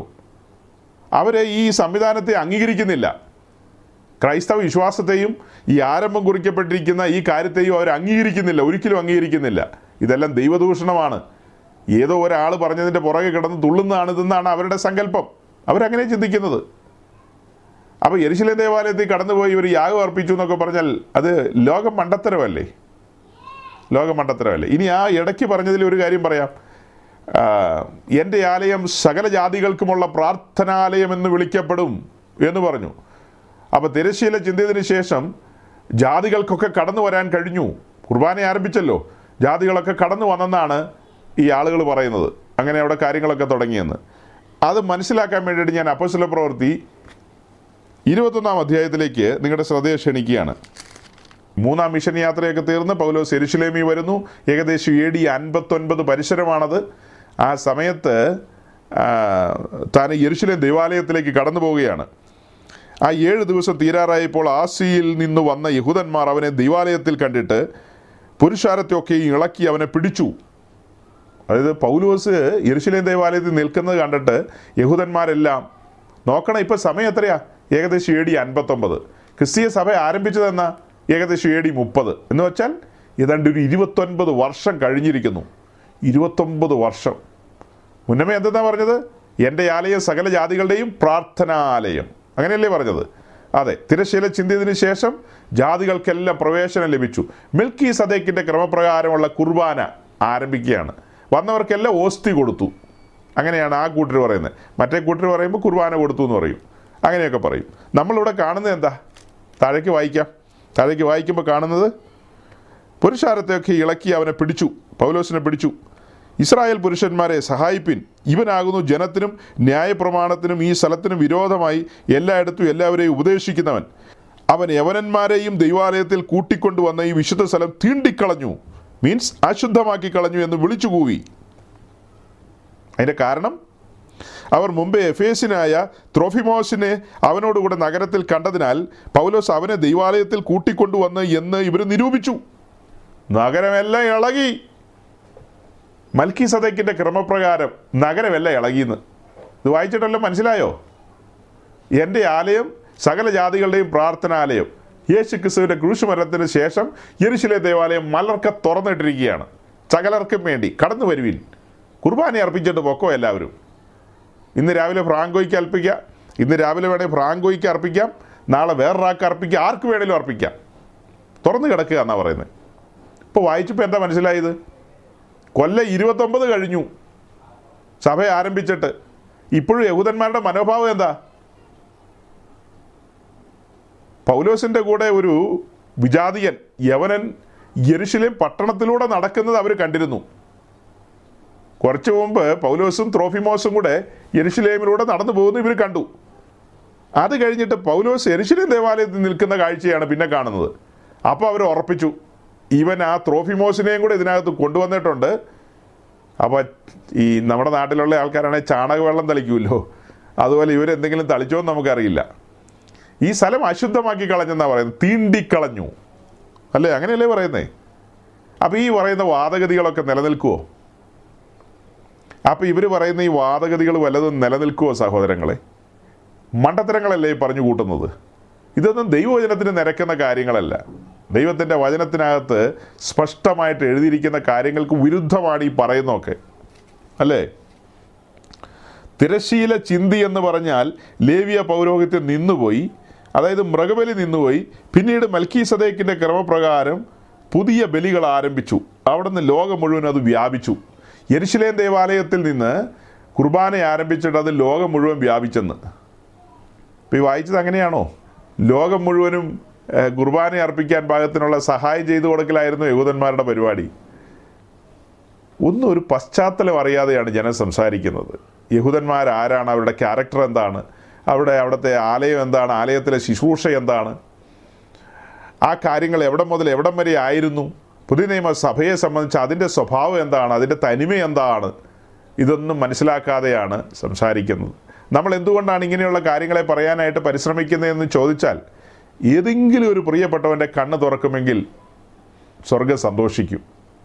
അവർ ഈ സംവിധാനത്തെ അംഗീകരിക്കുന്നില്ല ക്രൈസ്തവ വിശ്വാസത്തെയും ഈ ആരംഭം കുറിക്കപ്പെട്ടിരിക്കുന്ന ഈ കാര്യത്തെയും അവർ അംഗീകരിക്കുന്നില്ല ഒരിക്കലും അംഗീകരിക്കുന്നില്ല ഇതെല്ലാം ദൈവദൂഷണമാണ് ഏതോ ഒരാൾ പറഞ്ഞതിൻ്റെ പുറകെ കിടന്ന് തുള്ളുന്നതാണ് ഇതെന്നാണ് അവരുടെ സങ്കല്പം അവരങ്ങനെ ചിന്തിക്കുന്നത് അപ്പോൾ യെരുശലേം ദേവാലയത്തിൽ കടന്നുപോയി ഒരു യാഗം അർപ്പിച്ചു എന്നൊക്കെ പറഞ്ഞാൽ അത് ലോക മണ്ടത്തരമല്ലേ ലോക മണ്ടത്തരമല്ലേ ഇനി ആ ഇടയ്ക്ക് പറഞ്ഞതിൽ ഒരു കാര്യം പറയാം ആ, എൻ്റെ ആലയം സകല ജാതികൾക്കുമുള്ള പ്രാർത്ഥനാലയം എന്ന് വിളിക്കപ്പെടും എന്ന് പറഞ്ഞു അപ്പോൾ തിരശ്ശീല ചിന്തിയതിന് ശേഷം ജാതികൾക്കൊക്കെ കടന്നു വരാൻ കഴിഞ്ഞു കുർബാന ആരംഭിച്ചല്ലോ ജാതികളൊക്കെ കടന്നു വന്നെന്നാണ് ഈ ആളുകൾ പറയുന്നത് അങ്ങനെ അവിടെ കാര്യങ്ങളൊക്കെ തുടങ്ങിയെന്ന് അത് മനസ്സിലാക്കാൻ വേണ്ടിയിട്ട് ഞാൻ അപ്പസ്വല പ്രവൃത്തി ഇരുപത്തൊന്നാം അധ്യായത്തിലേക്ക് നിങ്ങളുടെ ശ്രദ്ധയെ ക്ഷണിക്കുകയാണ് മൂന്നാം മിഷൻ യാത്രയൊക്കെ തീർന്ന് പൗലോസ് എരുശലേമി വരുന്നു ഏകദേശം എ ഡി അൻപത്തൊൻപത് പരിസരമാണത് ആ സമയത്ത് ആ, താൻ യെരുശലേം ദേവാലയത്തിലേക്ക് കടന്നു പോവുകയാണ് ആ ഏഴ് ദിവസം തീരാറായപ്പോൾ ആസിയിൽ നിന്ന് വന്ന യഹൂദന്മാർ അവനെ ദൈവാലയത്തിൽ കണ്ടിട്ട് പുരുഷാരത്തെയൊക്കെ ഇളക്കി അവനെ പിടിച്ചു അതായത് പൗലോസ് യെരുശലേം ദേവാലയത്തിൽ നിൽക്കുന്നത് കണ്ടിട്ട് യഹൂദന്മാരെല്ലാം നോക്കണം ഇപ്പം സമയം എത്രയാ ഏകദേശം എ ഡി അൻപത്തൊമ്പത് ക്രിസ്തീയ സഭ ആരംഭിച്ചതെന്ന ഏകദേശം എ ഡി മുപ്പത് എന്ന് വെച്ചാൽ ഏതാണ്ട് ഒരു ഇരുപത്തൊൻപത് വർഷം കഴിഞ്ഞിരിക്കുന്നു ഇരുപത്തൊമ്പത് വർഷം മുന്നമേ എന്തെന്നാ പറഞ്ഞത് എൻ്റെ ആലയം സകല ജാതികളുടെയും പ്രാർത്ഥനാലയം അങ്ങനെയല്ലേ പറഞ്ഞത് അതെ തിരശ്ശീല ചിന്തിയതിനു ശേഷം ജാതികൾക്കെല്ലാം പ്രവേശനം ലഭിച്ചു മിൽക്കി സദേക്കിൻ്റെ ക്രമപ്രകാരമുള്ള കുർബാന ആരംഭിക്കുകയാണ് വന്നവർക്കെല്ലാം ഓസ്തി കൊടുത്തു അങ്ങനെയാണ് ആ കൂട്ടർ പറയുന്നത് മറ്റേ കൂട്ടർ പറയുമ്പോൾ കുർബാന കൊടുത്തു എന്ന് പറയും അങ്ങനെയൊക്കെ പറയും നമ്മളിവിടെ കാണുന്നത് എന്താ താഴേക്ക് വായിക്കാം താഴേക്ക് വായിക്കുമ്പോൾ കാണുന്നത് പുരുഷാരത്തെയൊക്കെ ഇളക്കി അവനെ പിടിച്ചു പൗലോസിനെ പിടിച്ചു ഇസ്രായേൽ പുരുഷന്മാരെ സഹായിപ്പിൻ ഇവനാകുന്നു ജനത്തിനും ന്യായപ്രമാണത്തിനും ഈ സ്ഥലത്തിനും വിരോധമായി എല്ലായിടത്തും എല്ലാവരെയും ഉപദേശിക്കുന്നവൻ അവൻ യവനന്മാരെയും ദൈവാലയത്തിൽ കൂട്ടിക്കൊണ്ടുവന്ന ഈ വിശുദ്ധ സ്ഥലം തീണ്ടിക്കളഞ്ഞു മീൻസ് അശുദ്ധമാക്കി കളഞ്ഞു എന്ന് വിളിച്ചു കൂവി അതിൻ്റെ കാരണം അവർ മുമ്പേ എഫേസിനായ ത്രോഫിമോസിനെ അവനോടുകൂടെ നഗരത്തിൽ കണ്ടതിനാൽ പൗലോസ് അവനെ ദൈവാലയത്തിൽ കൂട്ടിക്കൊണ്ടുവന്ന് എന്ന് ഇവർ നിരൂപിച്ചു നഗരമെല്ലാം ഇളകി മൽക്കി സദക്കിൻ്റെ ക്രമപ്രകാരം നഗരമെല്ലാം ഇളകിയെന്ന് ഇത് വായിച്ചിട്ടല്ലോ മനസ്സിലായോ എൻ്റെ ആലയം സകല ജാതികളുടെയും പ്രാർത്ഥനാലയം യേശു ക്രിസ്തുവിൻ്റെ ക്രൂശുമരത്തിന് ശേഷം യെരുശിലെ ദേവാലയം മലർക്ക തുറന്നിട്ടിരിക്കുകയാണ് സകലർക്കും വേണ്ടി കടന്നു വരുവിൻ കുർബാന അർപ്പിച്ചിട്ട് പൊക്കോ എല്ലാവരും ഇന്ന് രാവിലെ ഫ്രാങ്കോയ്ക്ക് അർപ്പിക്കാം ഇന്ന് രാവിലെ വേണേൽ ഫ്രാങ്കോയ്ക്ക് അർപ്പിക്കാം നാളെ വേറൊരാൾക്ക് അർപ്പിക്കാം ആർക്ക് വേണേലും അർപ്പിക്കാം തുറന്നു കിടക്കുക എന്നാണ് പറയുന്നത് ഇപ്പോൾ വായിച്ചപ്പോൾ എന്താ മനസ്സിലായത് കൊല്ലം ഇരുപത്തൊമ്പത് കഴിഞ്ഞു സഭ ആരംഭിച്ചിട്ട് ഇപ്പോഴും യഹൂദന്മാരുടെ മനോഭാവം എന്താ പൗലോസിൻ്റെ കൂടെ ഒരു വിജാതിയൻ യവനൻ യെരുശലേം പട്ടണത്തിലൂടെ നടക്കുന്നത് അവർ കണ്ടിരുന്നു കുറച്ചു മുമ്പ് പൗലോസും ത്രോഫിമോസും കൂടെ യെരുശലേമിലൂടെ നടന്നു പോകുന്നു ഇവർ കണ്ടു അത് കഴിഞ്ഞിട്ട് പൗലോസ് യെരുശലേം ദേവാലയത്തിൽ നിൽക്കുന്ന കാഴ്ചയാണ് പിന്നെ കാണുന്നത് അപ്പോൾ അവർ ഉറപ്പിച്ചു ഇവൻ ആ ത്രോഫിമോസിനെയും കൂടെ ഇതിനകത്ത് കൊണ്ടുവന്നിട്ടുണ്ട് അപ്പോൾ ഈ നമ്മുടെ നാട്ടിലുള്ള ആൾക്കാരാണെങ്കിൽ ചാണകവെള്ളം തളിക്കുമല്ലോ അതുപോലെ ഇവരെന്തെങ്കിലും തളിച്ചോ എന്ന് നമുക്കറിയില്ല ഈ സ്ഥലം അശുദ്ധമാക്കി കളഞ്ഞെന്നാണ് പറയുന്നത് തീണ്ടിക്കളഞ്ഞു അല്ലേ അങ്ങനെയല്ലേ പറയുന്നേ അപ്പോൾ ഈ പറയുന്ന വാദഗതികളൊക്കെ നിലനിൽക്കുമോ അപ്പോൾ ഇവർ പറയുന്ന ഈ വാദഗതികൾ വല്ലതും നിലനിൽക്കുമോ സഹോദരങ്ങളെ മണ്ടത്തരങ്ങളല്ലേ ഈ പറഞ്ഞു കൂട്ടുന്നത് ഇതൊന്നും ദൈവവചനത്തിന് നിരക്കുന്ന കാര്യങ്ങളല്ല ദൈവത്തിൻ്റെ വചനത്തിനകത്ത് സ്പഷ്ടമായിട്ട് എഴുതിയിരിക്കുന്ന കാര്യങ്ങൾക്ക് വിരുദ്ധമാണ് ഈ പറയുന്നതൊക്കെ അല്ലേ തിരശീല ചിന്തി എന്ന് പറഞ്ഞാൽ ലേവിയ പൗരോഹിത്യം നിന്നുപോയി അതായത് മൃഗബലി നിന്നുപോയി പിന്നീട് മൽക്കി സദേക്കിൻ്റെ ക്രമപ്രകാരം പുതിയ ബലികൾ ആരംഭിച്ചു അവിടുന്ന് ലോകം മുഴുവൻ അത് വ്യാപിച്ചു യെരുശലേം ദേവാലയത്തിൽ നിന്ന് കുർബാന ആരംഭിച്ചിട്ട് അത് ലോകം മുഴുവൻ വ്യാപിച്ചെന്ന് ഇപ്പോൾ ഈ വായിച്ചത് അങ്ങനെയാണോ ലോകം മുഴുവനും ഏഹ്, കുർബാന അർപ്പിക്കാൻ പാകത്തിനുള്ള സഹായം ചെയ്തു കൊടുക്കലായിരുന്നു യഹൂദന്മാരുടെ പരിപാടി ഒന്നും ഒരു പശ്ചാത്തലം അറിയാതെയാണ് ജനം സംസാരിക്കുന്നത് യഹൂദന്മാർ ആരാണ് അവരുടെ ക്യാരക്ടർ എന്താണ് അവിടെ അവിടുത്തെ ആലയം എന്താണ് ആലയത്തിലെ ശുശ്രൂഷ എന്താണ് ആ കാര്യങ്ങൾ എവിടം മുതൽ എവിടം വരെ ആയിരുന്നു പുതിയ നിയമ സഭയെ സംബന്ധിച്ച് അതിൻ്റെ സ്വഭാവം എന്താണ് അതിൻ്റെ തനിമ എന്താണ് ഇതൊന്നും മനസ്സിലാക്കാതെയാണ് സംസാരിക്കുന്നത് നമ്മൾ എന്തുകൊണ്ടാണ് ഇങ്ങനെയുള്ള കാര്യങ്ങളെ പറയാനായിട്ട് പരിശ്രമിക്കുന്നതെന്ന് ചോദിച്ചാൽ ഏതെങ്കിലും ഒരു പ്രിയപ്പെട്ടവൻ്റെ കണ്ണ് തുറക്കുമെങ്കിൽ സ്വർഗം സന്തോഷിക്കും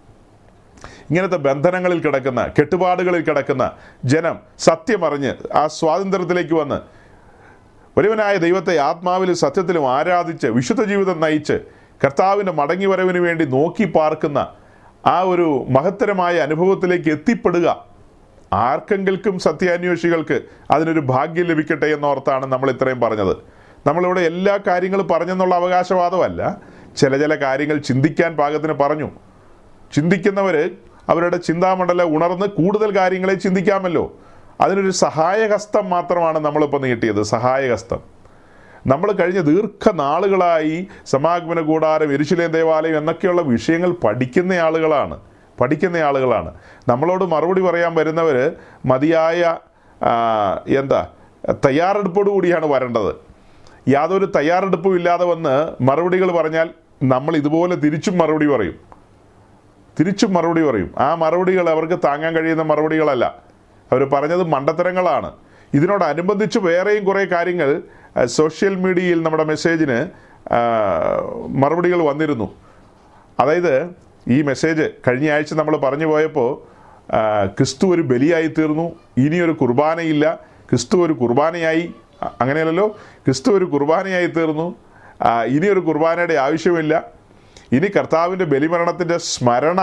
ഇങ്ങനത്തെ ബന്ധനങ്ങളിൽ കിടക്കുന്ന കെട്ടുപാടുകളിൽ കിടക്കുന്ന ജനം സത്യമറിഞ്ഞ് ആ സ്വാതന്ത്ര്യത്തിലേക്ക് വന്ന് ഒരുവനായ ദൈവത്തെ ആത്മാവിലും സത്യത്തിലും ആരാധിച്ച് വിശുദ്ധ ജീവിതം നയിച്ച് കർത്താവിൻ്റെ മടങ്ങിവരവിന് വേണ്ടി നോക്കി പാർക്കുന്ന ആ ഒരു മഹത്തരമായ അനുഭവത്തിലേക്ക് എത്തിപ്പെടുക ആർക്കെങ്കിലും സത്യാന്വേഷികൾക്ക് അതിനൊരു ഭാഗ്യം ലഭിക്കട്ടെ എന്നോർത്താണ് നമ്മൾ ഇത്രയും പറഞ്ഞത് നമ്മളിവിടെ എല്ലാ കാര്യങ്ങളും പറഞ്ഞെന്നുള്ള അവകാശവാദമല്ല ചില ചില കാര്യങ്ങൾ ചിന്തിക്കാൻ പാകത്തിന് പറഞ്ഞു ചിന്തിക്കുന്നവർ അവരുടെ ചിന്താമണ്ഡലം ഉണർന്ന് കൂടുതൽ കാര്യങ്ങളെ ചിന്തിക്കാമല്ലോ അതിനൊരു സഹായഹസ്തം മാത്രമാണ് നമ്മളിപ്പോൾ നീട്ടിയത് സഹായഹസ്തം നമ്മൾ കഴിഞ്ഞ ദീർഘനാളുകളായി സമാഗമന കൂടാരം എരിശിലേം ദേവാലയം എന്നൊക്കെയുള്ള വിഷയങ്ങൾ പഠിക്കുന്ന ആളുകളാണ് പഠിക്കുന്ന ആളുകളാണ് നമ്മളോട് മറുപടി പറയാൻ വരുന്നവർ മതിയായ ആ, എന്താ തയ്യാറെടുപ്പോടു കൂടിയാണ് വരേണ്ടത് യാതൊരു തയ്യാറെടുപ്പും ഇല്ലാതെ വന്ന് മറുപടികൾ പറഞ്ഞാൽ നമ്മൾ ഇതുപോലെ തിരിച്ചും മറുപടി പറയും തിരിച്ചും മറുപടി പറയും ആ മറുപടികൾ അവർക്ക് താങ്ങാൻ കഴിയുന്ന മറുപടികളല്ല അവർ പറഞ്ഞത് മണ്ടത്തരങ്ങളാണ് ഇതിനോടനുബന്ധിച്ച് വേറെയും കുറേ കാര്യങ്ങൾ ആ, സോഷ്യൽ മീഡിയയിൽ നമ്മുടെ മെസ്സേജിന് ആ, മറുപടികൾ വന്നിരുന്നു അതായത് ഈ മെസ്സേജ് കഴിഞ്ഞ ആഴ്ച നമ്മൾ പറഞ്ഞു പോയപ്പോൾ ആ, ക്രിസ്തു ഒരു ബലിയായി തീർന്നു ഇനിയൊരു കുർബാനയില്ല ക്രിസ്തു ഒരു കുർബാനയായി അ- അങ്ങനെയല്ലല്ലോ ക്രിസ്തു ഒരു കുർബാനയായി തീർന്നു ആ, ഇനിയൊരു കുർബാനയുടെ ആവശ്യമില്ല ഇനി കർത്താവിൻ്റെ ബലിമരണത്തിൻ്റെ സ്മരണ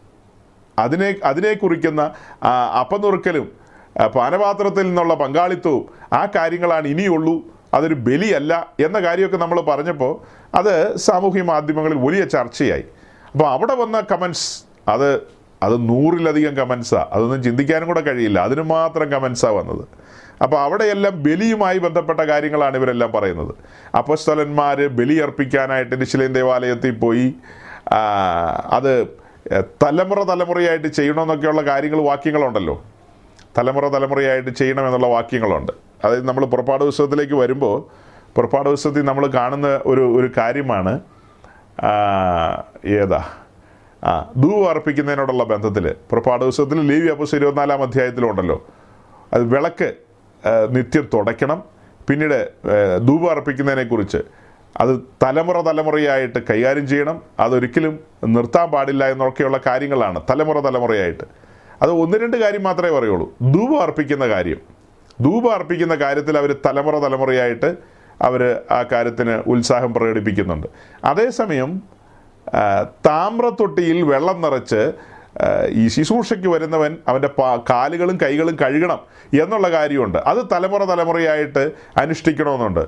അതിനെ അതിനെ കുറിക്കുന്ന ആ, അപ്പനുറുക്കലും ആ, പാനപാത്രത്തിൽ നിന്നുള്ള പങ്കാളിത്തവും ആ കാര്യങ്ങളാണ് ഇനിയുള്ളൂ അതൊരു ബലിയല്ല എന്ന കാര്യമൊക്കെ നമ്മൾ പറഞ്ഞപ്പോൾ അത് സാമൂഹ്യ മാധ്യമങ്ങളിൽ വലിയ ചർച്ചയായി അപ്പോൾ അവിടെ വന്ന കമൻസ് അത് അത് നൂറിലധികം കമൻസാണ് അതൊന്നും ചിന്തിക്കാനും കൂടെ കഴിയില്ല അതിന് മാത്രം കമൻസാണ് വന്നത് അപ്പോൾ അവിടെയെല്ലാം ബലിയുമായി ബന്ധപ്പെട്ട കാര്യങ്ങളാണ് ഇവരെല്ലാം പറയുന്നത് അപ്പസ്തലന്മാർ ബലി അർപ്പിക്കാനായിട്ട് നിശ്ചലൻ ദേവാലയത്തിൽ പോയി ആ, അത് തലമുറ തലമുറയായിട്ട് ചെയ്യണമെന്നൊക്കെയുള്ള കാര്യങ്ങൾ വാക്യങ്ങളുണ്ടല്ലോ തലമുറ തലമുറയായിട്ട് ചെയ്യണമെന്നുള്ള വാക്യങ്ങളുണ്ട് അതായത് നമ്മൾ പുറപ്പാട് പുസ്തകത്തിലേക്ക് വരുമ്പോൾ പുറപ്പാട് പുസ്തകത്തിൽ നമ്മൾ കാണുന്ന ഒരു ഒരു കാര്യമാണ് ആ, ഏതാ ആ ധൂവ് അർപ്പിക്കുന്നതിനോടുള്ള ബന്ധത്തിൽ പുറപ്പാട് പുസ്തകത്തിൽ ലേവി അപ്പുസ് ഇരുപത്തിനാലാം അധ്യായത്തിലുണ്ടല്ലോ അത് വിളക്ക് ആ, നിത്യം തുടയ്ക്കണം പിന്നീട് ആ, ധൂപം അർപ്പിക്കുന്നതിനെക്കുറിച്ച് അത് തലമുറ തലമുറയായിട്ട് കൈകാര്യം ചെയ്യണം അതൊരിക്കലും നിർത്താൻ പാടില്ല എന്നൊക്കെയുള്ള കാര്യങ്ങളാണ് തലമുറ തലമുറയായിട്ട് അത് ഒന്ന് രണ്ട് കാര്യം മാത്രമേ പറയുള്ളൂ ധൂപം അർപ്പിക്കുന്ന കാര്യം ധൂപം അർപ്പിക്കുന്ന കാര്യത്തിൽ അവർ തലമുറ തലമുറയായിട്ട് അവർ ആ കാര്യത്തിന് ഉത്സാഹം പ്രകടിപ്പിക്കുന്നുണ്ട് അതേസമയം ആ, താമ്രത്തൊട്ടിയിൽ വെള്ളം നിറച്ച് ആ, ഈ ശുശ്രൂഷയ്ക്ക് വരുന്നവൻ അവൻ്റെ പാ കാലുകളും കൈകളും കഴുകണം എന്നുള്ള കാര്യമുണ്ട് അത് തലമുറ തലമുറയായിട്ട് അനുഷ്ഠിക്കണമെന്നുണ്ട്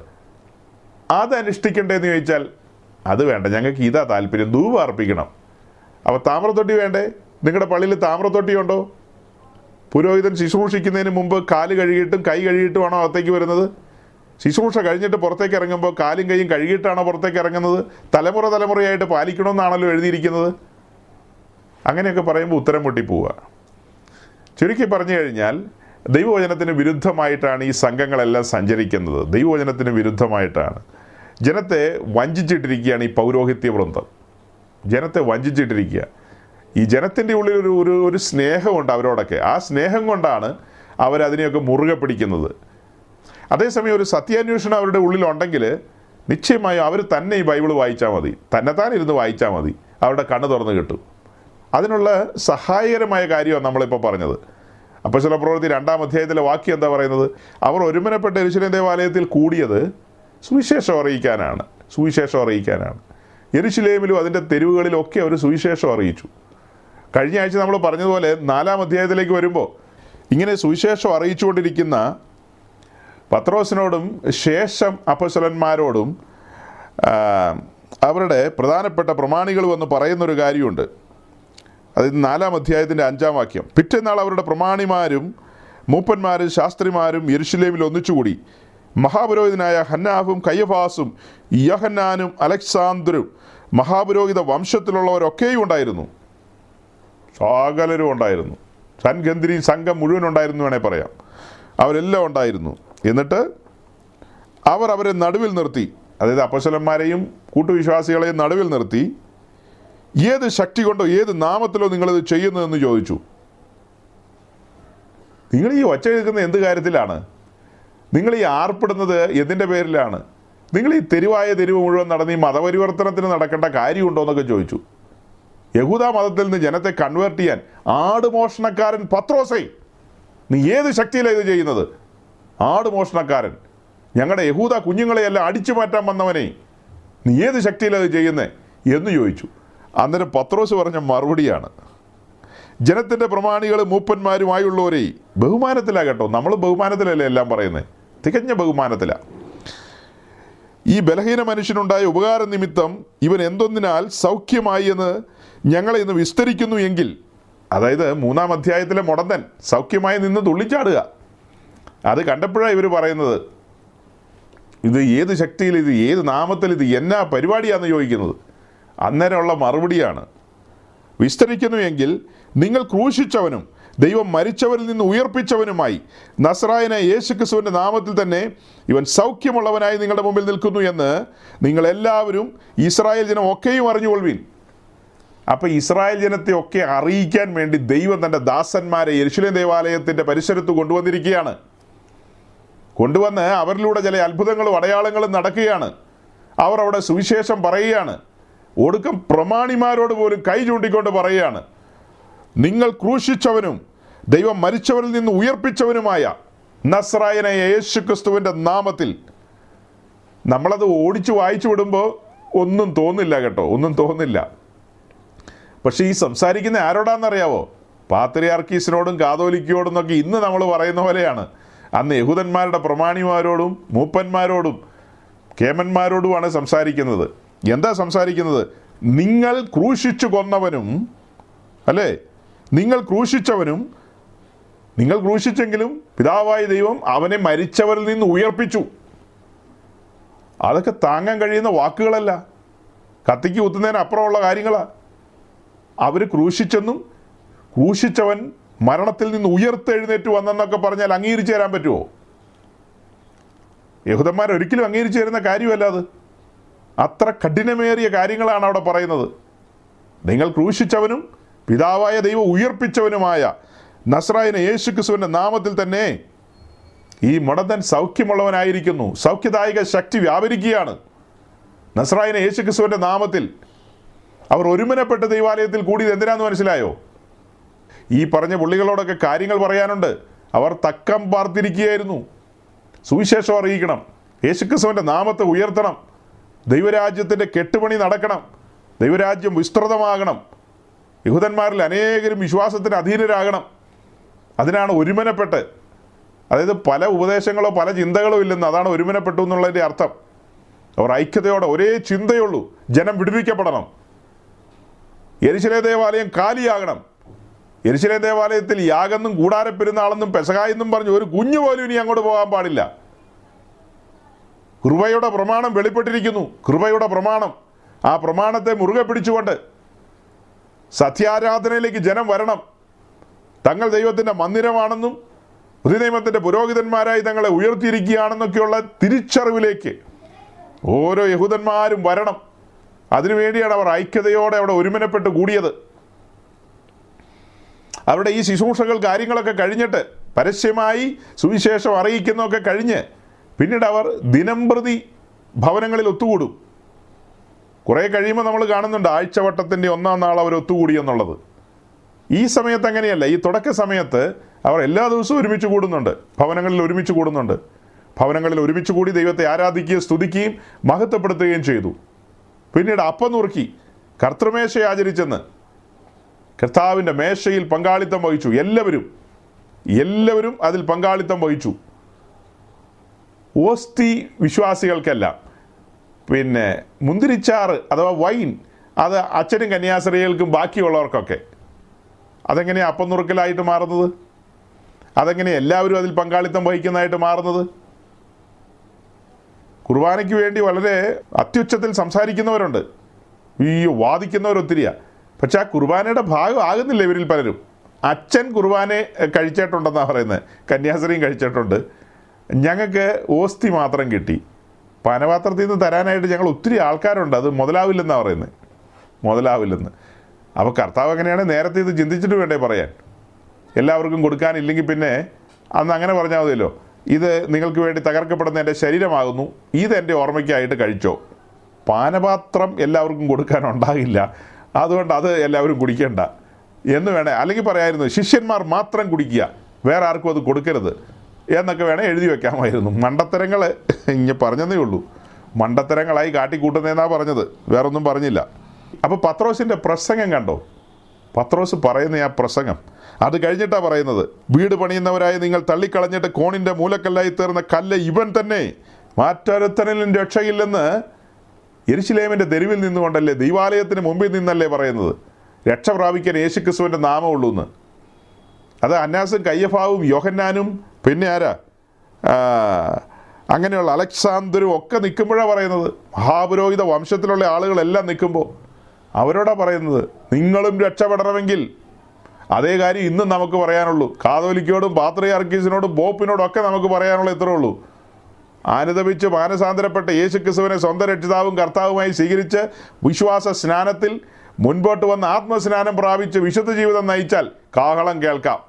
അത് അനുഷ്ഠിക്കണ്ടേന്ന് ചോദിച്ചാൽ അത് വേണ്ട ഞങ്ങൾക്ക് ഇതാ താല്പര്യം ധൂപം അർപ്പിക്കണം അപ്പോൾ താമ്രത്തൊട്ടി വേണ്ടേ നിങ്ങളുടെ പള്ളിയിൽ താമ്രത്തൊട്ടി ഉണ്ടോ പുരോഹിതൻ ശുശ്രൂഷിക്കുന്നതിന് മുമ്പ് കാല് കഴുകിയിട്ടും കൈ കഴുകിയിട്ടുമാണോ അകത്തേക്ക് വരുന്നത് ശുശ്രൂഷ കഴിഞ്ഞിട്ട് പുറത്തേക്ക് ഇറങ്ങുമ്പോൾ കാലും കൈയും കഴുകിയിട്ടാണോ പുറത്തേക്ക് ഇറങ്ങുന്നത് തലമുറ തലമുറയായിട്ട് പാലിക്കണമെന്നാണല്ലോ എഴുതിയിരിക്കുന്നത് അങ്ങനെയൊക്കെ പറയുമ്പോൾ ഉത്തരം മുട്ടിപ്പോവുക ചുരുക്കി പറഞ്ഞു കഴിഞ്ഞാൽ ദൈവവചനത്തിന് വിരുദ്ധമായിട്ടാണ് ഈ സംഘങ്ങളെല്ലാം സഞ്ചരിക്കുന്നത് ദൈവവചനത്തിന് വിരുദ്ധമായിട്ടാണ് ജനത്തെ വഞ്ചിച്ചിട്ടിരിക്കുകയാണ് ഈ പൗരോഹിത്യ വൃന്ദം ജനത്തെ വഞ്ചിച്ചിട്ടിരിക്കുക ഈ ജനത്തിൻ്റെ ഉള്ളിൽ ഒരു ഒരു ഒരു സ്നേഹമുണ്ട് അവരോടൊക്കെ ആ സ്നേഹം കൊണ്ടാണ് അവരതിനെയൊക്കെ മുറുകെ പിടിക്കുന്നത് അതേസമയം ഒരു സത്യാന്വേഷണം അവരുടെ ഉള്ളിലുണ്ടെങ്കിൽ നിശ്ചയമായും അവർ തന്നെ ഈ ബൈബിൾ വായിച്ചാൽ മതി തന്നെത്താൻ ഇരുന്ന് വായിച്ചാൽ മതി അവരുടെ കണ്ണ് തുറന്ന് കിട്ടും അതിനുള്ള സഹായകരമായ കാര്യമാണ് നമ്മളിപ്പോൾ പറഞ്ഞത് അപ്പോൾ ചില പ്രവൃത്തി രണ്ടാം അധ്യായത്തിലെ വാക്യം എന്താ പറയുന്നത് അവർ ഒരുമനപ്പെട്ട എരുശലേം ദേവാലയത്തിൽ കൂടിയത് സുവിശേഷം അറിയിക്കാനാണ് സുവിശേഷം അറിയിക്കാനാണ് എരുശലേമിലും അതിൻ്റെ തെരുവുകളിലും ഒക്കെ അവർ സുവിശേഷം അറിയിച്ചു കഴിഞ്ഞ ആഴ്ച നമ്മൾ പറഞ്ഞതുപോലെ നാലാം അധ്യായത്തിലേക്ക് വരുമ്പോൾ ഇങ്ങനെ സുവിശേഷം അറിയിച്ചുകൊണ്ടിരിക്കുന്ന പത്രോസിനോടും ശേഷം അപ്പസ്വലന്മാരോടും ആ, അവരുടെ പ്രധാനപ്പെട്ട പ്രമാണികൾ വന്ന് പറയുന്നൊരു കാര്യമുണ്ട് അത് നാലാം അധ്യായത്തിൻ്റെ അഞ്ചാം വാക്യം പിറ്റേന്നാൾ അവരുടെ പ്രമാണിമാരും മൂപ്പന്മാരും ശാസ്ത്രിമാരും യെരുഷലേമിൽ ഒന്നിച്ചുകൂടി മഹാപുരോഹിതനായ ഹന്നാഫും കയ്യഫാസും യഹന്നാനും അലക്സാന്തരും മഹാപുരോഹിത വംശത്തിലുള്ളവരൊക്കെയും ഉണ്ടായിരുന്നു സകലരും ഉണ്ടായിരുന്നു സൻഗന്ധിരി സംഘം മുഴുവൻ ഉണ്ടായിരുന്നു വേണേൽ പറയാം അവരെല്ലാം ഉണ്ടായിരുന്നു എന്നിട്ട് അവർ അവരെ നടുവിൽ നിർത്തി അതായത് അപ്പശലന്മാരെയും കൂട്ടുവിശ്വാസികളെയും നടുവിൽ നിർത്തി ഏത് ശക്തി കൊണ്ടോ ഏത് നാമത്തിലോ നിങ്ങളിത് ചെയ്യുന്നതെന്ന് ചോദിച്ചു നിങ്ങൾ ഈ ഒച്ച കേൾക്കുന്ന എന്ത് കാര്യത്തിലാണ് നിങ്ങൾ ഈ ആർപ്പെടുന്നത് എന്തിൻ്റെ പേരിലാണ് നിങ്ങൾ ഈ തെരുവായ തെരുവ് മുഴുവൻ നടന്ന് ഈ മതപരിവർത്തനത്തിന് നടക്കേണ്ട കാര്യമുണ്ടോ എന്നൊക്കെ ചോദിച്ചു യഹൂദ മതത്തിൽ നിന്ന് ജനത്തെ കൺവേർട്ട് ചെയ്യാൻ ആടുമോഷണക്കാരൻ പത്രോസേ നീ ഏത് ശക്തിയിലാണ് ഇത് ചെയ്യുന്നത് ആടുമോഷണക്കാരൻ ഞങ്ങളുടെ യഹൂദ കുഞ്ഞുങ്ങളെയെല്ലാം അടിച്ചു മാറ്റാൻ വന്നവനെ നീ ഏത് ശക്തിയിലാണ് ഇത് ചെയ്യുന്നേ എന്ന് ചോദിച്ചു അന്നേരം പത്രോസ് പറഞ്ഞ മറുപടിയാണ് ജനത്തിൻ്റെ പ്രമാണികൾ മൂപ്പന്മാരുമായുള്ളവരെ ബഹുമാനത്തിലാ കേട്ടോ നമ്മൾ ബഹുമാനത്തിലല്ലേ എല്ലാം പറയുന്നത് തികഞ്ഞ ബഹുമാനത്തിലാണ് ഈ ബലഹീന മനുഷ്യനുണ്ടായ ഉപകാര നിമിത്തം ഇവൻ എന്തൊന്നിനാൽ സൗഖ്യമായി എന്ന് ഞങ്ങളെ ഇന്ന് വിസ്തരിക്കുന്നു എങ്കിൽ അതായത് മൂന്നാം അധ്യായത്തിലെ മുടന്തൻ സൗഖ്യമായി നിന്ന് തുള്ളിച്ചാടുക അത് കണ്ടപ്പോഴാണ് ഇവർ പറയുന്നത് ഇത് ഏത് ശക്തിയിൽ ഇത് ഏത് നാമത്തിൽ ഇത് എന്നാ പരിപാടിയാണെന്ന് ചോദിക്കുന്നത് അന്നേരമുള്ള മറുപടിയാണ് വിസ്തരിക്കുന്നു എങ്കിൽ നിങ്ങൾ ക്രൂശിച്ചവനും ദൈവം മരിച്ചവരിൽ നിന്ന് ഉയർപ്പിച്ചവനുമായി നസ്രായന യേശുക്രിസ്തുവിൻ്റെ നാമത്തിൽ തന്നെ ഇവൻ സൗഖ്യമുള്ളവനായി നിങ്ങളുടെ മുമ്പിൽ നിൽക്കുന്നു എന്ന് നിങ്ങളെല്ലാവരും ഇസ്രായേൽ ജനം ഒക്കെയും അറിഞ്ഞുകൊള്ളുവിൻ അപ്പോൾ ഇസ്രായേൽ ജനത്തെ ഒക്കെ അറിയിക്കാൻ വേണ്ടി ദൈവം തൻ്റെ ദാസന്മാരെ യെരുശലേം ദേവാലയത്തിൻ്റെ പരിസരത്ത് കൊണ്ടുവന്നിരിക്കുകയാണ് കൊണ്ടുവന്ന് അവരിലൂടെ ചില അത്ഭുതങ്ങളും അടയാളങ്ങളും നടക്കുകയാണ് അവർ അവിടെ സുവിശേഷം പറയുകയാണ് ഒടുക്കം പ്രമാണിമാരോട് പോലും കൈ ചൂണ്ടിക്കൊണ്ട് പറയുകയാണ് നിങ്ങൾ ക്രൂശിച്ചവനും ദൈവം മരിച്ചവരിൽ നിന്ന് ഉയർപ്പിച്ചവനുമായ നസ്രായന യേശു ക്രിസ്തുവിൻ്റെ നാമത്തിൽ നമ്മളത് ഓടിച്ചു വായിച്ചു വിടുമ്പോൾ ഒന്നും തോന്നില്ല കേട്ടോ ഒന്നും തോന്നില്ല പക്ഷേ ഈ സംസാരിക്കുന്ന ആരോടാണെന്നറിയാവോ പാത്രിയാർക്കീസിനോടും കാതോലിക്കയോടും എന്നൊക്കെ ഇന്ന് നമ്മൾ പറയുന്ന പോലെയാണ് അന്ന് യഹൂദന്മാരുടെ പ്രമാണിമാരോടും മൂപ്പന്മാരോടും കേമന്മാരോടുമാണ് സംസാരിക്കുന്നത് എന്താ സംസാരിക്കുന്നത് നിങ്ങൾ ക്രൂശിച്ചു കൊന്നവനും അല്ലേ നിങ്ങൾ ക്രൂശിച്ചവനും നിങ്ങൾ ക്രൂശിച്ചെങ്കിലും പിതാവായ ദൈവം അവനെ മരിച്ചവരിൽ നിന്ന് ഉയർപ്പിച്ചു അതൊക്കെ താങ്ങാൻ കഴിയുന്ന വാക്കുകളല്ല കത്തിക്ക് കുത്തുന്നതിന് അപ്പുറമുള്ള കാര്യങ്ങളാണ് അവർ ക്രൂശിച്ചെന്നും ക്രൂശിച്ചവൻ മരണത്തിൽ നിന്ന് ഉയർത്തെഴുന്നേറ്റ് വന്നെന്നൊക്കെ പറഞ്ഞാൽ അംഗീകരിച്ചു തരാൻ പറ്റുമോ യഹൂദന്മാർ ഒരിക്കലും അംഗീകരിച്ചു തരുന്ന കാര്യമല്ല അത് അത്ര കഠിനമേറിയ കാര്യങ്ങളാണ് അവിടെ പറയുന്നത് നിങ്ങൾ ക്രൂശിച്ചവനും പിതാവായ ദൈവം ഉയർപ്പിച്ചവനുമായ നസ്രായന യേശു ക്രിസ്തുവിൻ്റെ നാമത്തിൽ തന്നെ ഈ മുടന്തൻ സൗഖ്യമുള്ളവനായിരിക്കുന്നു സൗഖ്യദായക ശക്തി വ്യാപരിക്കുകയാണ് നസ്രായന യേശു ക്രിസ്തുവിൻ്റെ നാമത്തിൽ അവർ ഒരുമനപ്പെട്ട ദൈവാലയത്തിൽ കൂടിയത് എന്തിനാന്ന് മനസ്സിലായോ ഈ പറഞ്ഞ പുള്ളികളോടൊക്കെ കാര്യങ്ങൾ പറയാനുണ്ട് അവർ തക്കം പാർത്തിരിക്കുകയായിരുന്നു സുവിശേഷം അറിയിക്കണം യേശുക്രിസ്തുവിൻ്റെ നാമത്തെ ഉയർത്തണം ദൈവരാജ്യത്തിൻ്റെ കെട്ടുപണി നടക്കണം ദൈവരാജ്യം വിസ്തൃതമാകണം യഹൂദന്മാരിൽ അനേകരും വിശ്വാസത്തിന് അധീനരാകണം അതിനാണ് ഒരുമനപ്പെട്ട് അതായത് പല ഉപദേശങ്ങളോ പല ചിന്തകളോ ഇല്ലെന്ന് അതാണ് ഒരുമനപ്പെട്ടു എന്നുള്ളതിൻ്റെ അർത്ഥം അവർ ഐക്യതയോടെ ഒരേ ചിന്തയുള്ളൂ ജനം വിടുവിക്കപ്പെടണം എരിശിലെ ദേവാലയം കാലിയാകണം എരിശിലെ ദേവാലയത്തിൽ യാഗെന്നും കൂടാരപ്പെരുന്നാളെന്നും പെസകായെന്നും പറഞ്ഞ് ഒരു കുഞ്ഞു പോലും ഇനി അങ്ങോട്ട് പോകാൻ പാടില്ല കൃപയുടെ പ്രമാണം വെളിപ്പെട്ടിരിക്കുന്നു കൃപയുടെ പ്രമാണം ആ പ്രമാണത്തെ മുറുകെ പിടിച്ചുകൊണ്ട് സത്യാരാധനയിലേക്ക് ജനം വരണം തങ്ങൾ ദൈവത്തിൻ്റെ മന്ദിരമാണെന്നും പുതുനിയമത്തിൻ്റെ പുരോഹിതന്മാരായി തങ്ങളെ ഉയർത്തിയിരിക്കുകയാണെന്നൊക്കെയുള്ള തിരിച്ചറിവിലേക്ക് ഓരോ യഹൂദന്മാരും വരണം അതിനുവേണ്ടിയാണ് അവർ ഐക്യതയോടെ അവിടെ ഒരുമനപ്പെട്ട് കൂടിയത് അവരുടെ ഈ ശുശ്രൂഷകൾ കാര്യങ്ങളൊക്കെ കഴിഞ്ഞിട്ട് പരസ്യമായി സുവിശേഷം അറിയിക്കുന്നതൊക്കെ കഴിഞ്ഞ് പിന്നീട് അവർ ദിനംപ്രതി ഭവനങ്ങളിൽ ഒത്തുകൂടും കുറേ കഴിയുമ്പോൾ നമ്മൾ കാണുന്നുണ്ട് ആഴ്ചവട്ടത്തിൻ്റെ ഒന്നാം നാൾ അവർ ഒത്തുകൂടി എന്നുള്ളത് ഈ സമയത്ത് അങ്ങനെയല്ല ഈ തുടക്ക സമയത്ത് അവർ എല്ലാ ദിവസവും ഒരുമിച്ച് കൂടുന്നുണ്ട് ഭവനങ്ങളിൽ ഒരുമിച്ച് കൂടുന്നുണ്ട് ഭവനങ്ങളിൽ ഒരുമിച്ച് കൂടി ദൈവത്തെ ആരാധിക്കുകയും സ്തുതിക്കുകയും മഹത്വപ്പെടുത്തുകയും ചെയ്തു പിന്നീട് അപ്പം നുറുക്കി കർത്തൃമേശ ആചരിച്ചെന്ന് കർത്താവിൻ്റെ മേശയിൽ പങ്കാളിത്തം വഹിച്ചു എല്ലാവരും എല്ലാവരും അതിൽ പങ്കാളിത്തം വഹിച്ചു ഓസ്തി വിശ്വാസികൾക്കെല്ലാം പിന്നെ മുന്തിരിച്ചാറ് അഥവാ വൈൻ അത് അച്ഛനും കന്യാസ്ത്രീകൾക്കും ബാക്കിയുള്ളവർക്കൊക്കെ അതെങ്ങനെയാണ് അപ്പം നുറുക്കലായിട്ട് മാറുന്നത് അതെങ്ങനെ എല്ലാവരും അതിൽ പങ്കാളിത്തം വഹിക്കുന്നതായിട്ട് മാറുന്നത് കുർബാനയ്ക്ക് വേണ്ടി വളരെ അത്യുച്ചത്തിൽ സംസാരിക്കുന്നവരുണ്ട് ഈ വാദിക്കുന്നവരൊത്തിരിയാ പക്ഷെ ആ കുർബാനയുടെ ഭാഗം ആകുന്നില്ല ഇവരിൽ പലരും അച്ഛൻ കുർബാനെ കഴിച്ചിട്ടുണ്ടെന്നാണ് പറയുന്നത് കന്യാസ്ത്രീയും കഴിച്ചിട്ടുണ്ട് ഞങ്ങൾക്ക് ഓസ്തി മാത്രം കിട്ടി പാനപാത്രത്തിൽ നിന്ന് തരാനായിട്ട് ഞങ്ങൾ ഒത്തിരി ആൾക്കാരുണ്ട് അത് മുതലാവില്ലെന്നാണ് പറയുന്നത് മുതലാവില്ലെന്ന് അപ്പോൾ കർത്താവ് എങ്ങനെയാണ് നേരത്തെ ഇത് ചിന്തിച്ചിട്ട് വേണ്ടേ പറയാൻ എല്ലാവർക്കും കൊടുക്കാനില്ലെങ്കിൽ പിന്നെ അന്ന് അങ്ങനെ പറഞ്ഞാൽ മതിയല്ലോ ഇത് നിങ്ങൾക്ക് വേണ്ടി തകർക്കപ്പെടുന്ന എൻ്റെ ശരീരമാകുന്നു ഇത് എൻ്റെ ഓർമ്മയ്ക്കായിട്ട് കഴിച്ചോ പാനപാത്രം എല്ലാവർക്കും കൊടുക്കാനുണ്ടാകില്ല അതുകൊണ്ട് അത് എല്ലാവരും കുടിക്കേണ്ട എന്ന് വേണേ അല്ലെങ്കിൽ പറയായിരുന്നു ശിഷ്യന്മാർ മാത്രം കുടിക്കുക വേറെ ആർക്കും അത് കൊടുക്കരുത് എന്നൊക്കെ വേണേൽ എഴുതി വെക്കാമായിരുന്നു മണ്ടത്തരങ്ങൾ ഇങ്ങനെ പറഞ്ഞതേ ഉള്ളൂ മണ്ടത്തരങ്ങളായി കാട്ടിക്കൂട്ടുന്നതെന്നാണ് പറഞ്ഞത് വേറൊന്നും പറഞ്ഞില്ല അപ്പോൾ പത്രോസിൻ്റെ പ്രസംഗം കണ്ടോ പത്രോസ് പറയുന്ന ആ പ്രസംഗം അത് കഴിഞ്ഞിട്ടാണ് പറയുന്നത് വീട് പണിയുന്നവരായി നിങ്ങൾ തള്ളിക്കളഞ്ഞിട്ട് കോണിൻ്റെ മൂലക്കല്ലായി തീർന്ന കല്ല് ഇവൻ തന്നെ മാറ്റൊരുത്തനിലും രക്ഷയില്ലെന്ന് എരിശിലേമിൻ്റെ തെരുവിൽ നിന്നുകൊണ്ടല്ലേ ദൈവാലയത്തിന് മുമ്പിൽ നിന്നല്ലേ പറയുന്നത് രക്ഷ പ്രാപിക്കാൻ യേശുക്രിസ്തുവിൻ്റെ നാമമുള്ളൂ എന്ന് അത് അന്നാസും കയ്യഫാവും യോഹന്നാനും പിന്നെ ആരാ ആ, അങ്ങനെയുള്ള അലക്സാന്തരും ഒക്കെ നിൽക്കുമ്പോഴാണ് പറയുന്നത് മഹാപുരോഹിത വംശത്തിലുള്ള ആളുകളെല്ലാം നിൽക്കുമ്പോൾ അവരോടാ പറയുന്നത് നിങ്ങളും രക്ഷപ്പെടണമെങ്കിൽ അതേ കാര്യം ഇന്നും നമുക്ക് പറയാനുള്ളൂ കാതോലിക്കോടും പാത്രിയാർക്കീസിനോടും ബോപ്പിനോടും ഒക്കെ നമുക്ക് പറയാനുള്ള ഇത്രേ ഉള്ളൂ ആനുദപിച്ച് മാനസാന്തരപ്പെട്ട യേശുക്രിസ്തുവിനെ സ്വന്തം രക്ഷിതാവും കർത്താവുമായി സ്വീകരിച്ച് വിശ്വാസ സ്നാനത്തിൽ മുൻപോട്ട് വന്ന് ആത്മസ്നാനം പ്രാപിച്ച് വിശുദ്ധ ജീവിതം നയിച്ചാൽ കാഹളം കേൾക്കാം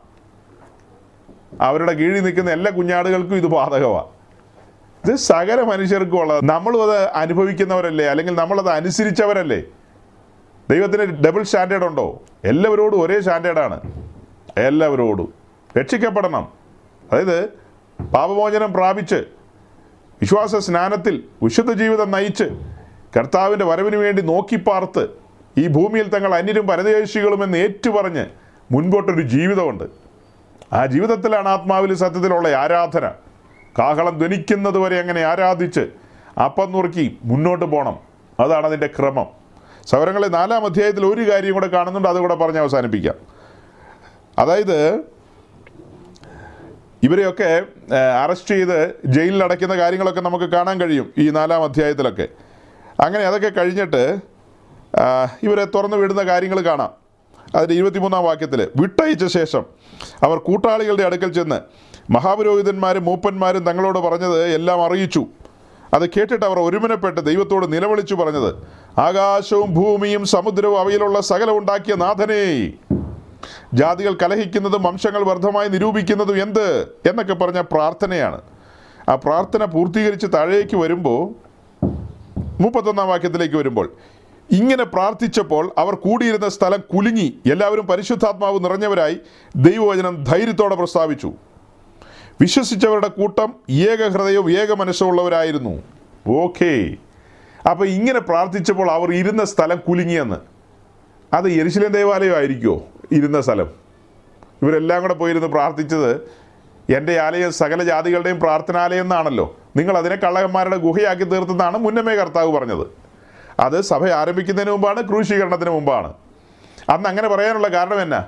അവരുടെ കീഴിൽ നിൽക്കുന്ന എല്ലാ കുഞ്ഞാടുകൾക്കും ഇത് ബാധകമാണ് ഇത് സകല മനുഷ്യർക്കും ഉള്ളത് നമ്മളും അത് അനുഭവിക്കുന്നവരല്ലേ അല്ലെങ്കിൽ നമ്മളത് അനുസരിച്ചവരല്ലേ ദൈവത്തിന് ഡബിൾ സ്റ്റാൻഡേർഡ് ഉണ്ടോ എല്ലാവരോടും ഒരേ സ്റ്റാൻഡേർഡാണ് എല്ലാവരോടും രക്ഷിക്കപ്പെടണം അതായത് പാപമോചനം പ്രാപിച്ച് വിശ്വാസ സ്നാനത്തിൽ വിശുദ്ധ ജീവിതം നയിച്ച് കർത്താവിൻ്റെ വരവിന് വേണ്ടി നോക്കിപ്പാർത്ത് ഈ ഭൂമിയിൽ തങ്ങൾ അന്യരും പരദേശികളുമെന്ന് ഏറ്റുപറഞ്ഞ് മുൻപോട്ടൊരു ജീവിതമുണ്ട് ആ ജീവിതത്തിലാണ് ആത്മാവിൽ സത്യത്തിലുള്ള ആരാധന കാഹളം ധ്വനിക്കുന്നത് വരെ അങ്ങനെ ആരാധിച്ച് അപ്പം നുറുക്കി മുന്നോട്ട് പോകണം അതാണ് അതിൻ്റെ ക്രമം സൗരങ്ങളെ നാലാം അധ്യായത്തിൽ ഒരു കാര്യം കൂടെ കാണുന്നുണ്ട് അതുകൂടെ പറഞ്ഞ് അവസാനിപ്പിക്കാം അതായത് ഇവരെയൊക്കെ അറസ്റ്റ് ചെയ്ത് ജയിലിൽ അടയ്ക്കുന്ന കാര്യങ്ങളൊക്കെ നമുക്ക് കാണാൻ കഴിയും ഈ നാലാം അധ്യായത്തിലൊക്കെ അങ്ങനെ അതൊക്കെ കഴിഞ്ഞിട്ട് ആ, ഇവരെ തുറന്നു വിടുന്ന കാര്യങ്ങൾ കാണാം അതിൻ്റെ ഇരുപത്തിമൂന്നാം വാക്യത്തിൽ വിട്ടയച്ച ശേഷം അവർ കൂട്ടാളികളുടെ അടുക്കൽ ചെന്ന് മഹാപുരോഹിതന്മാരും മൂപ്പന്മാരും തങ്ങളോട് പറഞ്ഞത് എല്ലാം അറിയിച്ചു അത് കേട്ടിട്ട് അവർ ഒരുമനപ്പെട്ട് ദൈവത്തോട് നിലവിളിച്ചു പറഞ്ഞത് ആകാശവും ഭൂമിയും സമുദ്രവും അവയിലുള്ള സകലം ഉണ്ടാക്കിയ നാഥനേ ജാതികൾ കലഹിക്കുന്നതും വംശങ്ങൾ വർദ്ധമായി നിരൂപിക്കുന്നതും എന്ത് എന്നൊക്കെ പറഞ്ഞ പ്രാർത്ഥനയാണ് ആ പ്രാർത്ഥന പൂർത്തീകരിച്ച് താഴേക്ക് വരുമ്പോൾ മുപ്പത്തൊന്നാം വാക്യത്തിലേക്ക് വരുമ്പോൾ ഇങ്ങനെ പ്രാർത്ഥിച്ചപ്പോൾ അവർ കൂടിയിരുന്ന സ്ഥലം കുലുങ്ങി എല്ലാവരും പരിശുദ്ധാത്മാവ് നിറഞ്ഞവരായി ദൈവവചനം ധൈര്യത്തോടെ പ്രസ്താവിച്ചു വിശ്വസിച്ചവരുടെ കൂട്ടം ഏക ഹൃദയവും ഏക മനസ്സുള്ളവരായിരുന്നു ഓക്കേ അപ്പോൾ ഇങ്ങനെ പ്രാർത്ഥിച്ചപ്പോൾ അവർ ഇരുന്ന സ്ഥലം കുലുങ്ങിയെന്ന് അത് യെരുശലേം ദേവാലയം ആയിരിക്കുമോ ഇരുന്ന സ്ഥലം ഇവരെല്ലാം കൂടെ പോയിരുന്ന് പ്രാർത്ഥിച്ചത് എൻ്റെ ആലയം സകല ജാതികളുടെയും പ്രാർത്ഥനാലയം എന്നാണല്ലോ നിങ്ങൾ അതിനെ കള്ളകന്മാരുടെ ഗുഹയാക്കി തീർത്തെന്നാണ് മുന്നമേ കർത്താവ് പറഞ്ഞത് അത് സഭ ആരംഭിക്കുന്നതിന് മുമ്പാണ് ക്രൂശീകരണത്തിന് മുമ്പാണ് അന്ന് അങ്ങനെ പറയാനുള്ള കാരണം എന്നാ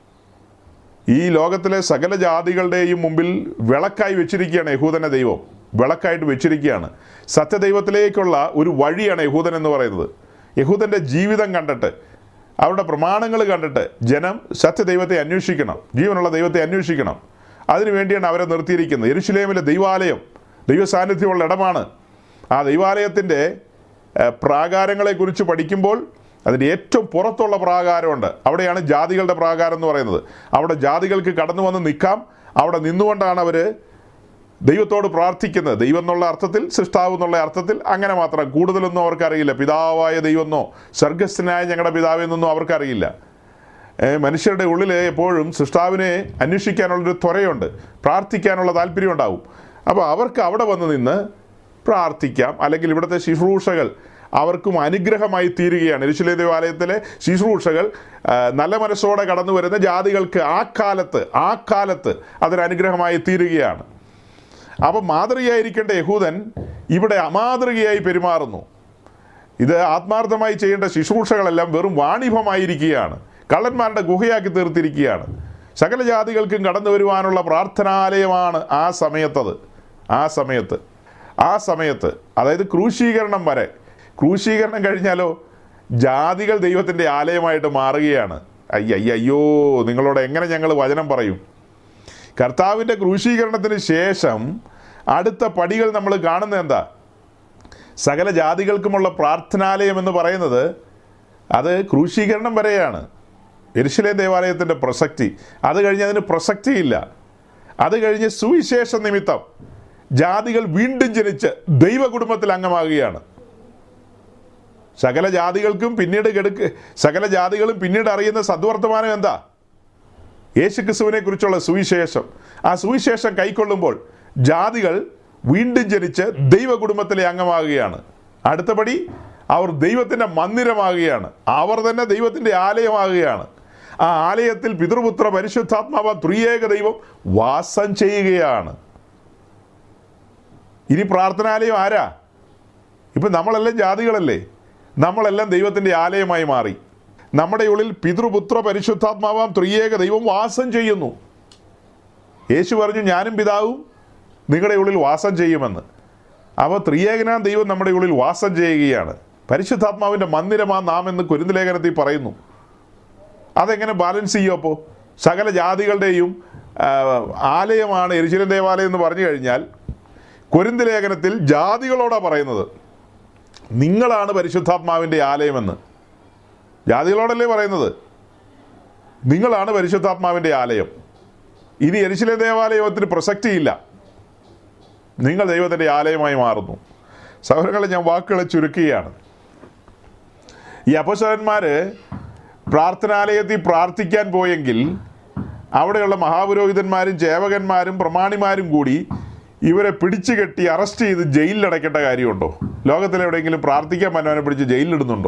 ഈ ലോകത്തിലെ സകല ജാതികളുടെയും മുമ്പിൽ വിളക്കായി വെച്ചിരിക്കുകയാണ് യഹൂദന ദൈവം വിളക്കായിട്ട് വെച്ചിരിക്കുകയാണ് സത്യദൈവത്തിലേക്കുള്ള ഒരു വഴിയാണ് യഹൂദൻ എന്ന് പറയുന്നത് യഹൂദൻ്റെ ജീവിതം കണ്ടിട്ട് അവരുടെ പ്രമാണങ്ങൾ കണ്ടിട്ട് ജനം സത്യദൈവത്തെ അന്വേഷിക്കണം ജീവനുള്ള ദൈവത്തെ അന്വേഷിക്കണം അതിനു വേണ്ടിയാണ് അവരെ നിർത്തിയിരിക്കുന്നത് യെരുശലേമിലെ ദൈവാലയം ദൈവ സാന്നിധ്യമുള്ള ഇടമാണ് ആ ദൈവാലയത്തിൻ്റെ ഏഹ്, പ്രാകാരങ്ങളെക്കുറിച്ച് പഠിക്കുമ്പോൾ അതിൻ്റെ ഏറ്റവും പുറത്തുള്ള പ്രാകാരമുണ്ട് അവിടെയാണ് ജാതികളുടെ പ്രാകാരം എന്ന് പറയുന്നത് അവിടെ ജാതികൾക്ക് കടന്നു വന്ന് നിൽക്കാം അവിടെ നിന്നുകൊണ്ടാണ് അവർ ദൈവത്തോട് പ്രാർത്ഥിക്കുന്നത് ദൈവം എന്നുള്ള അർത്ഥത്തിൽ സൃഷ്ടാവ് എന്നുള്ള അർത്ഥത്തിൽ അങ്ങനെ മാത്രം കൂടുതലൊന്നും അവർക്കറിയില്ല പിതാവായ ദൈവമെന്നോ സ്വർഗസ്ഥനായ ഞങ്ങളുടെ പിതാവെന്നൊന്നും അവർക്കറിയില്ല ഏ, മനുഷ്യരുടെ ഉള്ളിൽ എപ്പോഴും സൃഷ്ടാവിനെ അന്വേഷിക്കാനുള്ളൊരു ത്വരയുണ്ട് പ്രാർത്ഥിക്കാനുള്ള താല്പര്യം ഉണ്ടാവും അപ്പോൾ അവർക്ക് അവിടെ വന്ന് നിന്ന് പ്രാർത്ഥിക്കാം അല്ലെങ്കിൽ ഇവിടുത്തെ ശുശ്രൂഷകൾ അവർക്കും അനുഗ്രഹമായി തീരുകയാണ് എരിശിലെ ദേവാലയത്തിലെ ശുശ്രൂഷകൾ ആ, നല്ല മനസ്സോടെ കടന്നു വരുന്ന ജാതികൾക്ക് ആ കാലത്ത് ആ കാലത്ത് അതൊരു അനുഗ്രഹമായി തീരുകയാണ് അപ്പം മാതൃകയായിരിക്കേണ്ട യഹൂദൻ ഇവിടെ അമാതൃകയായി പെരുമാറുന്നു ഇത് ആത്മാർത്ഥമായി ചെയ്യേണ്ട ശുശ്രൂഷകളെല്ലാം വെറും വാണിഭമായിരിക്കുകയാണ് കള്ളന്മാരുടെ ഗുഹയാക്കി തീർത്തിരിക്കുകയാണ് സകല ജാതികൾക്കും കടന്നു വരുവാനുള്ള പ്രാർത്ഥനാലയമാണ് ആ സമയത്തത് ആ സമയത്ത് ആ സമയത്ത് അതായത് ക്രൂശീകരണം വരെ ക്രൂശീകരണം കഴിഞ്ഞാലോ ജാതികൾ ദൈവത്തിൻ്റെ ആലയമായിട്ട് മാറുകയാണ് അയ്യ അയ്യ, അയ്യോ നിങ്ങളോട് എങ്ങനെ ഞങ്ങൾ വചനം പറയും കർത്താവിൻ്റെ ക്രൂശീകരണത്തിന് ശേഷം അടുത്ത പടികൾ നമ്മൾ കാണുന്നത് എന്താ സകല ജാതികൾക്കുമുള്ള പ്രാർത്ഥനാലയം എന്ന് പറയുന്നത് അത് ക്രൂശീകരണം വരെയാണ് എരിശിലേം ദേവാലയത്തിൻ്റെ പ്രസക്തി അത് കഴിഞ്ഞ് അതിന് പ്രസക്തിയില്ല അത് കഴിഞ്ഞ് സുവിശേഷ നിമിത്തം ജാതികൾ വീണ്ടും ജനിച്ച് ദൈവകുടുംബത്തിൽ അംഗമാകുകയാണ് സകല ജാതികൾക്കും പിന്നീട് കെടുക്ക് സകല ജാതികളും പിന്നീട് അറിയുന്ന സദ്വർത്തമാനം എന്താ യേശു ക്രിസ്തുവിനെ കുറിച്ചുള്ള സുവിശേഷം ആ സുവിശേഷം കൈക്കൊള്ളുമ്പോൾ ജാതികൾ വീണ്ടും ജനിച്ച് ദൈവകുടുംബത്തിലെ അംഗമാകുകയാണ് അടുത്തപടി അവർ ദൈവത്തിൻ്റെ മന്ദിരമാകുകയാണ് അവർ തന്നെ ദൈവത്തിൻ്റെ ആലയമാകുകയാണ് ആ ആലയത്തിൽ പിതൃപുത്ര പരിശുദ്ധാത്മാവ ത്രിയേക ദൈവം വാസം ചെയ്യുകയാണ് ഇനി പ്രാർത്ഥനാലയം ആരാ ഇപ്പം നമ്മളെല്ലാം ജാതികളല്ലേ നമ്മളെല്ലാം ദൈവത്തിൻ്റെ ആലയമായി മാറി നമ്മുടെ ഉള്ളിൽ പിതൃപുത്ര പരിശുദ്ധാത്മാവാം ത്രിയേക ദൈവം വാസം ചെയ്യുന്നു യേശു പറഞ്ഞു ഞാനും പിതാവും നിങ്ങളുടെ ഉള്ളിൽ വാസം ചെയ്യുമെന്ന് അവ ത്രിയേകനാം ദൈവം നമ്മുടെ ഉള്ളിൽ വാസം ചെയ്യുകയാണ് പരിശുദ്ധാത്മാവിൻ്റെ മന്ദിരമാ നാം എന്ന് കുരുന്തലേഖനത്തിൽ പറയുന്നു അതെങ്ങനെ ബാലൻസ് ചെയ്യും അപ്പോൾ സകല ജാതികളുടെയും ആ, ആലയമാണ് എരിശിലൻ ദേവാലയം എന്ന് പറഞ്ഞു കഴിഞ്ഞാൽ കൊരിന്ത് ലേഖനത്തിൽ ജാതികളോടാണ് പറയുന്നത് നിങ്ങളാണ് പരിശുദ്ധാത്മാവിൻ്റെ ആലയമെന്ന് ജാതികളോടല്ലേ പറയുന്നത് നിങ്ങളാണ് പരിശുദ്ധാത്മാവിൻ്റെ ആലയം ഇനി എരിശിലെ ദേവാലയത്തിന് പ്രസക്തിയില്ല നിങ്ങൾ ദൈവത്തിൻ്റെ ആലയമായി മാറുന്നു സഹോദരങ്ങളെ ഞാൻ വാക്കുകളെ ചുരുക്കുകയാണ് ഈ അപസ്വരന്മാർ പ്രാർത്ഥനാലയത്തിൽ പ്രാർത്ഥിക്കാൻ പോയെങ്കിൽ അവിടെയുള്ള മഹാപുരോഹിതന്മാരും ചേവകന്മാരും പ്രമാണിമാരും കൂടി ഇവരെ പിടിച്ചു കെട്ടി അറസ്റ്റ് ചെയ്ത് ജയിലിലടയ്ക്കേണ്ട കാര്യമുണ്ടോ ലോകത്തിലെവിടെയെങ്കിലും പ്രാർത്ഥിക്കാൻ പറ്റുന്നവനെ പിടിച്ച് ജയിലിലിടുന്നുണ്ടോ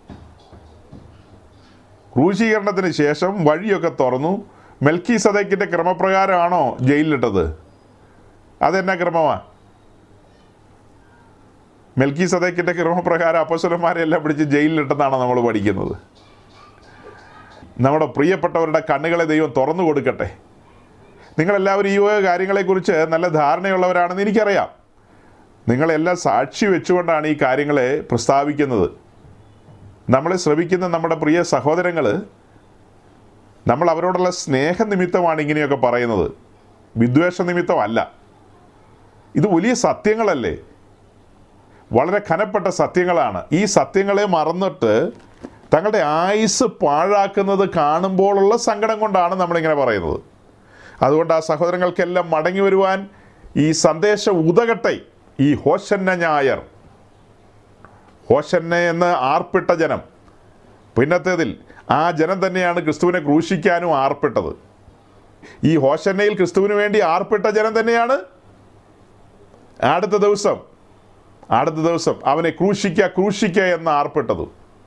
ക്രൂശീകരണത്തിന് ശേഷം വഴിയൊക്കെ തുറന്നു മെൽക്കി സദക്കിൻ്റെ ക്രമപ്രകാരമാണോ ജയിലിലിട്ടത് അതെന്നാ ക്രമമാ മെൽക്കി സദക്കിൻ്റെ ക്രമപ്രകാരം അപ്പസ്വലന്മാരെ എല്ലാം പിടിച്ച് ജയിലിലിട്ടെന്നാണ് നമ്മൾ പഠിക്കുന്നത് നമ്മുടെ പ്രിയപ്പെട്ടവരുടെ കണ്ണുകളെ ദൈവം തുറന്നു കൊടുക്കട്ടെ നിങ്ങളെല്ലാവരും ഈ വക കാര്യങ്ങളെക്കുറിച്ച് നല്ല ധാരണയുള്ളവരാണെന്ന് എനിക്കറിയാം നിങ്ങളെല്ലാം സാക്ഷി വെച്ചുകൊണ്ടാണ് ഈ കാര്യങ്ങളെ പ്രസ്താവിക്കുന്നത് നമ്മളെ ശ്രമിക്കുന്ന നമ്മുടെ പ്രിയ സഹോദരങ്ങൾ നമ്മൾ അവരോടുള്ള സ്നേഹനിമിത്തമാണ് ഇങ്ങനെയൊക്കെ പറയുന്നത് വിദ്വേഷ നിമിത്തമല്ല ഇത് വലിയ സത്യങ്ങളല്ലേ വളരെ ഖനപ്പെട്ട സത്യങ്ങളാണ് ഈ സത്യങ്ങളെ മറന്നിട്ട് തങ്ങളുടെ ആയുസ് പാഴാക്കുന്നത് കാണുമ്പോഴുള്ള സങ്കടം കൊണ്ടാണ് നമ്മളിങ്ങനെ പറയുന്നത് അതുകൊണ്ട് ആ സഹോദരങ്ങൾക്കെല്ലാം മടങ്ങി വരുവാൻ ഈ സന്ദേശം ഉതകട്ടെ ഈ ഹോശന്ന ഞായർ ഹോശന്ന എന്ന് ആർപ്പിട്ട ജനം പിന്നത്തേതിൽ ആ ജനം തന്നെയാണ് ക്രിസ്തുവിനെ ക്രൂശിക്കാനും ആർപ്പിട്ടത് ഈ ഹോശന്നയിൽ ക്രിസ്തുവിന് വേണ്ടി ആർപ്പിട്ട ജനം തന്നെയാണ് അടുത്ത ദിവസം അടുത്ത ദിവസം അവനെ ക്രൂശിക്ക ക്രൂശിക്ക എന്ന് ആർപ്പിട്ടത്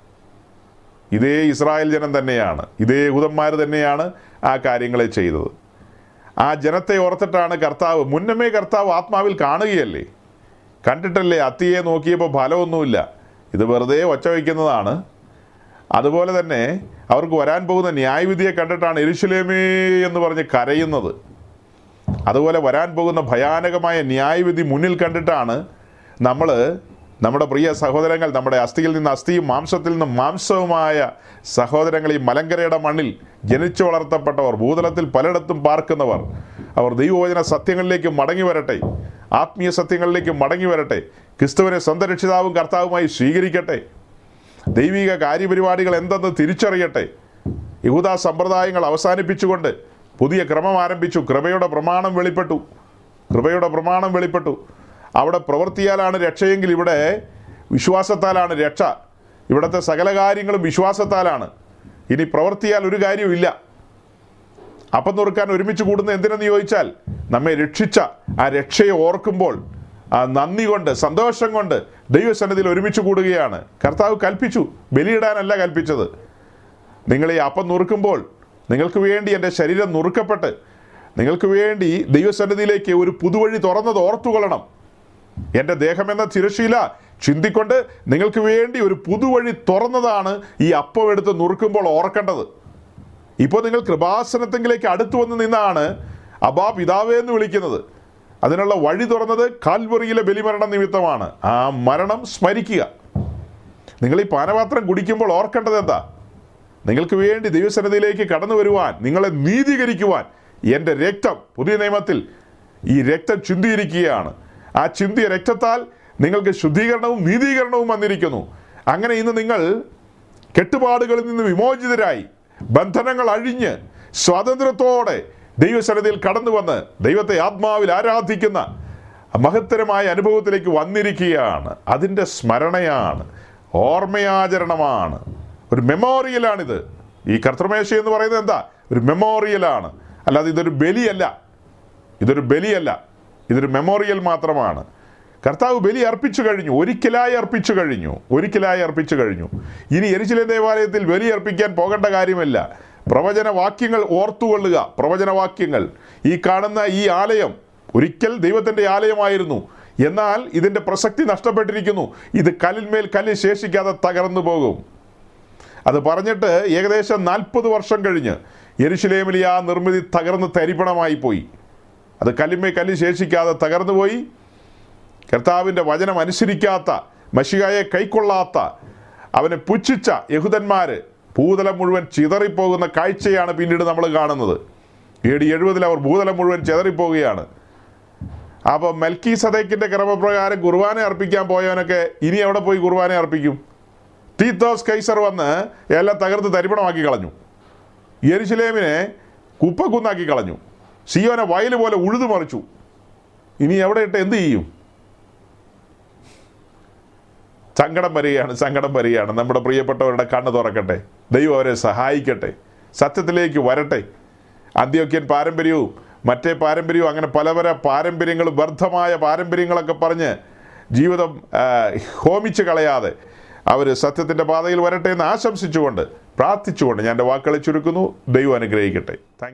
ഇതേ ഇസ്രായേൽ ജനം തന്നെയാണ് ഇതേ യഹൂദന്മാർ തന്നെയാണ് ആ കാര്യങ്ങളെ ചെയ്തത് ആ ജനത്തെ ഓർത്തിട്ടാണ് കർത്താവ് മുന്നമേ കർത്താവ് ആത്മാവിൽ കാണുകയല്ലേ കണ്ടിട്ടല്ലേ അത്തിയെ നോക്കിയപ്പോൾ ഫലമൊന്നുമില്ല ഇത് വെറുതെ ഒച്ച വയ്ക്കുന്നതാണ് അതുപോലെ തന്നെ അവർക്ക് വരാൻ പോകുന്ന ന്യായവിധിയെ കണ്ടിട്ടാണ് എരുശലേമേ എന്ന് പറഞ്ഞ് കരയുന്നത് അതുപോലെ വരാൻ പോകുന്ന ഭയാനകമായ ന്യായവിധി മുന്നിൽ കണ്ടിട്ടാണ് നമ്മൾ നമ്മുടെ പ്രിയ സഹോദരങ്ങൾ നമ്മുടെ അസ്ഥിയിൽ നിന്ന് അസ്ഥിയും മാംസത്തിൽ നിന്ന് മാംസവുമായ സഹോദരങ്ങൾ ഈ മലങ്കരയുടെ മണ്ണിൽ ജനിച്ചു വളർത്തപ്പെട്ടവർ ഭൂതലത്തിൽ പലയിടത്തും പാർക്കുന്നവർ അവർ ദൈവവചന സത്യങ്ങളിലേക്ക് മടങ്ങി വരട്ടെ ആത്മീയ സത്യങ്ങളിലേക്ക് മടങ്ങി വരട്ടെ ക്രിസ്തുവിനെ സ്വന്തം രക്ഷിതാവും കർത്താവുമായി സ്വീകരിക്കട്ടെ ദൈവിക കാര്യപരിപാടികൾ എന്തെന്ന് തിരിച്ചറിയട്ടെ യഹൂദ സമ്പ്രദായങ്ങൾ അവസാനിപ്പിച്ചുകൊണ്ട് പുതിയ ക്രമം ആരംഭിച്ചു കൃപയുടെ പ്രമാണം വെളിപ്പെട്ടു കൃപയുടെ പ്രമാണം വെളിപ്പെട്ടു അവിടെ പ്രവൃത്തിയാലാണ് രക്ഷയെങ്കിൽ ഇവിടെ വിശ്വാസത്താലാണ് രക്ഷ ഇവിടുത്തെ സകല കാര്യങ്ങളും വിശ്വാസത്താലാണ് ഇനി പ്രവൃത്തിയാൽ ഒരു കാര്യവുമില്ല അപ്പം നുറുക്കാൻ ഒരുമിച്ച് കൂടുന്ന എന്തിനെന്ന് ചോദിച്ചാൽ നമ്മെ രക്ഷിച്ച ആ രക്ഷയെ ഓർക്കുമ്പോൾ ആ നന്ദി കൊണ്ട് സന്തോഷം കൊണ്ട് ദൈവസന്നിധിയിൽ ഒരുമിച്ച് കൂടുകയാണ് കർത്താവ് കൽപ്പിച്ചു ബലിയിടാനല്ല കൽപ്പിച്ചത് നിങ്ങൾ ഈ അപ്പം നുറുക്കുമ്പോൾ നിങ്ങൾക്ക് വേണ്ടി എൻ്റെ ശരീരം നുറുക്കപ്പെട്ട് നിങ്ങൾക്ക് വേണ്ടി ദൈവസന്നിധിയിലേക്ക് ഒരു പുതുവഴി തുറന്നത് ഓർത്തുകൊള്ളണം എൻ്റെ ദേഹമെന്ന തിരശീല ചിന്തിക്കൊണ്ട് നിങ്ങൾക്ക് വേണ്ടി ഒരു പുതുവഴി തുറന്നതാണ് ഈ അപ്പം എടുത്ത് നുറുക്കുമ്പോൾ ഓർക്കേണ്ടത് ഇപ്പോൾ നിങ്ങൾ കൃപാസനത്തെങ്കിലേക്ക് അടുത്തു വന്ന് നിന്നാണ് അബാ പിതാവേ എന്ന് വിളിക്കുന്നത് അതിനുള്ള വഴി തുറന്നത് കാൽവറിയിലെ ബലിമരണം നിമിത്തമാണ് ആ മരണം സ്മരിക്കുക നിങ്ങൾ ഈ പാനപാത്രം കുടിക്കുമ്പോൾ ഓർക്കേണ്ടത് എന്താ നിങ്ങൾക്ക് വേണ്ടി ദൈവസന്നിധിയിലേക്ക് കടന്നു വരുവാൻ നിങ്ങളെ നീതീകരിക്കുവാൻ എൻ്റെ രക്തം പുതിയ നിയമത്തിൽ ഈ രക്തം ചിന്തിയിരിക്കുകയാണ് ആ ചിന്തിയ രക്തത്താൽ നിങ്ങൾക്ക് ശുദ്ധീകരണവും നീതീകരണവും വന്നിരിക്കുന്നു അങ്ങനെ ഇന്ന് നിങ്ങൾ കെട്ടുപാടുകളിൽ നിന്ന് വിമോചിതരായി ബന്ധനങ്ങൾ അഴിഞ്ഞ് സ്വാതന്ത്ര്യത്തോടെ ദൈവസന്നിധിയിൽ കടന്നു വന്ന് ദൈവത്തെ ആത്മാവിൽ ആരാധിക്കുന്ന മഹത്തരമായ അനുഭവത്തിലേക്ക് വന്നിരിക്കുകയാണ് അതിൻ്റെ സ്മരണയാണ് ഓർമ്മയാചരണമാണ് ഒരു മെമ്മോറിയലാണിത് ഈ കർത്തൃമേശ എന്ന് പറയുന്നത് എന്താ ഒരു മെമ്മോറിയലാണ് അല്ലാതെ ഇതൊരു ബലിയല്ല ഇതൊരു ബലിയല്ല ഇതൊരു മെമ്മോറിയൽ മാത്രമാണ് കർത്താവ് ബലി അർപ്പിച്ചു കഴിഞ്ഞു ഒരിക്കലായി അർപ്പിച്ചു കഴിഞ്ഞു ഒരിക്കലായി അർപ്പിച്ചു കഴിഞ്ഞു ഇനി എരിശിലെ ദേവാലയത്തിൽ ബലി അർപ്പിക്കാൻ പോകേണ്ട കാര്യമില്ല പ്രവചന വാക്യങ്ങൾ ഓർത്തുകൊള്ളുക പ്രവചന വാക്യങ്ങൾ ഈ കാണുന്ന ഈ ആലയം ഒരിക്കൽ ദൈവത്തിൻ്റെ ആലയമായിരുന്നു എന്നാൽ ഇതിൻ്റെ പ്രസക്തി നഷ്ടപ്പെട്ടിരിക്കുന്നു ഇത് കല്ലിന്മേൽ കല്ല് ശേഷിക്കാതെ തകർന്നു പോകും അത് പറഞ്ഞിട്ട് ഏകദേശം നാൽപ്പത് വർഷം കഴിഞ്ഞ് യെരുശലേമിലെ ആ നിർമ്മിതി തകർന്ന് തരിപ്പണമായി പോയി അത് കല്ലിന്മേൽ കല്ല് ശേഷിക്കാതെ തകർന്നു പോയി കർത്താവിൻ്റെ വചനം അനുസരിക്കാത്ത മഷികായെ കൈക്കൊള്ളാത്ത അവനെ പുച്ഛിച്ച യഹൂദന്മാര് ഭൂതലം മുഴുവൻ ചിതറിപ്പോകുന്ന കാഴ്ചയാണ് പിന്നീട് നമ്മൾ കാണുന്നത് എ ഡി എഴുപതിൽ അവർ ഭൂതലം മുഴുവൻ ചിതറിപ്പോവുകയാണ് അപ്പോൾ മെൽക്കി സദേക്കിൻ്റെ ക്രമപ്രകാരം കുർബാന അർപ്പിക്കാൻ പോയവനൊക്കെ ഇനി എവിടെ പോയി കുർബാന അർപ്പിക്കും തീത്തോസ് കൈസർ വന്ന് എല്ലാം തകർത്ത് തരിപ്പണമാക്കി കളഞ്ഞു യെരുശലേമിനെ കുപ്പക്കുന്നാക്കി കളഞ്ഞു സിയോനെ വയൽ പോലെ ഉഴുതു മറിച്ചു ഇനി എവിടെ ഇട്ട് എന്ത് ചെയ്യും സങ്കടം വരികയാണ് സങ്കടം വരികയാണ് നമ്മുടെ പ്രിയപ്പെട്ടവരുടെ കണ്ണ് തുറക്കട്ടെ ദൈവം അവരെ സഹായിക്കട്ടെ സത്യത്തിലേക്ക് വരട്ടെ അന്ത്യോക്യൻ പാരമ്പര്യവും മറ്റേ പാരമ്പര്യവും അങ്ങനെ പല പല പാരമ്പര്യങ്ങളും വ്യർത്ഥമായ പാരമ്പര്യങ്ങളൊക്കെ പറഞ്ഞ് ജീവിതം ആ, ഹോമിച്ച് കളയാതെ അവർ സത്യത്തിൻ്റെ പാതയിൽ വരട്ടെ എന്ന് ആശംസിച്ചുകൊണ്ട് പ്രാർത്ഥിച്ചുകൊണ്ട് ഞാൻ എൻ്റെ വാക്കുകളെ ചുരുക്കുന്നു ദൈവം അനുഗ്രഹിക്കട്ടെ താങ്ക്